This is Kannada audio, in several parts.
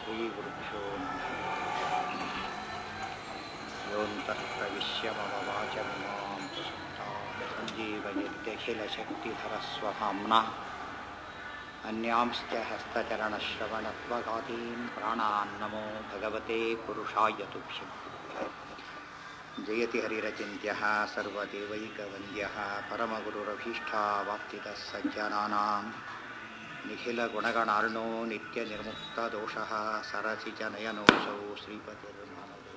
श्रीगुरुभ्यो नमः योऽन्तः प्रविश्य मम वाचमिमां प्रसुप्तां सञ्जीवयत्यखिलशक्तिधरस्वधाम्ना अन्यांश्च हस्तचरणश्रवणत्वगादीन् प्राणान् नमो भगवते पुरुषाय तुभ्यम् जयति हरिरचिन्त्यः सर्वदेवैकवन्द्यः परमगुरुरभीष्टावाप्तितः सज्जनानाम् निखिलगुणगणार्णो नित्यनिर्मुक्तदोषः सरसिजनयनोऽसौ श्रीपतिर्मानदो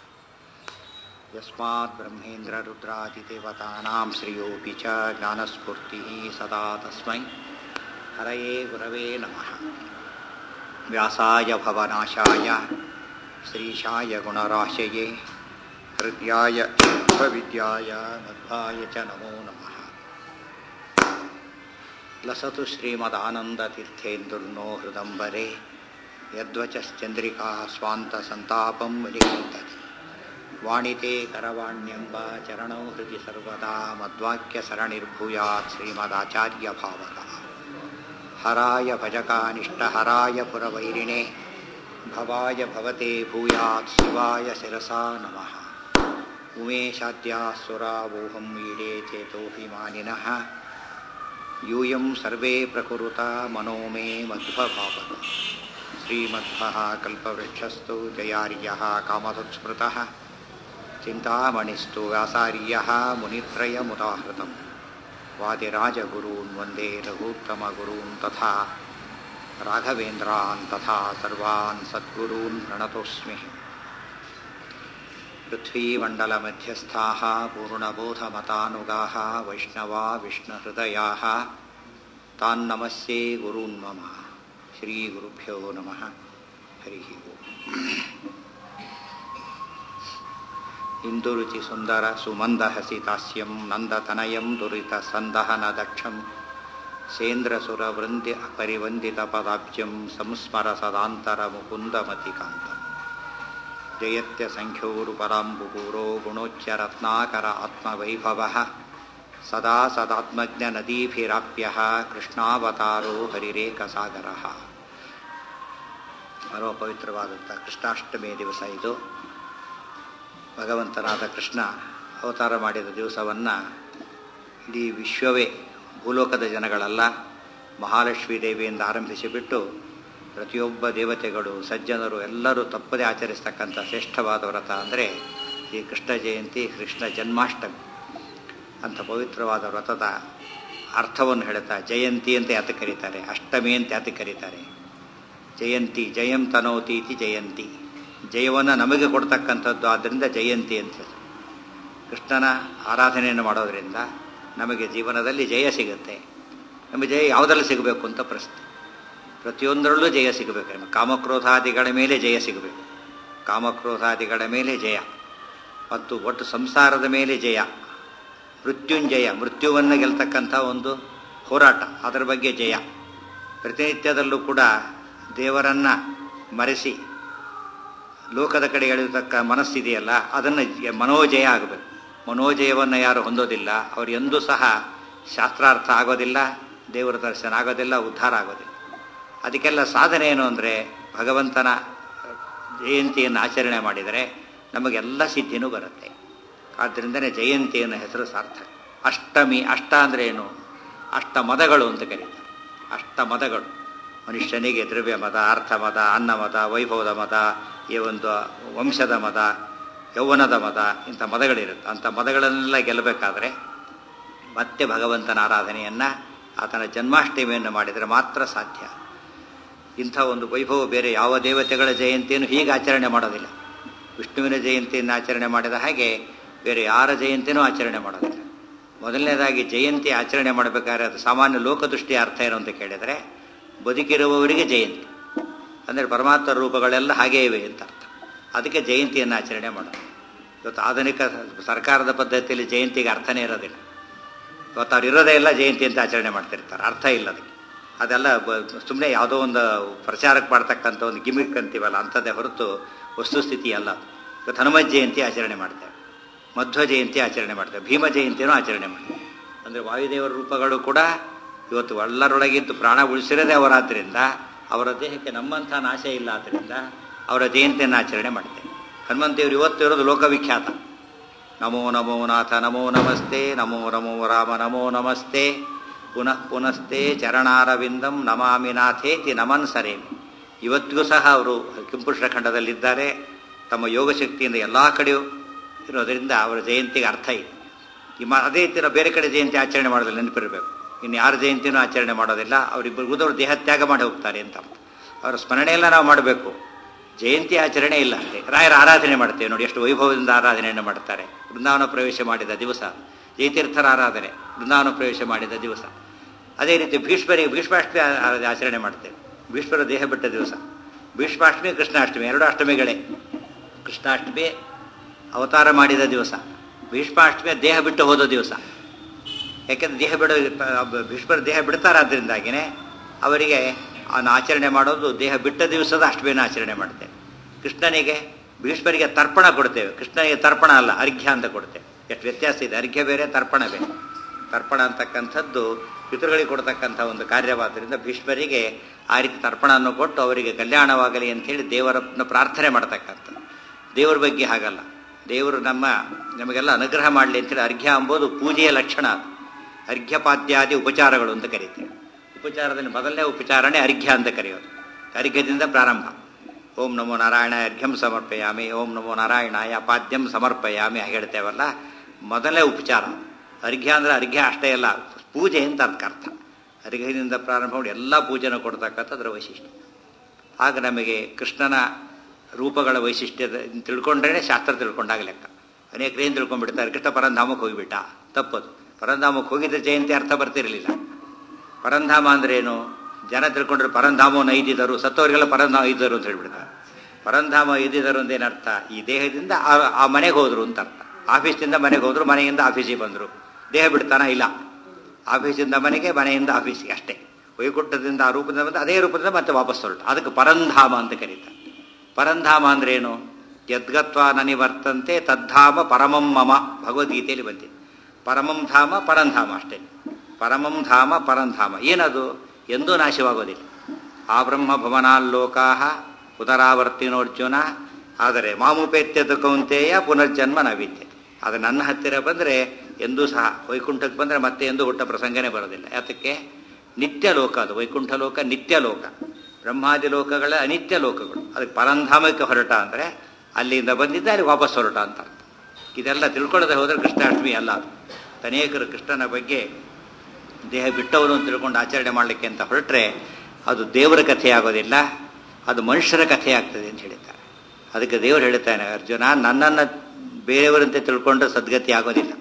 यस्मात् ब्रह्मेन्द्ररुद्रादिदेवतानां श्रियोऽपि च ज्ञानस्फूर्तिः सदा तस्मै हरये गुरवे नमः व्यासाय भवनाशाय श्रीशाय गुणराशये हृद्याय विद्याय मध्वाय च नमो नमः लसतु श्रीमदानन्दतीर्थेन्दुर्नो हृदम्बरे यद्वचश्चन्द्रिका स्वान्तसन्तापं विलिखितति वाणिते करवाण्यम्ब चरणौ हृदि सर्वदा मद्वाक्यसरणिर्भूयात् श्रीमदाचार्यभावतः हराय भजकानिष्टहराय पुरवैरिणे भवाय भवते भूयात् शिवाय शिरसा नमः उमेशाद्यासुरावोहं ईडे चेतोऽभिमानिनः यूयं सर्वे प्रकुरुता मनो मे मध्वभावत श्रीमध्वः कल्पवृक्षस्तु जयार्यः कामधुत्स्मृतः चिन्तामणिस्तु व्यासार्यः मुनित्रयमुदाहृतम् वादिराजगुरून् वन्दे रघूत्तमगुरून् तथा राघवेन्द्रान् तथा सर्वान् सद्गुरून् प्रणतोऽस्मि पृथ्वीमण्डलमध्यस्थाः पूर्णबोधमतानुगाः वैष्णवा विष्णुहृदयाः तान्नमस्ये गुरून् मम श्रीगुरुभ्यो नमः हरिः इन्दुरुचि सुन्दर सुमन्दहसितास्यं नन्दतनयं दुरितसन्दहनदक्षं सेन्द्रसुरवृन्द्य परिवन्दितपदाब्जं संस्मर सदान्तरमुकुन्दमतिकान्तम् जयत्यसङ्ख्योरुपराम्बुपूरो गुणोच्चरत्नाकर आत्मवैभवः सदा सदात्मज्ञनदीभिराप्यः ಕೃಷ್ಣಾವತಾರೋ ಹರಿರೇಕಸಾಗರಃ ಪರಮ ಪವಿತ್ರವಾದಂಥ ಕೃಷ್ಣಾಷ್ಟಮಿ ದಿವಸ ಇದು ಭಗವಂತನಾದ ಕೃಷ್ಣ ಅವತಾರ ಮಾಡಿದ ದಿವಸವನ್ನು ಇಡೀ ವಿಶ್ವವೇ ಭೂಲೋಕದ ಜನಗಳೆಲ್ಲ ಮಹಾಲಕ್ಷ್ಮೀ ದೇವಿಯಿಂದ ಆರಂಭಿಸಿಬಿಟ್ಟು ಪ್ರತಿಯೊಬ್ಬ ದೇವತೆಗಳು ಸಜ್ಜನರು ಎಲ್ಲರೂ ತಪ್ಪದೇ ಆಚರಿಸ್ತಕ್ಕಂಥ ಶ್ರೇಷ್ಠವಾದ ವ್ರತ ಅಂದರೆ ಈ ಕೃಷ್ಣ ಜಯಂತಿ ಕೃಷ್ಣ ಜನ್ಮಾಷ್ಟಮಿ ಅಂಥ ಪವಿತ್ರವಾದ ವ್ರತದ ಅರ್ಥವನ್ನು ಹೇಳುತ್ತಾ ಜಯಂತಿ ಅಂತ ಯಾತ ಕರೀತಾರೆ ಅಷ್ಟಮಿ ಅಂತ ಯಾತ ಕರೀತಾರೆ ಜಯಂತಿ ಜಯಂ ತನೋತಿ ಇತಿ ಜಯಂತಿ ಜಯವನ್ನು ನಮಗೆ ಕೊಡ್ತಕ್ಕಂಥದ್ದು ಆದ್ದರಿಂದ ಜಯಂತಿ ಅಂತ ಹೇಳಿ ಕೃಷ್ಣನ ಆರಾಧನೆಯನ್ನು ಮಾಡೋದರಿಂದ ನಮಗೆ ಜೀವನದಲ್ಲಿ ಜಯ ಸಿಗುತ್ತೆ ನಮಗೆ ಜಯ ಯಾವುದರಲ್ಲಿ ಸಿಗಬೇಕು ಅಂತ ಪ್ರಶ್ನೆ ಪ್ರತಿಯೊಂದರಲ್ಲೂ ಜಯ ಸಿಗಬೇಕು ಕಾಮಕ್ರೋಧಾದಿಗಳ ಮೇಲೆ ಜಯ ಸಿಗಬೇಕು ಕಾಮಕ್ರೋಧಾದಿಗಳ ಮೇಲೆ ಜಯ ಮತ್ತು ಒಟ್ಟು ಸಂಸಾರದ ಮೇಲೆ ಜಯ ಮೃತ್ಯುಂಜಯ ಮೃತ್ಯುವನ್ನು ಗೆಲ್ತಕ್ಕಂಥ ಒಂದು ಹೋರಾಟ ಅದರ ಬಗ್ಗೆ ಜಯ ಪ್ರತಿನಿತ್ಯದಲ್ಲೂ ಕೂಡ ದೇವರನ್ನು ಮರೆಸಿ ಲೋಕದ ಕಡೆ ಎಳೆಯತಕ್ಕ ಮನಸ್ಸಿದೆಯಲ್ಲ ಅದನ್ನು ಮನೋಜಯ ಆಗಬೇಕು ಮನೋಜಯವನ್ನು ಯಾರು ಹೊಂದೋದಿಲ್ಲ ಅವರು ಎಂದೂ ಸಹ ಶಾಸ್ತ್ರಾರ್ಥ ಆಗೋದಿಲ್ಲ ದೇವರ ದರ್ಶನ ಆಗೋದಿಲ್ಲ ಉದ್ಧಾರ ಆಗೋದಿಲ್ಲ ಅದಕ್ಕೆಲ್ಲ ಸಾಧನೆ ಏನು ಅಂದರೆ ಭಗವಂತನ ಜಯಂತಿಯನ್ನು ಆಚರಣೆ ಮಾಡಿದರೆ ನಮಗೆಲ್ಲ ಸಿದ್ಧಿನೂ ಬರುತ್ತೆ ಆದ್ದರಿಂದನೇ ಜಯಂತಿ ಅನ್ನೋ ಹೆಸರು ಸಾರ್ಥಕ ಅಷ್ಟಮಿ ಅಷ್ಟ ಅಂದರೆ ಏನು ಅಷ್ಟ ಮದಗಳು ಅಂತ ಕರೀತಾರೆ ಅಷ್ಟ ಮದಗಳು ಮನುಷ್ಯನಿಗೆ ದ್ರವ್ಯ ಮದ ಅರ್ಥ ಮದ ಅನ್ನ ಮದ ವೈಭವದ ಮದ ಈ ಒಂದು ವಂಶದ ಮದ ಯೌವನದ ಮದ ಇಂಥ ಮದಗಳಿರುತ್ತೆ ಅಂಥ ಮದಗಳನ್ನೆಲ್ಲ ಗೆಲ್ಲಬೇಕಾದ್ರೆ ಮತ್ತೆ ಭಗವಂತನ ಆರಾಧನೆಯನ್ನು ಆತನ ಜನ್ಮಾಷ್ಟಮಿಯನ್ನು ಮಾಡಿದರೆ ಮಾತ್ರ ಸಾಧ್ಯ ಇಂಥ ಒಂದು ವೈಭವ ಬೇರೆ ಯಾವ ದೇವತೆಗಳ ಜಯಂತಿಯನ್ನು ಹೀಗೆ ಆಚರಣೆ ಮಾಡೋದಿಲ್ಲ ವಿಷ್ಣುವಿನ ಜಯಂತಿಯನ್ನು ಆಚರಣೆ ಮಾಡಿದ ಹಾಗೆ ಬೇರೆ ಯಾರ ಜಯಂತಿನೂ ಆಚರಣೆ ಮಾಡೋದಿಲ್ಲ ಮೊದಲನೇದಾಗಿ ಜಯಂತಿ ಆಚರಣೆ ಮಾಡಬೇಕಾದ್ರೆ ಅದು ಸಾಮಾನ್ಯ ಲೋಕದೃಷ್ಟಿಯ ಅರ್ಥ ಏನು ಅಂತ ಕೇಳಿದರೆ ಬದುಕಿರುವವರಿಗೆ ಜಯಂತಿ ಅಂದರೆ ಪರಮಾತ್ಮ ರೂಪಗಳೆಲ್ಲ ಹಾಗೇ ಇವೆ ಅಂತ ಅರ್ಥ ಅದಕ್ಕೆ ಜಯಂತಿಯನ್ನು ಆಚರಣೆ ಮಾಡೋದು ಇವತ್ತು ಆಧುನಿಕ ಸರ್ಕಾರದ ಪದ್ಧತಿಯಲ್ಲಿ ಜಯಂತಿಗೆ ಅರ್ಥನೇ ಇರೋದಿಲ್ಲ ಇವತ್ತು ಅವ್ರು ಇರೋದೇ ಎಲ್ಲ ಜಯಂತಿ ಅಂತ ಆಚರಣೆ ಮಾಡ್ತಿರ್ತಾರೆ ಅರ್ಥ ಇಲ್ಲ ಅದಕ್ಕೆ ಅದೆಲ್ಲ ಸುಮ್ಮನೆ ಯಾವುದೋ ಒಂದು ಪ್ರಚಾರಕ್ಕೆ ಮಾಡ್ತಕ್ಕಂಥ ಒಂದು ಗಿಮಿಕ್ ಅಂತೀವಲ್ಲ ಅಂಥದ್ದೇ ಹೊರತು ವಸ್ತುಸ್ಥಿತಿ ಅಲ್ಲ ಇವತ್ತು ಹನುಮತ್ ಜಯಂತಿ ಆಚರಣೆ ಮಾಡ್ತೇವೆ ಮಧ್ವ ಜಯಂತಿ ಆಚರಣೆ ಮಾಡ್ತೇವೆ ಭೀಮ ಜಯಂತಿನೂ ಆಚರಣೆ ಮಾಡ್ತೇವೆ ಅಂದರೆ ವಾಯುದೇವರ ರೂಪಗಳು ಕೂಡ ಇವತ್ತು ಎಲ್ಲರೊಳಗಿದ್ದು ಪ್ರಾಣ ಉಳಿಸಿರೋದೇ ಅವರಾದ್ದರಿಂದ ಅವರ ದೇಹಕ್ಕೆ ನಮ್ಮಂಥ ನಾಶ ಇಲ್ಲ ಆದ್ದರಿಂದ ಅವರ ಜಯಂತಿಯನ್ನು ಆಚರಣೆ ಮಾಡ್ತೇವೆ ಹನುಮಂತ ದೇವರು ಇವತ್ತು ಇರೋದು ಲೋಕವಿಖ್ಯಾತ ನಮೋ ನಮೋ ನಾಥ ನಮೋ ನಮಸ್ತೆ ನಮೋ ನಮೋ ರಾಮ ನಮೋ ನಮಸ್ತೆ ಪುನಃ ಪುನಸ್ತೆ ಚರಣಾರವಿಂದಂ ನಮಾಮಿ ನಾಥೇತಿ ನಮನ್ ಸರೇಮಿ ಇವತ್ತಿಗೂ ಸಹ ಅವರು ಕಿಂಪುರುಷ ಖಂಡದಲ್ಲಿದ್ದಾರೆ ತಮ್ಮ ಯೋಗಶಕ್ತಿಯಿಂದ ಎಲ್ಲ ಕಡೆಯೂ ಇರೋದರಿಂದ ಅವರ ಜಯಂತಿಗೆ ಅರ್ಥ ಇದೆ ಈ ಮ ಅದೇ ರೀತಿ ನಾವು ಬೇರೆ ಕಡೆ ಜಯಂತಿ ಆಚರಣೆ ಮಾಡೋದಿಲ್ಲ ನೆನಪಿರಬೇಕು ಇನ್ನು ಯಾರ ಜಯಂತಿನೂ ಆಚರಣೆ ಮಾಡೋದಿಲ್ಲ ಅವರಿಬ್ಬರು ಉಳಿದವರು ದೇಹತ್ಯಾಗ ಮಾಡಿ ಹೋಗ್ತಾರೆ ಅಂತ ಅವರ ಸ್ಮರಣೆಯೆಲ್ಲ ನಾವು ಮಾಡಬೇಕು ಜಯಂತಿ ಆಚರಣೆ ಇಲ್ಲ ಅಂತೆ ರಾಯರ ಆರಾಧನೆ ಮಾಡ್ತೇವೆ ನೋಡಿ ಎಷ್ಟು ವೈಭವದಿಂದ ಆರಾಧನೆಯನ್ನು ಮಾಡ್ತಾರೆ ಬೃಂದಾವನ ಪ್ರವೇಶ ಮಾಡಿದ ದಿವಸ ಜಯತೀರ್ಥರ ಆರಾಧನೆ ಬೃಂದಾವನ ಪ್ರವೇಶ ಮಾಡಿದ ದಿವಸ ಅದೇ ರೀತಿ ಭೀಷ್ಮರಿಗೆ ಭೀಷ್ಮಾಷ್ಟಮಿ ಆ- ಆಚರಣೆ ಮಾಡ್ತೇವೆ ಭೀಷ್ಮರ ದೇಹ ಬಿಟ್ಟ ದಿವಸ ಭೀಷ್ಮಾಷ್ಟಮಿ ಕೃಷ್ಣಾಷ್ಟಮಿ ಎರಡು ಅಷ್ಟಮಿಗಳೇ ಕೃಷ್ಣಾಷ್ಟಮಿ ಅವತಾರ ಮಾಡಿದ ದಿವಸ ಭೀಷ್ಮಾಷ್ಟಮಿ ದೇಹ ಬಿಟ್ಟು ಹೋದ ದಿವಸ ಯಾಕೆಂದ್ರೆ ದೇಹ ಬಿಡೋ ಭೀಷ್ಮರ ದೇಹ ಬಿಡ್ತಾರಾದ್ರಿಂದಾಗಿನೇ ಅವರಿಗೆ ಅವನ ಆಚರಣೆ ಮಾಡೋದು ದೇಹ ಬಿಟ್ಟ ದಿವಸದ ಅಷ್ಟಮಿನ ಆಚರಣೆ ಮಾಡ್ತೇವೆ ಕೃಷ್ಣನಿಗೆ ಭೀಷ್ಮರಿಗೆ ತರ್ಪಣ ಕೊಡ್ತೇವೆ ಕೃಷ್ಣನಿಗೆ ತರ್ಪಣ ಅಲ್ಲ ಅರ್ಘ್ಯ ಅಂತ ಕೊಡ್ತೇವೆ ಎಷ್ಟು ವ್ಯತ್ಯಾಸ ಇದೆ ಅರ್ಘ್ಯ ಬೇರೆ ತರ್ಪಣ ಬೇರೆ ತರ್ಪಣ ಅಂತಕ್ಕಂಥದ್ದು ಪಿತೃಗಳಿಗೆ ಕೊಡ್ತಕ್ಕಂಥ ಒಂದು ಕಾರ್ಯವಾದ್ದರಿಂದ ಭೀಷ್ಮರಿಗೆ ಆ ರೀತಿ ತರ್ಪಣವನ್ನು ಕೊಟ್ಟು ಅವರಿಗೆ ಕಲ್ಯಾಣವಾಗಲಿ ಅಂತೇಳಿ ದೇವರನ್ನು ಪ್ರಾರ್ಥನೆ ಮಾಡ್ತಕ್ಕಂಥದ್ದು ದೇವರ ಬಗ್ಗೆ ಹಾಗಲ್ಲ ದೇವರು ನಮ್ಮ ನಮಗೆಲ್ಲ ಅನುಗ್ರಹ ಮಾಡಲಿ ಅಂತೇಳಿ ಅರ್ಘ್ಯ ಎಂಬುದು ಪೂಜೆಯ ಲಕ್ಷಣ ಅದು ಅರ್ಘ್ಯಪಾದ್ಯಾದಿ ಉಪಚಾರಗಳು ಅಂತ ಕರೀತೇವೆ ಉಪಚಾರದಲ್ಲಿ ಮೊದಲನೇ ಉಪಚಾರನೇ ಅರ್ಘ್ಯ ಅಂತ ಕರೆಯೋದು ಅರ್ಘ್ಯದಿಂದ ಪ್ರಾರಂಭ ಓಂ ನಮೋ ನಾರಾಯಣ ಅರ್ಘ್ಯಂ ಸಮರ್ಪಯಾಮಿ ಓಂ ನಮೋ ನಾರಾಯಣಾಯ ಪಾದ್ಯಂ ಸಮರ್ಪಯಾಮಿ ಹಾಗೆ ಹೇಳ್ತೇವಲ್ಲ ಮೊದಲನೇ ಉಪಚಾರ ಅರ್ಘ್ಯ ಅಂದ್ರೆ ಅರ್ಘ್ಯ ಅಷ್ಟೇ ಅಲ್ಲ ಪೂಜೆ ಅಂತ ಅದಕ್ಕೆ ಅರ್ಥ ಅರ್ಘ್ಯದಿಂದ ಪ್ರಾರಂಭ ಮಾಡಿ ಎಲ್ಲ ಪೂಜೆನ ಕೊಡ್ತಕ್ಕಂಥದ್ರ ವೈಶಿಷ್ಟ್ಯ ಆಗ ನಮಗೆ ಕೃಷ್ಣನ ರೂಪಗಳ ವೈಶಿಷ್ಟ್ಯದ ತಿಳ್ಕೊಂಡ್ರೆ ಶಾಸ್ತ್ರ ತಿಳ್ಕೊಂಡಾಗ ಲೆಕ್ಕ ಅನೇಕರು ಏನು ತಿಳ್ಕೊಂಡ್ಬಿಡ್ತಾರೆ ಕೃಷ್ಣ ಪರಂಧಾಮಕ್ಕೆ ಹೋಗಿಬಿಟ್ಟ ತಪ್ಪದು ಪರಂಧಾಮಕ್ಕೆ ಹೋಗಿದ್ದ ಜಯಂತಿ ಅರ್ಥ ಬರ್ತಿರಲಿಲ್ಲ ಪರಂಧಾಮ ಅಂದ್ರೆ ಏನು ಜನ ತಿಳ್ಕೊಂಡ್ರೆ ಪರಂಧಾಮವನ್ನು ಐದಿದರು ಸತ್ತವರಿಗೆಲ್ಲ ಪರಂಧಾಮ ಐದರು ಅಂತ ಹೇಳ್ಬಿಡ್ತಾರೆ ಪರಂಧಾಮ ಐದಿದರು ಅಂತ ಏನರ್ಥ ಈ ದೇಹದಿಂದ ಆ- ಆ ಮನೆಗೆ ಹೋದ್ರು ಅಂತ ಅರ್ಥ ಆಫೀಸಿಂದ ಮನೆಗೆ ಹೋದ್ರು ಮನೆಯಿಂದ ಆಫೀಸಿಗೆ ಬಂದರು ದೇಹ ಬಿಡ್ತಾನ ಇಲ್ಲ ಆಫೀಸಿಂದ ಮನೆಗೆ ಮನೆಯಿಂದ ಆಫೀಸಿಗೆ ಅಷ್ಟೇ ವೈಕುಂಠದಿಂದ ಆ ರೂಪದಿಂದ ಬಂದು ಅದೇ ರೂಪದಿಂದ ಮತ್ತೆ ವಾಪಸ್ ಹೊರಟು ಅದಕ್ಕೆ ಪರಂಧಾಮ ಅಂತ ಕರೀತಾರೆ ಪರಂಧಾಮ ಅಂದ್ರೆ ಏನು ಯದ್ಗತ್ವ ನನಿವರ್ತಂತೆ ತದ್ಧಾಮ ಪರಮಂ ಮಮ ಭಗವದ್ಗೀತೆಯಲ್ಲಿ ಬಂದಿದೆ ಪರಮಂ ಧಾಮ ಪರಂಧಾಮ ಅಷ್ಟೇ ಪರಮಂ ಧಾಮ ಪರಂಧಾಮ ಏನದು ಎಂದೂ ನಾಶವಾಗೋದಿಲ್ಲ ಆ ಬ್ರಹ್ಮ ಭವನಾಲ್ಲೋಕಾ ಪುನರಾವರ್ತಿನೋರ್ಜುನ ಆದರೆ ಮಾಮುಪೇತ್ಯದ ಕೌಂತೆಯ ಪುನರ್ಜನ್ಮ ನವಿದ್ಯತೆ ಅದು ನನ್ನ ಹತ್ತಿರ ಬಂದರೆ ಎಂದೂ ಸಹ ವೈಕುಂಠಕ್ಕೆ ಬಂದರೆ ಮತ್ತೆ ಎಂದೂ ಹುಟ್ಟ ಪ್ರಸಂಗನೇ ಬರೋದಿಲ್ಲ ಯಾತಕ್ಕೆ ನಿತ್ಯ ಲೋಕ ಅದು ವೈಕುಂಠ ಲೋಕ ನಿತ್ಯ ಲೋಕ ಬ್ರಹ್ಮಾದಿ ಲೋಕಗಳ ಅನಿತ್ಯ ಲೋಕಗಳು ಅದಕ್ಕೆ ಪರಂಧಾಮಕ್ಕೆ ಹೊರಟ ಅಂದರೆ ಅಲ್ಲಿಂದ ಬಂದಿದ್ದ ಅಲ್ಲಿ ವಾಪಸ್ ಹೊರಟ ಅಂತ ಅರ್ಥ ಇದೆಲ್ಲ ತಿಳ್ಕೊಳ್ಳದೆ ಹೋದರೆ ಕೃಷ್ಣಾಷ್ಟಮಿ ಅಲ್ಲ ಅದು ಅನೇಕರು ಕೃಷ್ಣನ ಬಗ್ಗೆ ದೇಹ ಬಿಟ್ಟವನು ಅಂತ ತಿಳ್ಕೊಂಡು ಆಚರಣೆ ಮಾಡಲಿಕ್ಕೆ ಅಂತ ಹೊರಟ್ರೆ ಅದು ದೇವರ ಕಥೆ ಆಗೋದಿಲ್ಲ ಅದು ಮನುಷ್ಯರ ಕಥೆ ಆಗ್ತದೆ ಅಂತ ಹೇಳ್ತಾರೆ ಅದಕ್ಕೆ ದೇವರು ಹೇಳ್ತಾನೆ ಅರ್ಜುನ ನನ್ನನ್ನು ಬೇರೆಯವರಂತೆ ತಿಳ್ಕೊಂಡ್ರೆ ಸದ್ಗತಿ ಆಗೋದಿಲ್ಲ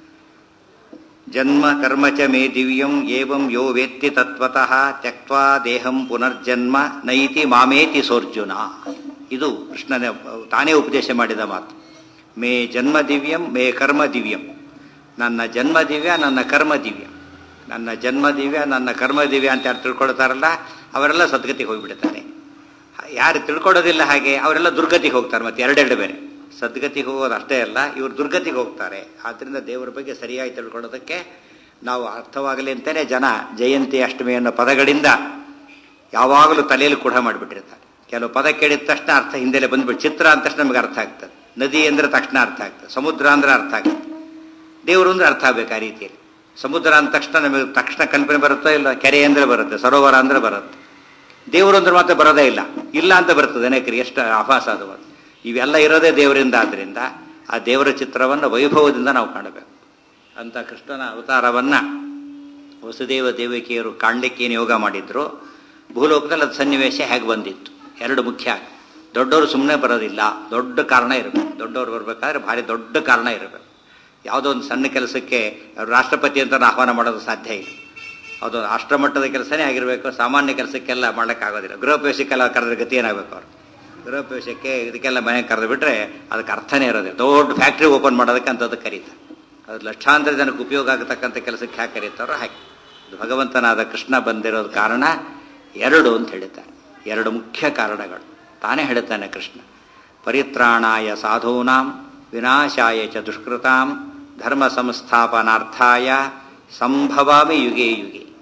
ಜನ್ಮ ಕರ್ಮ ಚ ಮೇ ದಿವ್ಯಂ ಏವಂ ಯೋ ವೇತ್ತಿ ತತ್ವತಃ ತ್ಯಕ್ವಾ ದೇಹಂ ಪುನರ್ಜನ್ಮ ನೈತಿ ಮಾಮೇತಿ ಸೋರ್ಜುನ ಇದು ಕೃಷ್ಣನ ತಾನೇ ಉಪದೇಶ ಮಾಡಿದ ಮಾತು ಮೇ ಜನ್ಮ ದಿವ್ಯಂ ಮೇ ಕರ್ಮ ದಿವ್ಯಂ ನನ್ನ ಜನ್ಮ ದಿವ್ಯ ನನ್ನ ಕರ್ಮ ದಿವ್ಯ ನನ್ನ ಜನ್ಮ ದಿವ್ಯ ನನ್ನ ಕರ್ಮ ದಿವ್ಯ ಅಂತ ಯಾರು ತಿಳ್ಕೊಳ್ತಾರಲ್ಲ ಅವರೆಲ್ಲ ಸದ್ಗತಿಗೆ ಹೋಗಿಬಿಡ್ತಾರೆ ಯಾರು ತಿಳ್ಕೊಳ್ಳೋದಿಲ್ಲ ಹಾಗೆ ಅವರೆಲ್ಲ ದುರ್ಗತಿಗೆ ಹೋಗ್ತಾರೆ ಮತ್ತೆ ಎರಡೆರಡು ಬೇರೆ ಸದ್ಗತಿಗೆ ಹೋಗೋದು ಅಷ್ಟೇ ಅಲ್ಲ ಇವರು ದುರ್ಗತಿಗೆ ಹೋಗ್ತಾರೆ ಆದ್ದರಿಂದ ದೇವರ ಬಗ್ಗೆ ಸರಿಯಾಗಿ ತಿಳ್ಕೊಳ್ಳೋದಕ್ಕೆ ನಾವು ಅರ್ಥವಾಗಲಿ ಅಂತಲೇ ಜನ ಜಯಂತಿ ಅಷ್ಟಮಿ ಅನ್ನೋ ಪದಗಳಿಂದ ಯಾವಾಗಲೂ ತಲೆಯಲ್ಲಿ ಕೂಡ ಮಾಡಿಬಿಟ್ಟಿರ್ತಾರೆ ಕೆಲವು ಪದ ಕೇಳಿದ ತಕ್ಷಣ ಅರ್ಥ ಹಿಂದೆಲೆ ಬಂದ್ಬಿಟ್ಟು ಚಿತ್ರ ಅಂತ ತಕ್ಷಣ ನಮಗೆ ಅರ್ಥ ಆಗ್ತದೆ ನದಿ ಅಂದ್ರೆ ತಕ್ಷಣ ಅರ್ಥ ಆಗ್ತದೆ ಸಮುದ್ರ ಅಂದ್ರೆ ಅರ್ಥ ಆಗ್ತದೆ ದೇವರು ಅಂದ್ರೆ ಅರ್ಥ ಆಗ್ಬೇಕು ಆ ರೀತಿಯಲ್ಲಿ ಸಮುದ್ರ ಅಂದ ತಕ್ಷಣ ನಮಗೆ ತಕ್ಷಣ ಕಲ್ಪನೆ ಬರುತ್ತೋ ಇಲ್ಲ ಕೆರೆ ಅಂದ್ರೆ ಬರುತ್ತೆ ಸರೋವರ ಅಂದ್ರೆ ಬರುತ್ತೆ ದೇವರು ಅಂದ್ರೆ ಮಾತ್ರ ಬರೋದೇ ಇಲ್ಲ ಇಲ್ಲ ಅಂತ ಬರ್ತದೆ ಅನೇಕರಿಗೆ ಎಷ್ಟು ಆಭಾಸ ಅದು ಅದು. ಇವೆಲ್ಲ ಇರೋದೇ ದೇವರಿಂದ ಆದ್ದರಿಂದ ಆ ದೇವರ ಚಿತ್ರವನ್ನು ವೈಭವದಿಂದ ನಾವು ಕಾಣಬೇಕು ಅಂತ ಕೃಷ್ಣನ ಅವತಾರವನ್ನ ವಸುದೇವ ದೇವಕಿಯರು ಕಾಣಲಿಕ್ಕೆ ಏನು ಯೋಗ ಮಾಡಿದ್ರು ಭೂಲೋಕದಲ್ಲಿ ಅದು ಸನ್ನಿವೇಶ ಹೇಗೆ ಬಂದಿತ್ತು ಎರಡು ಮುಖ್ಯ ದೊಡ್ಡವರು ಸುಮ್ಮನೆ ಬರೋದಿಲ್ಲ ದೊಡ್ಡ ಕಾರಣ ಇರಬೇಕು ದೊಡ್ಡವರು ಬರಬೇಕಾದ್ರೆ ಭಾರಿ ದೊಡ್ಡ ಕಾರಣ ಇರಬೇಕು ಯಾವುದೋ ಒಂದು ಸಣ್ಣ ಕೆಲಸಕ್ಕೆ ರಾಷ್ಟ್ರಪತಿ ಅಂತ ಆಹ್ವಾನ ಮಾಡೋದು ಸಾಧ್ಯ ಇಲ್ಲ ಅದು ರಾಷ್ಟ್ರಮಟ್ಟದ ಕೆಲಸನೇ ಆಗಿರಬೇಕು ಸಾಮಾನ್ಯ ಕೆಲಸಕ್ಕೆಲ್ಲ ಮಾಡೋಕ್ಕಾಗೋದಿಲ್ಲ ಗೃಹ ಪ್ರವೇಶಕ್ಕೆಲ್ಲ ಕರೆದ್ರೆ ಗತಿ ಏನಾಗಬೇಕು ಅವರು ಗೃಹ ಪ್ರವೇಶಕ್ಕೆ ಇದಕ್ಕೆಲ್ಲ ಮನೆ ಕರೆದು ಬಿಟ್ರೆ ಅದಕ್ಕೆ ಅರ್ಥನೇ ಇರೋದಿಲ್ಲ ದೊಡ್ಡ ಫ್ಯಾಕ್ಟ್ರಿ ಓಪನ್ ಮಾಡೋದಕ್ಕೆ ಅಂತದ್ದು ಕರೀತಾರೆ ಅದು ಲಕ್ಷಾಂತರ ಜನಕ್ಕೆ ಉಪಯೋಗ ಆಗತಕ್ಕಂಥ ಕೆಲಸಕ್ಕೆ ಹ್ಯಾಕೆ ಕರೀತಾರೋ ಹಾಗೆ ಇದು ಭಗವಂತನಾದ ಕೃಷ್ಣ ಬಂದಿರೋದು ಕಾರಣ ಎರಡು ಅಂತ ಹೇಳ್ತಾರೆ ಎರಡು ಮುಖ್ಯ ಕಾರಣಗಳು ತಾನೇ ಹೇಳ್ತಾನೆ ಕೃಷ್ಣ ಪರಿತ್ರಾಣಾಯ ಸಾಧೂನಾಂ ವಿನಾಶಾಯ ಚ ದುಷ್ಕೃತಾಂ ಧರ್ಮ ಸಂಸ್ಥಾಪನಾರ್ಥಾಯ ಸಂಭವಾಮಿ ಯುಗೆ ಯುಗೆ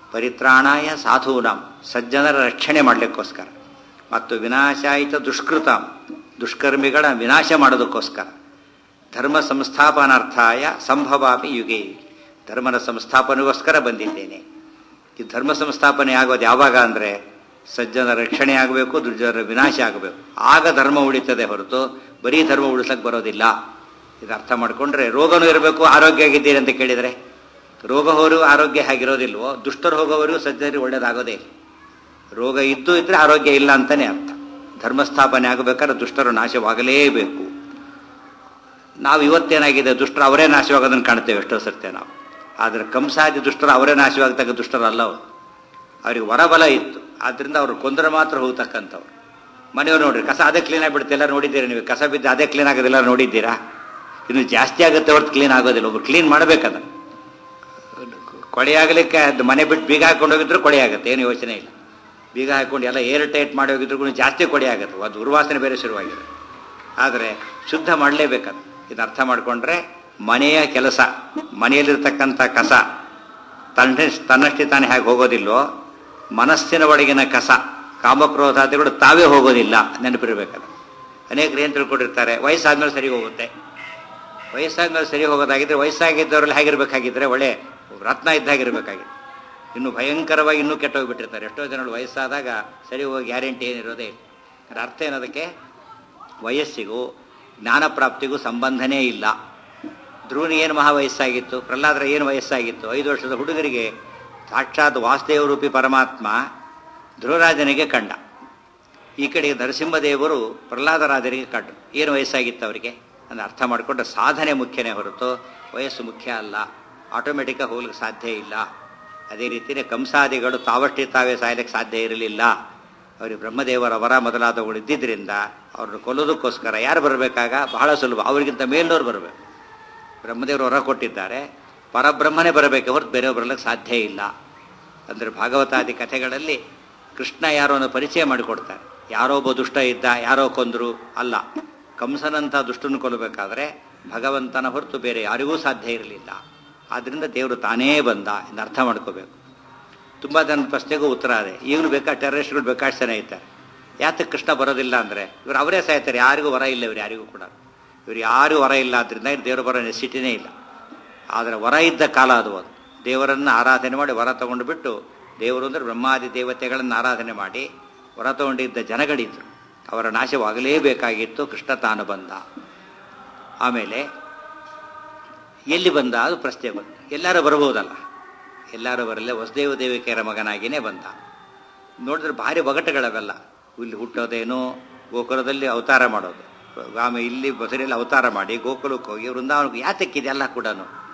ಪರಿತ್ರಾಣಾಯ ಸಾಧೂನಾಂ ಸಜ್ಜನರ ರಕ್ಷಣೆ ಮಾಡಲಿಕ್ಕೋಸ್ಕರ ಮತ್ತು ವಿನಾಶಾಯಿತ ದುಷ್ಕೃತ ದುಷ್ಕರ್ಮಿಗಳ ವಿನಾಶ ಮಾಡೋದಕ್ಕೋಸ್ಕರ ಧರ್ಮ ಸಂಸ್ಥಾಪನಾರ್ಥಾಯ ಸಂಭವಾಪಿ ಯುಗೆ ಧರ್ಮದ ಸಂಸ್ಥಾಪನೆಗೋಸ್ಕರ ಬಂದಿದ್ದೇನೆ ಈ ಧರ್ಮ ಸಂಸ್ಥಾಪನೆ ಆಗೋದು ಯಾವಾಗ ಅಂದರೆ ಸಜ್ಜನ ರಕ್ಷಣೆ ಆಗಬೇಕು ದುರ್ಜನರ ವಿನಾಶ ಆಗಬೇಕು ಆಗ ಧರ್ಮ ಉಳಿತದೆ ಹೊರತು ಬರೀ ಧರ್ಮ ಉಳಿಸಕ್ಕೆ ಬರೋದಿಲ್ಲ ಇದು ಅರ್ಥ ಮಾಡಿಕೊಂಡ್ರೆ ರೋಗನೂ ಇರಬೇಕು ಆರೋಗ್ಯ ಆಗಿದ್ದೀರಿ ಅಂತ ಕೇಳಿದರೆ ರೋಗ ಹೋರು ಆರೋಗ್ಯ ಆಗಿರೋದಿಲ್ವೋ ದುಷ್ಟರು ಹೋಗೋವರೆಗೂ ಸಜ್ಜನರಿಗೆ ಒಳ್ಳೇದಾಗೋದೇ ಇಲ್ಲ ರೋಗ ಇದ್ದು ಇದ್ರೆ ಆರೋಗ್ಯ ಇಲ್ಲ ಅಂತಾನೆ ಅರ್ಥ ಧರ್ಮಸ್ಥಾಪನೆ ಆಗಬೇಕಾದ್ರೆ ದುಷ್ಟರು ನಾಶವಾಗಲೇಬೇಕು ನಾವು ಇವತ್ತೇನಾಗಿದೆ ದುಷ್ಟರು ಅವರೇ ನಾಶವಾಗೋದನ್ನು ಕಾಣ್ತೇವೆ ಎಷ್ಟೋ ಸರ್ತೆ ನಾವು ಆದರೆ ಕಂಸಾದಿ ದುಷ್ಟರು ಅವರೇ ನಾಶವಾಗತಕ್ಕ ದುಷ್ಟರು ಅಲ್ಲ ಅವರು ಅವ್ರಿಗೆ ವರಬಲ ಇತ್ತು ಆದ್ರಿಂದ ಅವ್ರು ಕೊಂದರೆ ಮಾತ್ರ ಹೋಗ್ತಕ್ಕಂಥವ್ರು ಮನೆಯವ್ರು ನೋಡ್ರಿ ಕಸ ಅದೇ ಕ್ಲೀನ್ ಆಗಿಬಿಡುತ್ತೆಲ್ಲ ನೋಡಿದ್ದೀರಾ ನೀವು ಕಸ ಬಿದ್ದು ಅದೇ ಕ್ಲೀನ್ ಆಗೋದಿಲ್ಲ ನೋಡಿದ್ದೀರಾ ಇನ್ನು ಜಾಸ್ತಿ ಆಗುತ್ತೆ ಹೊರತು ಕ್ಲೀನ್ ಆಗೋದಿಲ್ಲ ಒಬ್ರು ಕ್ಲೀನ್ ಮಾಡಬೇಕದ ಕೊಳೆ ಆಗಲಿಕ್ಕೆ ಅದು ಮನೆ ಬಿಟ್ಟು ಬೀಗ ಹಾಕೊಂಡು ಹೋಗಿದ್ರು ಕೊಳೆ ಆಗುತ್ತೆ ಏನು ಯೋಚನೆ ಇಲ್ಲ ಬೀಗ ಹಾಕೊಂಡು ಎಲ್ಲ ಏರ್ ಟೈಟ್ ಮಾಡಿ ಹೋಗಿದ್ರು ಕೂಡ ಜಾಸ್ತಿ ಕೊಡೆ ಆಗುತ್ತೆ ಅದು ದುರ್ವಾಸನೆ ಬೇರೆ ಶುರುವಾಗಿದೆ ಆದರೆ ಶುದ್ಧ ಮಾಡಲೇಬೇಕದು ಇದು ಅರ್ಥ ಮಾಡಿಕೊಂಡ್ರೆ ಮನೆಯ ಕೆಲಸ ಮನೆಯಲ್ಲಿರ್ತಕ್ಕಂಥ ಕಸ ತನ್ನ ತನ್ನಷ್ಟೇ ತಾನೇ ಹೇಗೆ ಹೋಗೋದಿಲ್ಲೋ ಮನಸ್ಸಿನ ಒಳಗಿನ ಕಸ ಕಾಮಕ್ರೋಧಾದಿಗಳು ತಾವೇ ಹೋಗೋದಿಲ್ಲ ನೆನಪಿರಬೇಕದು ಅನೇಕರು ಏನು ತಿಳ್ಕೊಂಡಿರ್ತಾರೆ ವಯಸ್ಸಾದ್ಮೇಲೆ ಸರಿ ಹೋಗುತ್ತೆ ವಯಸ್ಸಾದ್ಮೇಲೆ ಸರಿ ಹೋಗೋದಾಗಿದ್ರೆ ವಯಸ್ಸಾಗಿದ್ದವರಲ್ಲಿ ಹೇಗಿರ್ಬೇಕಾಗಿದ್ರೆ ಒಳ್ಳೆ ರತ್ನ ಇದ್ದಾಗಿರ್ಬೇಕಾಗಿತ್ತು ಇನ್ನು ಭಯಂಕರವಾಗಿ ಇನ್ನೂ ಕೆಟ್ಟೋಗ್ಬಿಟ್ಟಿರ್ತಾರೆ ಎಷ್ಟೋ ಜನಗಳು ವಯಸ್ಸಾದಾಗ ಸರಿ ಹೋಗಿ ಗ್ಯಾರಂಟಿ ಏನಿರೋದೇ ಇಲ್ಲ ಅದರ ಅರ್ಥ ಏನದಕ್ಕೆ ವಯಸ್ಸಿಗೂ ಜ್ಞಾನ ಪ್ರಾಪ್ತಿಗೂ ಸಂಬಂಧನೇ ಇಲ್ಲ ಧ್ರುವನಿಗೆ ಏನು ಮಹಾ ವಯಸ್ಸಾಗಿತ್ತು ಪ್ರಹ್ಲಾದರ ಏನು ವಯಸ್ಸಾಗಿತ್ತು ಐದು ವರ್ಷದ ಹುಡುಗರಿಗೆ ಸಾಕ್ಷಾತ್ ವಾಸುದೇವ ರೂಪಿ ಪರಮಾತ್ಮ ಧ್ರುವರಾಜನಿಗೆ ಕಂಡ ಈ ಕಡೆಗೆ ನರಸಿಂಹದೇವರು ಪ್ರಹ್ಲಾದರಾಜರಿಗೆ ಕಂಡು ಏನು ವಯಸ್ಸಾಗಿತ್ತು ಅವರಿಗೆ ಅಂತ ಅರ್ಥ ಮಾಡಿಕೊಂಡ್ರೆ ಸಾಧನೆ ಮುಖ್ಯನೇ ಹೊರತು ವಯಸ್ಸು ಮುಖ್ಯ ಅಲ್ಲ ಆಟೋಮೆಟಿಕ್ಕಾಗಿ ಹೋಗ್ಲಿಕ್ಕೆ ಸಾಧ್ಯ ಇಲ್ಲ ಅದೇ ರೀತಿಯೇ ಕಂಸಾದಿಗಳು ತಾವಷ್ಟೇ ತಾವೇ ಸಾಯಲಿಕ್ಕೆ ಸಾಧ್ಯ ಇರಲಿಲ್ಲ ಅವರಿಗೆ ಬ್ರಹ್ಮದೇವರ ವರ ಮೊದಲಾದವುಗಳು ಇದ್ದಿದ್ದರಿಂದ ಅವ್ರನ್ನ ಕೊಲ್ಲೋದಕ್ಕೋಸ್ಕರ ಯಾರು ಬರಬೇಕಾಗ ಬಹಳ ಸುಲಭ ಅವರಿಗಿಂತ ಮೇಲಿನವ್ರು ಬರಬೇಕು ಬ್ರಹ್ಮದೇವರು ವರ ಕೊಟ್ಟಿದ್ದಾರೆ ಪರಬ್ರಹ್ಮನೇ ಬರಬೇಕು ಹೊರತು ಬೇರೆಯವ್ರು ಬರಲಿಕ್ಕೆ ಸಾಧ್ಯ ಇಲ್ಲ ಅಂದರೆ ಭಾಗವತಾದಿ ಕಥೆಗಳಲ್ಲಿ ಕೃಷ್ಣ ಯಾರೋ ಅನ್ನೋ ಪರಿಚಯ ಮಾಡಿಕೊಡ್ತಾರೆ ಯಾರೋ ಒಬ್ಬ ದುಷ್ಟ ಇದ್ದ ಯಾರೋ ಕೊಂದರು ಅಲ್ಲ ಕಂಸನಂಥ ದುಷ್ಟನ್ನು ಕೊಲ್ಲಬೇಕಾದ್ರೆ ಭಗವಂತನ ಹೊರತು ಬೇರೆ ಯಾರಿಗೂ ಸಾಧ್ಯ ಇರಲಿಲ್ಲ ಆದ್ದರಿಂದ ದೇವರು ತಾನೇ ಬಂದ ಎಂದು ಅರ್ಥ ಮಾಡ್ಕೋಬೇಕು ತುಂಬ ಜನ ಪ್ರಶ್ನೆಗೂ ಉತ್ತರ ಅದೇ ಈಗಲೂ ಬೇಕಾ ಟೆರರಿಸ್ಟ್ಗಳು ಬೇಕಾಷ್ಟು ಜನ ಇರ್ತಾರೆ ಯಾತಕ್ಕೆ ಕೃಷ್ಣ ಬರೋದಿಲ್ಲ ಅಂದರೆ ಇವರು ಅವರೇ ಸಾಯ್ತಾರೆ ಯಾರಿಗೂ ವರ ಇಲ್ಲ ಇವ್ರು ಯಾರಿಗೂ ಕೂಡ ಇವ್ರು ಯಾರಿಗೂ ವರ ಇಲ್ಲ ಆದ್ದರಿಂದ ದೇವರು ಬರೋ ನೆಸಿಟಿನೇ ಇಲ್ಲ ಆದರೆ ವರ ಇದ್ದ ಕಾಲ ಅದು ಅದು ದೇವರನ್ನು ಆರಾಧನೆ ಮಾಡಿ ವರ ತಗೊಂಡು ಬಿಟ್ಟು ದೇವರು ಅಂದರೆ ಬ್ರಹ್ಮಾದಿ ದೇವತೆಗಳನ್ನು ಆರಾಧನೆ ಮಾಡಿ ವರ ತಗೊಂಡಿದ್ದ ಜನಗಳಿದ್ರು ಅವರ ನಾಶವಾಗಲೇಬೇಕಾಗಿತ್ತು ಕೃಷ್ಣ ತಾನು ಬಂದ ಆಮೇಲೆ ಎಲ್ಲಿ ಬಂದ ಅದು ಪ್ರಶ್ನೆ ಬಂತು ಎಲ್ಲರೂ ಬರಬಹುದಲ್ಲ ಎಲ್ಲರೂ ಬರಲ್ಲ ವಸುದೇವ ದೇವಿಕೆಯರ ಮಗನಾಗಿಯೇ ಬಂದ ನೋಡಿದ್ರೆ ಭಾರಿ ಒಗಟುಗಳವೆಲ್ಲ ಇಲ್ಲಿ ಹುಟ್ಟೋದೇನು ಗೋಕುಲದಲ್ಲಿ ಅವತಾರ ಮಾಡೋದು ಆಮೇಲೆ ಇಲ್ಲಿ ಬಸರಿಯಲ್ಲಿ ಅವತಾರ ಮಾಡಿ ಗೋಕುಲಕ್ಕೆ ಹೋಗಿ ವೃಂದಾವನಕ್ಕೆ ಯಾತಕ್ಕಿದೆ ಎಲ್ಲ ಕೂಡ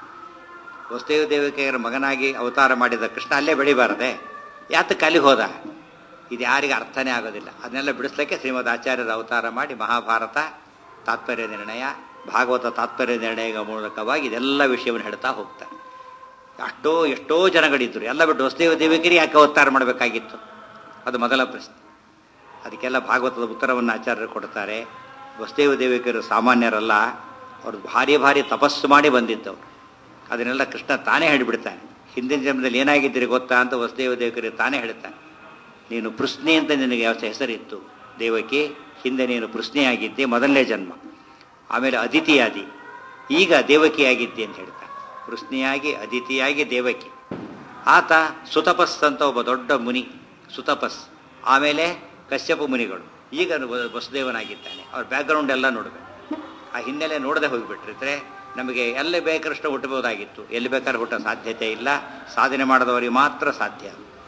ವಸುದೇವ ದೇವಿಕೆಯರ ಮಗನಾಗಿ ಅವತಾರ ಮಾಡಿದ ಕೃಷ್ಣ ಅಲ್ಲೇ ಬೆಳಿಬಾರದೆ ಯಾತಕ್ಕೆ ಅಲ್ಲಿ ಹೋದ ಇದು ಯಾರಿಗೆ ಅರ್ಥನೇ ಆಗೋದಿಲ್ಲ ಅದನ್ನೆಲ್ಲ ಬಿಡಿಸ್ಲಿಕ್ಕೆ ಶ್ರೀಮದ್ ಆಚಾರ್ಯರ ಅವತಾರ ಮಾಡಿ ಮಹಾಭಾರತ ತಾತ್ಪರ್ಯ ನಿರ್ಣಯ ಭಾಗವತ ತಾತ್ಪರ್ಯ ನಿರ್ಣಯ ಮೂಲಕವಾಗಿ ಇದೆಲ್ಲ ವಿಷಯವನ್ನು ಹೇಳ್ತಾ ಹೋಗ್ತಾರೆ ಅಷ್ಟೋ ಎಷ್ಟೋ ಜನಗಳಿದ್ರು ಎಲ್ಲ ಬಿಟ್ಟು ವಸುದೇವ ದೇವಿಕರಿ ಯಾಕೆ ಅವತಾರ ಮಾಡಬೇಕಾಗಿತ್ತು ಅದು ಮೊದಲ ಪ್ರಶ್ನೆ ಅದಕ್ಕೆಲ್ಲ ಭಾಗವತದ ಉತ್ತರವನ್ನು ಆಚಾರ್ಯರು ಕೊಡ್ತಾರೆ ವಸುದೇವ ದೇವಿಕರು ಸಾಮಾನ್ಯರಲ್ಲ ಅವರು ಭಾರಿ ಭಾರಿ ತಪಸ್ಸು ಮಾಡಿ ಬಂದಿದ್ದವರು ಅದನ್ನೆಲ್ಲ ಕೃಷ್ಣ ತಾನೇ ಹೇಳಿಬಿಡ್ತಾನೆ ಹಿಂದಿನ ಜನ್ಮದಲ್ಲಿ ಏನಾಗಿದ್ದೀರಿ ಗೊತ್ತಾ ಅಂತ ವಸುದೇವ ದೇವಿಕರಿಗೆ ತಾನೇ ಹೇಳ್ತಾನೆ ನೀನು ಪೃಶ್ನೆ ಅಂತ ನಿನಗೆ ಯಾವ ಹೆಸರಿತ್ತು ದೇವಕಿ ಹಿಂದೆ ನೀನು ಪೃಶ್ನೆಯಾಗಿದ್ದೆ ಮೊದಲನೇ ಜನ್ಮ ಆಮೇಲೆ ಅದಿತಿಯಾದಿ ಈಗ ದೇವಕಿಯಾಗಿದ್ದೆ ಅಂತ ಹೇಳ್ತಾನೆ ಪೃಶ್ನೆಯಾಗಿ ಅದಿತಿಯಾಗಿ ದೇವಕಿ ಆತ ಸುತಪಸ್ ಅಂತ ಒಬ್ಬ ದೊಡ್ಡ ಮುನಿ ಸುತಪಸ್ ಆಮೇಲೆ ಕಶ್ಯಪ ಮುನಿಗಳು ಈಗ ವಸುದೇವನಾಗಿದ್ದಾನೆ ಅವ್ರ ಬ್ಯಾಕ್ಗ್ರೌಂಡ್ ಎಲ್ಲ ನೋಡಬೇಕು ಆ ಹಿನ್ನೆಲೆ ನೋಡದೆ ಹೋಗಿಬಿಟ್ರಿದ್ರೆ ನಮಗೆ ಎಲ್ಲಿ ಬೇಕಾದಷ್ಟು ಹುಟ್ಟಬಹುದಾಗಿತ್ತು ಎಲ್ಲಿ ಬೇಕಾದ್ರೆ ಹುಟ್ಟೋ ಸಾಧ್ಯತೆ ಇಲ್ಲ ಸಾಧನೆ ಮಾಡಿದವರಿಗೆ ಮಾತ್ರ ಸಾಧ್ಯ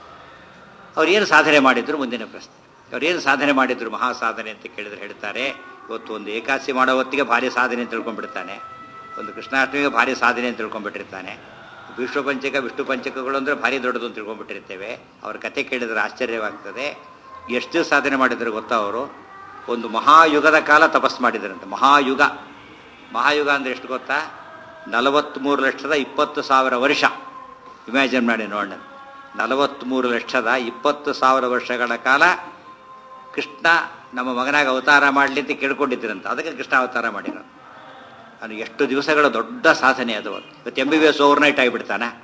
ಅವ್ರು ಏನು ಸಾಧನೆ ಮಾಡಿದ್ರು ಮುಂದಿನ ಪ್ರಶ್ನೆ ಅವ್ರು ಏನು ಸಾಧನೆ ಮಾಡಿದ್ರು ಮಹಾ ಸಾಧನೆ ಅಂತ ಕೇಳಿದ್ರೆ ಹೇಳ್ತಾರೆ ಇವತ್ತು ಒಂದು ಏಕಾದಶಿ ಮಾಡೋ ಹೊತ್ತಿಗೆ ಭಾರಿ ಸಾಧನೆ ಅಂತ ತಿಳ್ಕೊಂಡ್ಬಿಡ್ತಾನೆ ಒಂದು ಕೃಷ್ಣಾಷ್ಟಮಿಗೆ ಭಾರಿ ಸಾಧನೆ ಅಂತ ತಿಳ್ಕೊಂಡ್ಬಿಟ್ಟಿರ್ತಾನೆ ವಿಷ್ಣು ಪಂಚಕ ವಿಷ್ಣು ಪಂಚಕಗಳು ಅಂದರೆ ಭಾರಿ ದೊಡ್ಡದು ಅಂತ ತಿಳ್ಕೊಂಡ್ಬಿಟ್ಟಿರ್ತೇವೆ ಅವ್ರ ಕತೆ ಕೇಳಿದ್ರೆ ಆಶ್ಚರ್ಯವಾಗ್ತದೆ ಎಷ್ಟು ಸಾಧನೆ ಮಾಡಿದ್ರು ಗೊತ್ತಾ ಅವರು ಒಂದು ಮಹಾಯುಗದ ಕಾಲ ತಪಸ್ ಮಾಡಿದ್ರಂತೆ ಮಹಾಯುಗ ಮಹಾಯುಗ ಅಂದರೆ ಎಷ್ಟು ಗೊತ್ತಾ ನಲವತ್ತ್ಮೂರು ಲಕ್ಷದ ಇಪ್ಪತ್ತು ಸಾವಿರ ವರ್ಷ ಇಮ್ಯಾಜಿನ್ ಮಾಡಿ ನೋಡೋಣ ನಲವತ್ತ್ಮೂರು ಲಕ್ಷದ ಇಪ್ಪತ್ತು ಸಾವಿರ ವರ್ಷಗಳ ಕಾಲ ಕೃಷ್ಣ ನಮ್ಮ ಮಗನಾಗ ಅವತಾರ ಮಾಡಲಿ ಅಂತ ಕೇಳ್ಕೊಂಡಿದ್ರಂತ ಅದಕ್ಕೆ ಕೃಷ್ಣ ಅವತಾರ ಮಾಡಿರೋ ಅದು ಎಷ್ಟು ದಿವಸಗಳ ದೊಡ್ಡ ಸಾಧನೆ ಅದು ಇವತ್ತು M B B S overnight ಆಗಿಬಿಡ್ತಾನೆ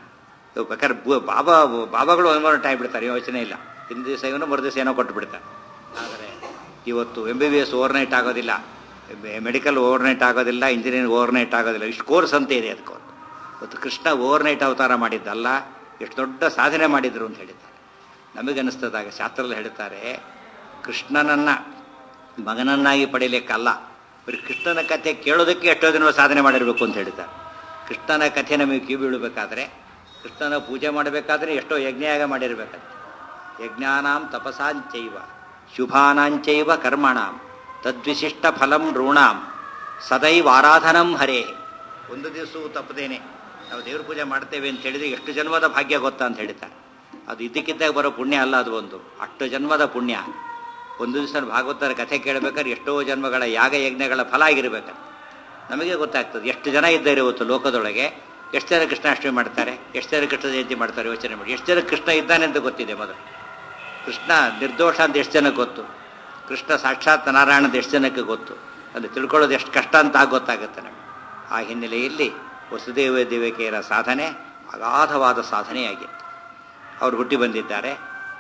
ಇವ್ ಬೇಕಾದ್ರೆ ಬು- ಬಾಬಾ ಬಾಬಾಗಳು ಒಂದು ಟೈಮ್ ಬಿಡ್ತಾರೆ ಯೋಚನೆ ಇಲ್ಲ ಹಿಂದಿನ ದಿವಸ ಇವನು ಮರು ದಿವಸ ಏನೋ ಕೊಟ್ಟು ಬಿಡ್ತಾರೆ ಆದರೆ ಇವತ್ತು M B B S overnight ಆಗೋದಿಲ್ಲ ಮೆಡಿಕಲ್ ಓವರ್ ನೈಟ್ ಆಗೋದಿಲ್ಲ ಇಂಜಿನಿಯರಿಂಗ್ ಓವರ್ ನೈಟ್ ಆಗೋದಿಲ್ಲ ಇಷ್ಟು ಕೋರ್ಸ್ ಅಂತ ಇದೆ ಅದಕ್ಕೆ ಒಂದು. ಇವತ್ತು ಕೃಷ್ಣ ಓವರ್ ನೈಟ್ ಅವತಾರ ಮಾಡಿದ್ದಲ್ಲ ಎಷ್ಟು ದೊಡ್ಡ ಸಾಧನೆ ಮಾಡಿದ್ರು ಅಂತ ಹೇಳಿದ್ದಾರೆ ನಮಗನ್ನಿಸ್ತದಾಗ ಶಾಸ್ತ್ರದಲ್ಲಿ ಹೇಳ್ತಾರೆ ಕೃಷ್ಣನನ್ನ ಮಗನನ್ನಾಗಿ ಪಡೀಲಿಕ್ಕಲ್ಲ ಬರೀ ಕೃಷ್ಣನ ಕಥೆ ಕೇಳೋದಕ್ಕೆ ಎಷ್ಟೋ ದಿನ ಸಾಧನೆ ಮಾಡಿರಬೇಕು ಅಂತ ಹೇಳಿದ್ದಾರೆ ಕೃಷ್ಣನ ಕಥೆ ನಮಗೆ ಕಿವಿ ಬೀಳಬೇಕಾದ್ರೆ ಕೃಷ್ಣನ ಪೂಜೆ ಮಾಡಬೇಕಾದ್ರೆ ಎಷ್ಟೋ ಯಜ್ಞಯಾಗ ಮಾಡಿರ್ಬೇಕಂತೆ ಯಜ್ಞಾನಾಂ ತಪಸಾಂಚೈವ ಶುಭಾನಾಂಚೈವ ಕರ್ಮಣಾಂ ತದ್ವಿಶಿಷ್ಟ ಫಲಂ ಋಣಾಂ ಸದೈವ ಆರಾಧನಂ ಹರೇ ಒಂದು ದಿವಸವೂ ತಪ್ಪದೇನೆ ನಾವು ದೇವ್ರ ಪೂಜೆ ಮಾಡ್ತೇವೆ ಅಂತ ಹೇಳಿದ್ರೆ ಎಷ್ಟು ಜನ್ಮದ ಭಾಗ್ಯ ಗೊತ್ತಾ ಅಂತ ಹೇಳ್ತಾರೆ ಅದು ಇದ್ದಕ್ಕಿದ್ದಾಗ ಬರೋ ಪುಣ್ಯ ಅಲ್ಲ ಅದು ಒಂದು ಅಷ್ಟು ಜನ್ಮದ ಪುಣ್ಯ ಒಂದು ದಿವಸ ಭಾಗವತರ ಕಥೆ ಕೇಳಬೇಕಾದ್ರೆ ಎಷ್ಟೋ ಜನ್ಮಗಳ ಯಾಗ ಯಜ್ಞಗಳ ಫಲ ಆಗಿರ್ಬೇಕಂತ ನಮಗೆ ಗೊತ್ತಾಗ್ತದೆ ಎಷ್ಟು ಜನ ಇದ್ದಾರೆ ಇವತ್ತು ಲೋಕದೊಳಗೆ ಎಷ್ಟು ಜನ ಕೃಷ್ಣಾಷ್ಟಮಿ ಮಾಡ್ತಾರೆ ಎಷ್ಟು ಜನ ಕೃಷ್ಣ ಜಯಂತಿ ಮಾಡ್ತಾರೆ ಯೋಚನೆ ಮಾಡಿ ಎಷ್ಟು ಜನ ಕೃಷ್ಣ ಇದ್ದಾನೆ ಅಂತ ಗೊತ್ತಿದೆ ಮೊದಲು ಕೃಷ್ಣ ನಿರ್ದೋಷ ಅಂತ ಎಷ್ಟು ಜನಕ್ಕೆ ಗೊತ್ತು ಕೃಷ್ಣ ಸಾಕ್ಷಾತ್ ನಾರಾಯಣ ಅಂತ ಎಷ್ಟು ಜನಕ್ಕೆ ಗೊತ್ತು ಅದು ತಿಳ್ಕೊಳ್ಳೋದು ಎಷ್ಟು ಕಷ್ಟ ಅಂತ ಆಗ ಗೊತ್ತಾಗುತ್ತೆ ನಮಗೆ ಆ ಹಿನ್ನೆಲೆಯಲ್ಲಿ ವಸುದೇವ ದೇವಿಕೆಯರ ಸಾಧನೆ ಅಗಾಧವಾದ ಸಾಧನೆಯಾಗಿತ್ತು ಅವರು ಹುಟ್ಟಿ ಬಂದಿದ್ದಾರೆ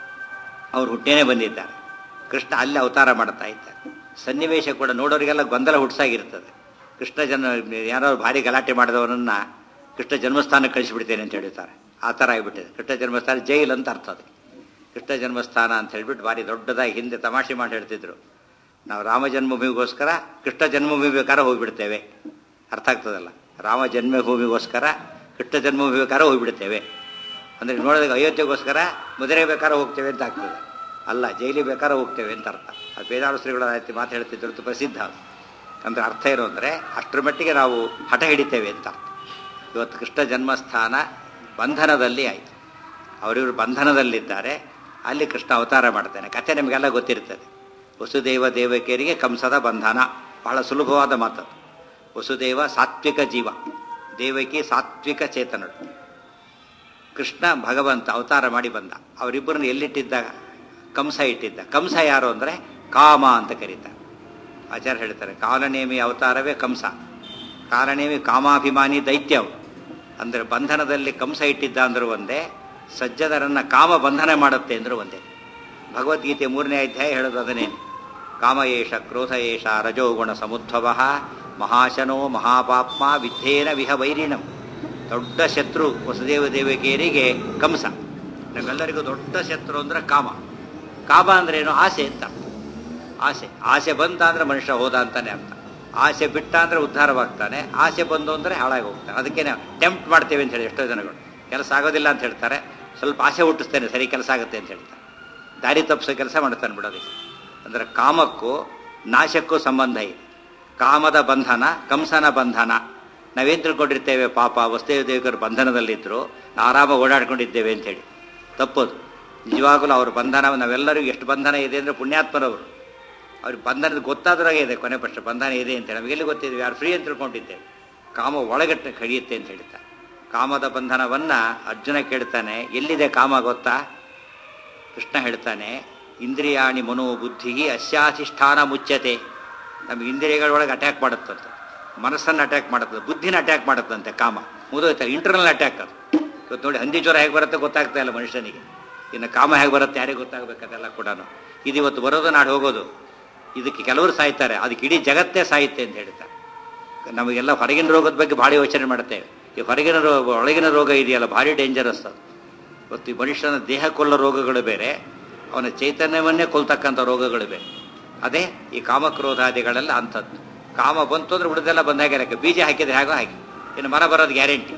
ಅವರು ಹುಟ್ಟೇನೆ ಬಂದಿದ್ದಾರೆ ಕೃಷ್ಣ ಅಲ್ಲಿ ಅವತಾರ ಮಾಡ್ತಾ ಇದ್ದಾರೆ ಸನ್ನಿವೇಶ ಕೂಡ ನೋಡೋರಿಗೆಲ್ಲ ಗೊಂದಲ ಹುಟ್ಸಾಗಿರ್ತದೆ ಕೃಷ್ಣ ಜನ್ಮ ಯಾರೋ ಭಾರಿ ಗಲಾಟೆ ಮಾಡಿದವನನ್ನ ಕೃಷ್ಣ ಜನ್ಮಸ್ಥಾನಕ್ಕೆ ಕಳಿಸಿಬಿಡ್ತೇನೆ ಅಂತ ಹೇಳ್ತಾರೆ ಆ ಥರ ಆಗಿಬಿಟ್ಟಿದೆ ಕೃಷ್ಣ ಜನ್ಮಸ್ಥಾನ ಜೈಲ್ ಅಂತ ಅರ್ಥ ಅದಕ್ಕೆ ಕೃಷ್ಣ ಜನ್ಮಸ್ಥಾನ ಅಂತ ಹೇಳ್ಬಿಟ್ಟು ಭಾರಿ ದೊಡ್ಡದಾಗಿ ಹಿಂದೆ ತಮಾಷೆ ಮಾಡಿ ಹೇಳ್ತಿದ್ರು ನಾವು ರಾಮ ಜನ್ಮಭೂಮಿಗೋಸ್ಕರ ಕೃಷ್ಣ ಜನ್ಮಭೂಮಿ ಬೇಕಾದ್ರೆ ಹೋಗ್ಬಿಡ್ತೇವೆ ಅರ್ಥ ಆಗ್ತದಲ್ಲ ರಾಮ ಜನ್ಮಭೂಮಿಗೋಸ್ಕರ ಕೃಷ್ಣ ಜನ್ಮಭೂಮಿ ಬೇಕಾದ್ರೆ ಹೋಗ್ಬಿಡ್ತೇವೆ ಅಂದರೆ ನೋಡಿದಾಗ ಅಯೋಧ್ಯೆಗೋಸ್ಕರ ಮದುವೆ ಬೇಕಾದ್ರೆ ಹೋಗ್ತೇವೆ ಅಂತ ಆಗ್ತದೆ ಅಲ್ಲ ಜೈಲಿಗೆ ಬೇಕಾದ್ರೆ ಹೋಗ್ತೇವೆ ಅಂತ ಅರ್ಥ ಅದು ಬೇದಾಳು ಶ್ರೀಗಳ ಆಯ್ತು ಮಾತು ಹೇಳ್ತಿದ್ರು ಅದು ಪ್ರಸಿದ್ಧ ಅದು ಅಂದ್ರೆ ಅರ್ಥ ಏನು ಅಂದರೆ ಅಷ್ಟರ ಮಟ್ಟಿಗೆ ನಾವು ಹಠ ಹಿಡಿತೇವೆ ಅಂತ ಅರ್ಥ ಇವತ್ತು ಕೃಷ್ಣ ಜನ್ಮಸ್ಥಾನ ಬಂಧನದಲ್ಲಿ ಆಯಿತು ಅವರಿವರು ಬಂಧನದಲ್ಲಿದ್ದಾರೆ ಅಲ್ಲಿ ಕೃಷ್ಣ ಅವತಾರ ಮಾಡ್ತಾನೆ ಕಥೆ ನಿಮಗೆಲ್ಲ ಗೊತ್ತಿರ್ತದೆ ವಸುದೇವ ದೇವಕಿಯರಿಗೆ ಕಂಸದ ಬಂಧನ ಬಹಳ ಸುಲಭವಾದ ಮಾತು ವಸುದೇವ ಸಾತ್ವಿಕ ಜೀವ ದೇವಕಿ ಸಾತ್ವಿಕ ಚೇತನರು ಕೃಷ್ಣ ಭಗವಂತ ಅವತಾರ ಮಾಡಿ ಬಂದ ಅವರಿಬ್ಬರನ್ನ ಎಲ್ಲಿಟ್ಟಿದ್ದ ಕಂಸ ಇಟ್ಟಿದ್ದ ಕಂಸ ಯಾರು ಅಂದರೆ ಕಾಮ ಅಂತ ಕರೀತಾರೆ ಆಚಾರ್ಯ ಹೇಳ್ತಾರೆ ಕಾಲನೇಮಿ ಅವತಾರವೇ ಕಂಸ ಕಾಲನೇಮಿ ಕಾಮಾಭಿಮಾನಿ ದೈತ್ಯವು ಅಂದರೆ ಬಂಧನದಲ್ಲಿ ಕಂಸ ಇಟ್ಟಿದ್ದ ಅಂದರೂ ಒಂದೇ ಸಜ್ಜನರನ್ನ ಕಾಮ ಬಂಧನ ಮಾಡುತ್ತೆ ಅಂದರೂ ಒಂದೇ ಭಗವದ್ಗೀತೆ ಮೂರನೇ ಅಧ್ಯಾಯ ಹೇಳೋದು ಅದನ್ನೇನು ಕಾಮ ಏಷ ಕ್ರೋಧ ಏಷ ರಜೋಗುಣ ಸಮುದ್ಭವ ಮಹಾಶನೋ ಮಹಾಪಾಪ್ಮ ವಿದ್ಯೇನ ವಿಹ ವೈರಿಣಂ ದೊಡ್ಡ ಶತ್ರು ವಸುದೇವ ದೇವಕಿಯರಿಗೆ ಕಂಸ ನಮ್ಮೆಲ್ಲರಿಗೂ ದೊಡ್ಡ ಶತ್ರು ಅಂದ್ರೆ ಕಾಮ ಕಾಮ ಅಂದ್ರೆ ಏನು ಆಸೆ ಅಂತ ಆಸೆ ಆಸೆ ಬಂತ ಅಂದ್ರೆ ಮನುಷ್ಯ ಹೋದ ಅಂತಾನೆ ಅರ್ಥ ಆಸೆ ಬಿಟ್ಟ ಅಂದ್ರೆ ಉದ್ಧಾರವಾಗ್ತಾನೆ ಆಸೆ ಬಂದು ಅಂದ್ರೆ ಹಾಳಾಗಿ ಹೋಗ್ತಾನೆ ಅದಕ್ಕೆ ನಾವು ಟೆಂಪ್ಟ್ ಮಾಡ್ತೇವೆ ಅಂತ ಹೇಳಿ ಎಷ್ಟೋ ಜನಗಳು ಕೆಲಸ ಆಗೋದಿಲ್ಲ ಅಂತ ಹೇಳ್ತಾರೆ ಸ್ವಲ್ಪ ಆಸೆ ಹುಟ್ಟಿಸ್ತೇನೆ ಸರಿ ಕೆಲಸ ಆಗುತ್ತೆ ಅಂತ ಹೇಳ್ತಾರೆ ದಾರಿ ತಪ್ಪಿಸೋ ಕೆಲಸ ಮಾಡ್ತಾನೆ ಬಿಡೋದಕ್ಕೆ ಅಂದ್ರೆ ಕಾಮಕ್ಕೂ ನಾಶಕ್ಕೂ ಸಂಬಂಧ ಇದೆ ಕಾಮದ ಬಂಧನ ಕಂಸನ ಬಂಧನ ನಾವೇನು ತಿಳ್ಕೊಂಡಿರ್ತೇವೆ ಪಾಪ ವಸುದೇವ ದೇವಿಕರು ಬಂಧನದಲ್ಲಿದ್ದರು ಆರಾಮ ಓಡಾಡ್ಕೊಂಡಿದ್ದೇವೆ ಅಂತ ಹೇಳಿ ತಪ್ಪದು ನಿಜವಾಗಲೂ ಅವ್ರ ಬಂಧನ ನಾವೆಲ್ಲರಿಗೂ ಎಷ್ಟು ಬಂಧನ ಇದೆ ಅಂದರೆ ಪುಣ್ಯಾತ್ಮರವರು ಅವ್ರಿಗೆ ಬಂಧನದ ಗೊತ್ತಾದ್ರಾಗೆ ಇದೆ ಕೊನೆ ಪಕ್ಷ ಬಂಧನ ಇದೆ ಅಂತ ಹೇಳಿ ನಮಗೆಲ್ಲಿ ಗೊತ್ತಿದ್ವಿ ಯಾರು ಫ್ರೀ ಅಂತ ತಿಳ್ಕೊಂಡಿದ್ದೇವೆ ಕಾಮ ಒಳಗಟ್ಟೆ ಕಡಿಯುತ್ತೆ ಅಂತ ಹೇಳ್ತಾರೆ ಕಾಮದ ಬಂಧನವನ್ನ ಅರ್ಜುನ ಕೇಳ್ತಾನೆ ಎಲ್ಲಿದೆ ಕಾಮ ಗೊತ್ತಾ ಕೃಷ್ಣ ಹೇಳ್ತಾನೆ ಇಂದ್ರಿಯಾಣಿ ಮನೋ ಬುದ್ಧಿ ಅಸ್ಯಾಧಿಷ್ಠಾನ ಮುಚ್ಚತೆ ನಮ್ಗೆ ಇಂದ್ರಿಯಗಳೊಳಗೆ ಅಟ್ಯಾಕ್ ಮಾಡುತ್ತಂತ ಮನಸ್ಸನ್ನು ಅಟ್ಯಾಕ್ ಮಾಡುತ್ತದೆ ಬುದ್ಧಿನ ಅಟ್ಯಾಕ್ ಮಾಡುತ್ತಂತೆ ಕಾಮ ಮುಗಿದೋಯ್ತಾರೆ ಇಂಟರ್ನಲ್ ಅಟ್ಯಾಕ್ ಅದು ಇವತ್ತು ನೋಡಿ ಹಂದಿ ಜ್ವರ ಹೇಗೆ ಬರುತ್ತೆ ಗೊತ್ತಾಗ್ತಾ ಇಲ್ಲ ಮನುಷ್ಯನಿಗೆ ಇನ್ನು ಕಾಮ ಹೇಗೆ ಬರುತ್ತೆ ಯಾರಿಗೆ ಗೊತ್ತಾಗಬೇಕು ಅದೆಲ್ಲ ಕೂಡ ಇದು ಇವತ್ತು ಬರೋದು ನಾಡು ಹೋಗೋದು ಇದಕ್ಕೆ ಕೆಲವರು ಸಾಯ್ತಾರೆ ಅದಕ್ಕೆ ಇಡೀ ಜಗತ್ತೇ ಸಾಯುತ್ತೆ ಅಂತ ಹೇಳ್ತಾರೆ ನಮಗೆಲ್ಲ ಹೊರಗಿನ ರೋಗದ ಬಗ್ಗೆ ಭಾಳ ಯೋಚನೆ ಮಾಡ್ತೇವೆ ಈ ಹೊರಗಿನ ರೋಗ ಒಳಗಿನ ರೋಗ ಇದೆಯಲ್ಲ ಭಾರಿ ಡೇಂಜರಸ್ ಅದು ಇವತ್ತು ಈ ಮನುಷ್ಯನ ದೇಹ ಕೊಲ್ಲ ರೋಗಗಳು ಬೇರೆ ಅವನ ಚೈತನ್ಯವನ್ನೇ ಕೊಲ್ತಕ್ಕಂಥ ರೋಗಗಳು ಬೇರೆ ಅದೇ ಈ ಕಾಮಕ್ರೋಧಾದಿಗಳೆಲ್ಲ ಅಂಥದ್ದು ಕಾಮ ಬಂತು ಅಂದ್ರೆ ಉಳಿದೆಲ್ಲ ಬಂದಾಗ ಲೆಕ್ಕ ಬೀಜ ಹಾಕಿದ್ರೆ ಹೇಗೋ ಹಾಕಿ ಇನ್ನು ಮರ ಬರೋದು ಗ್ಯಾರಂಟಿ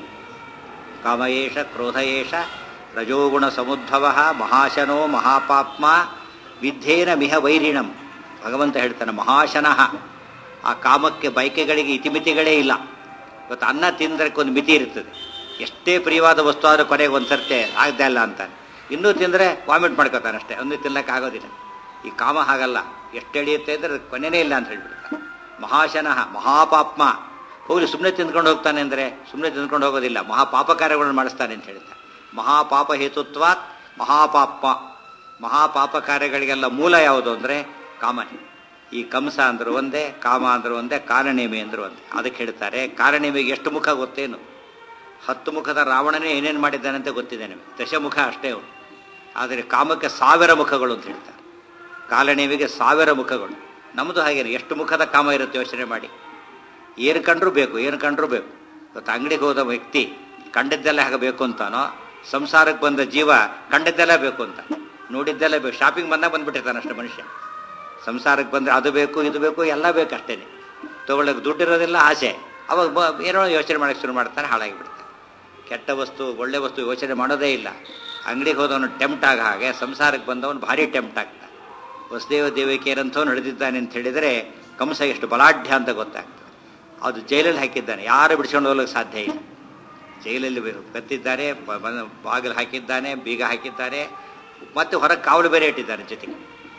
ಕಾಮ ಏಷ ಕ್ರೋಧ ಏಷ ರಜೋಗುಣ ಸಮುದ್ಭವ ಮಹಾಶನೋ ಮಹಾಪಾಪ್ಮ ವಿದ್ಯೇನ ಮಿಹ ವೈರಿಣಂ ಭಗವಂತ ಹೇಳ್ತಾನೆ ಮಹಾಶನಃ ಆ ಕಾಮಕ್ಕೆ ಬೈಕೆಗಳಿಗೆ ಇತಿಮಿತಿಗಳೇ ಇಲ್ಲ ಇವತ್ತು ಅನ್ನ ತಿಂದ್ರಕ್ಕೆ ಒಂದು ಮಿತಿ ಇರ್ತದೆ ಎಷ್ಟೇ ಪ್ರಿಯವಾದ ವಸ್ತು ಆದರೂ ಕೊನೆಗೆ ಒಂದು ಸರ್ತೆ ಆಗದೆ ಇಲ್ಲ ಅಂತಾನೆ ಇನ್ನೂ ತಿಂದರೆ ವಾಮಿಟ್ ಮಾಡ್ಕೋತಾನೆ ಅಷ್ಟೇ ಒಂದು ತಿನ್ನಕ್ಕೆ ಆಗೋದಿಲ್ಲ ಈ ಕಾಮ ಹಾಗಲ್ಲ ಎಷ್ಟು ಎಳೆಯುತ್ತೆ ಅಂದರೆ ಕೊನೆನೇ ಇಲ್ಲ ಅಂತ ಹೇಳ್ಬಿಡ್ತಾನೆ ಮಹಾಶನಃ ಮಹಾಪಾಪ್ಮ ಹೋಗಿ ಸುಮ್ಮನೆ ತಿಂದ್ಕೊಂಡು ಹೋಗ್ತಾನೆ ಅಂದರೆ ಸುಮ್ಮನೆ ತಿಂದ್ಕೊಂಡು ಹೋಗೋದಿಲ್ಲ ಮಹಾಪಾಪ ಕಾರ್ಯಗಳನ್ನು ಮಾಡಿಸ್ತಾನೆ ಅಂತ ಹೇಳ್ತಾನೆ ಮಹಾಪಾಪ ಹೇತುತ್ವ ಮಹಾಪಾಪ ಮಹಾಪಾಪ ಕಾರ್ಯಗಳಿಗೆಲ್ಲ ಮೂಲ ಯಾವುದು ಅಂದರೆ ಕಾಮನೆ ಈ ಕಂಸ ಅಂದ್ರು ಒಂದೇ ಕಾಮ ಅಂದ್ರು ಒಂದೇ ಕಾರಣೇಮಿ ಅಂದ್ರು ಒಂದೇ ಅದಕ್ಕೆ ಹೇಳ್ತಾರೆ ಕಾರಣೇಮಿಗೆ ಎಷ್ಟು ಮುಖ ಗೊತ್ತೇನು ಹತ್ತು ಮುಖದ ರಾವಣನೇ ಏನೇನು ಮಾಡಿದ್ದಾನೆ ಅಂತ ಗೊತ್ತಿದೆ ನಿಮಗೆ ದಶಮುಖ ಅಷ್ಟೇ ಅವನು ಆದರೆ ಕಾಮಕ್ಕೆ ಸಾವಿರ ಮುಖಗಳು ಅಂತ ಹೇಳ್ತಾರೆ ಕಾಲಣಿವಿಗೆ ಸಾವಿರ ಮುಖಗಳು ನಮ್ಮದು ಹಾಗೇನೆ ಎಷ್ಟು ಮುಖದ ಕಾಮ ಇರುತ್ತೆ ಯೋಚನೆ ಮಾಡಿ ಏನು ಕಂಡ್ರೂ ಬೇಕು ಏನು ಕಂಡ್ರೂ ಬೇಕು ಇವತ್ತು ಅಂಗಡಿಗೆ ಹೋದ ವ್ಯಕ್ತಿ ಕಂಡದ್ದೆಲ್ಲ ಹಾಗೆ ಬೇಕು ಅಂತಾನೋ ಸಂಸಾರಕ್ಕೆ ಬಂದ ಜೀವ ಕಂಡದ್ದೆಲ್ಲ ಬೇಕು ಅಂತ ನೋಡಿದ್ದೆಲ್ಲ ಬೇಕು ಶಾಪಿಂಗ್ ಬಂದಾಗ ಬಂದ್ಬಿಟ್ಟಿರ್ತಾನೆ ಅಷ್ಟೇ ಮನುಷ್ಯ ಸಂಸಾರಕ್ಕೆ ಬಂದರೆ ಅದು ಬೇಕು ಇದು ಬೇಕು ಎಲ್ಲ ಬೇಕು ಅಷ್ಟೇ ತೊಗೊಳಕ್ಕೆ ದುಡ್ಡಿರೋದಿಲ್ಲ ಆಸೆ ಅವಾಗ ಬ- ಏನೋ ಯೋಚನೆ ಮಾಡೋಕ್ಕೆ ಶುರು ಮಾಡ್ತಾನೆ ಹಾಳಾಗಿ ಬಿಡ್ತಾನೆ ಕೆಟ್ಟ ವಸ್ತು ಒಳ್ಳೆ ವಸ್ತು ಯೋಚನೆ ಮಾಡೋದೇ ಇಲ್ಲ ಅಂಗಡಿಗೆ ಹೋದವನು ಟೆಂಪ್ಟ್ ಆಗ ಹಾಗೆ ಸಂಸಾರಕ್ಕೆ ಬಂದವನು ಭಾರಿ ಟೆಂಪ್ಟ್ ಆಗ್ತಾನೆ ವಸುದೇವ ದೇವಿಕೆಯರಂಥವ್ನು ನಡೆದಿದ್ದಾನೆ ಅಂತ ಹೇಳಿದರೆ ಕಂಸ ಎಷ್ಟು ಬಲಾಢ್ಯ ಅಂತ ಗೊತ್ತಾಗ್ತದೆ ಅದು ಜೈಲಲ್ಲಿ ಹಾಕಿದ್ದಾನೆ ಯಾರು ಬಿಡಿಸ್ಕೊಂಡು ಹೋಗ್ಲಿಕ್ಕೆ ಸಾಧ್ಯ ಇಲ್ಲ ಜೈಲಲ್ಲಿ ಬೆ- ಕತ್ತಿದ್ದಾರೆ ಬ- ಬ- ಬಾಗಿಲು ಹಾಕಿದ್ದಾನೆ ಬೀಗ ಹಾಕಿದ್ದಾರೆ ಮತ್ತೆ ಹೊರಗೆ ಕಾವಲು ಬೇರೆ ಇಟ್ಟಿದ್ದಾರೆ ಜೊತೆಗೆ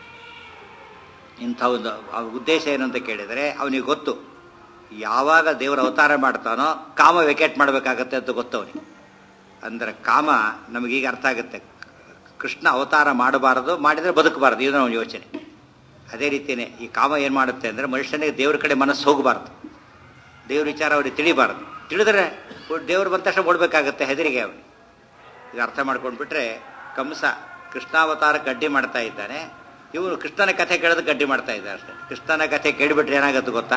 ಇಂಥ ಒಂದು ಆ ಉದ್ದೇಶ ಏನು ಅಂತ ಕೇಳಿದರೆ ಅವನಿಗೆ ಗೊತ್ತು ಯಾವಾಗ ದೇವರ ಅವತಾರ ಮಾಡ್ತಾನೋ ಕಾಮ ವೆಕೇಟ್ ಮಾಡಬೇಕಾಗತ್ತೆ ಅಂತ ಗೊತ್ತು ಅವನಿಗೆ ಅಂದರೆ ಕಾಮ ನಮಗೀಗ ಅರ್ಥ ಆಗುತ್ತೆ ಕೃಷ್ಣ ಅವತಾರ ಮಾಡಬಾರದು ಮಾಡಿದರೆ ಬದುಕಬಾರದು ಇದು ಅವನ ಯೋಚನೆ ಅದೇ ರೀತಿಯೇ ಈ ಕಾಮ ಏನು ಮಾಡುತ್ತೆ ಅಂದರೆ ಮನುಷ್ಯನಿಗೆ ದೇವ್ರ ಕಡೆ ಮನಸ್ಸು ಹೋಗಬಾರ್ದು ದೇವ್ರ ವಿಚಾರ ಅವ್ರಿಗೆ ತಿಳಿಬಾರ್ದು ತಿಳಿದ್ರೆ ದೇವ್ರು ಬಂದ ತಕ್ಷಣ ಓಡಬೇಕಾಗತ್ತೆ ಹೆದರಿಗೆ ಅವನಿಗೆ ಈಗ ಅರ್ಥ ಮಾಡ್ಕೊಂಡ್ಬಿಟ್ರೆ ಕಂಸ ಕೃಷ್ಣಾವತಾರ ಗಡ್ಡಿ ಮಾಡ್ತಾ ಇದ್ದಾನೆ ಇವನು ಕೃಷ್ಣನ ಕಥೆ ಕೇಳೋದು ಗಡ್ಡಿ ಮಾಡ್ತಾ ಇದ್ದಾರೆ ಅಷ್ಟೇ ಕೃಷ್ಣನ ಕಥೆ ಕೇಳಿಬಿಟ್ರೆ ಏನಾಗತ್ತೆ ಗೊತ್ತಾ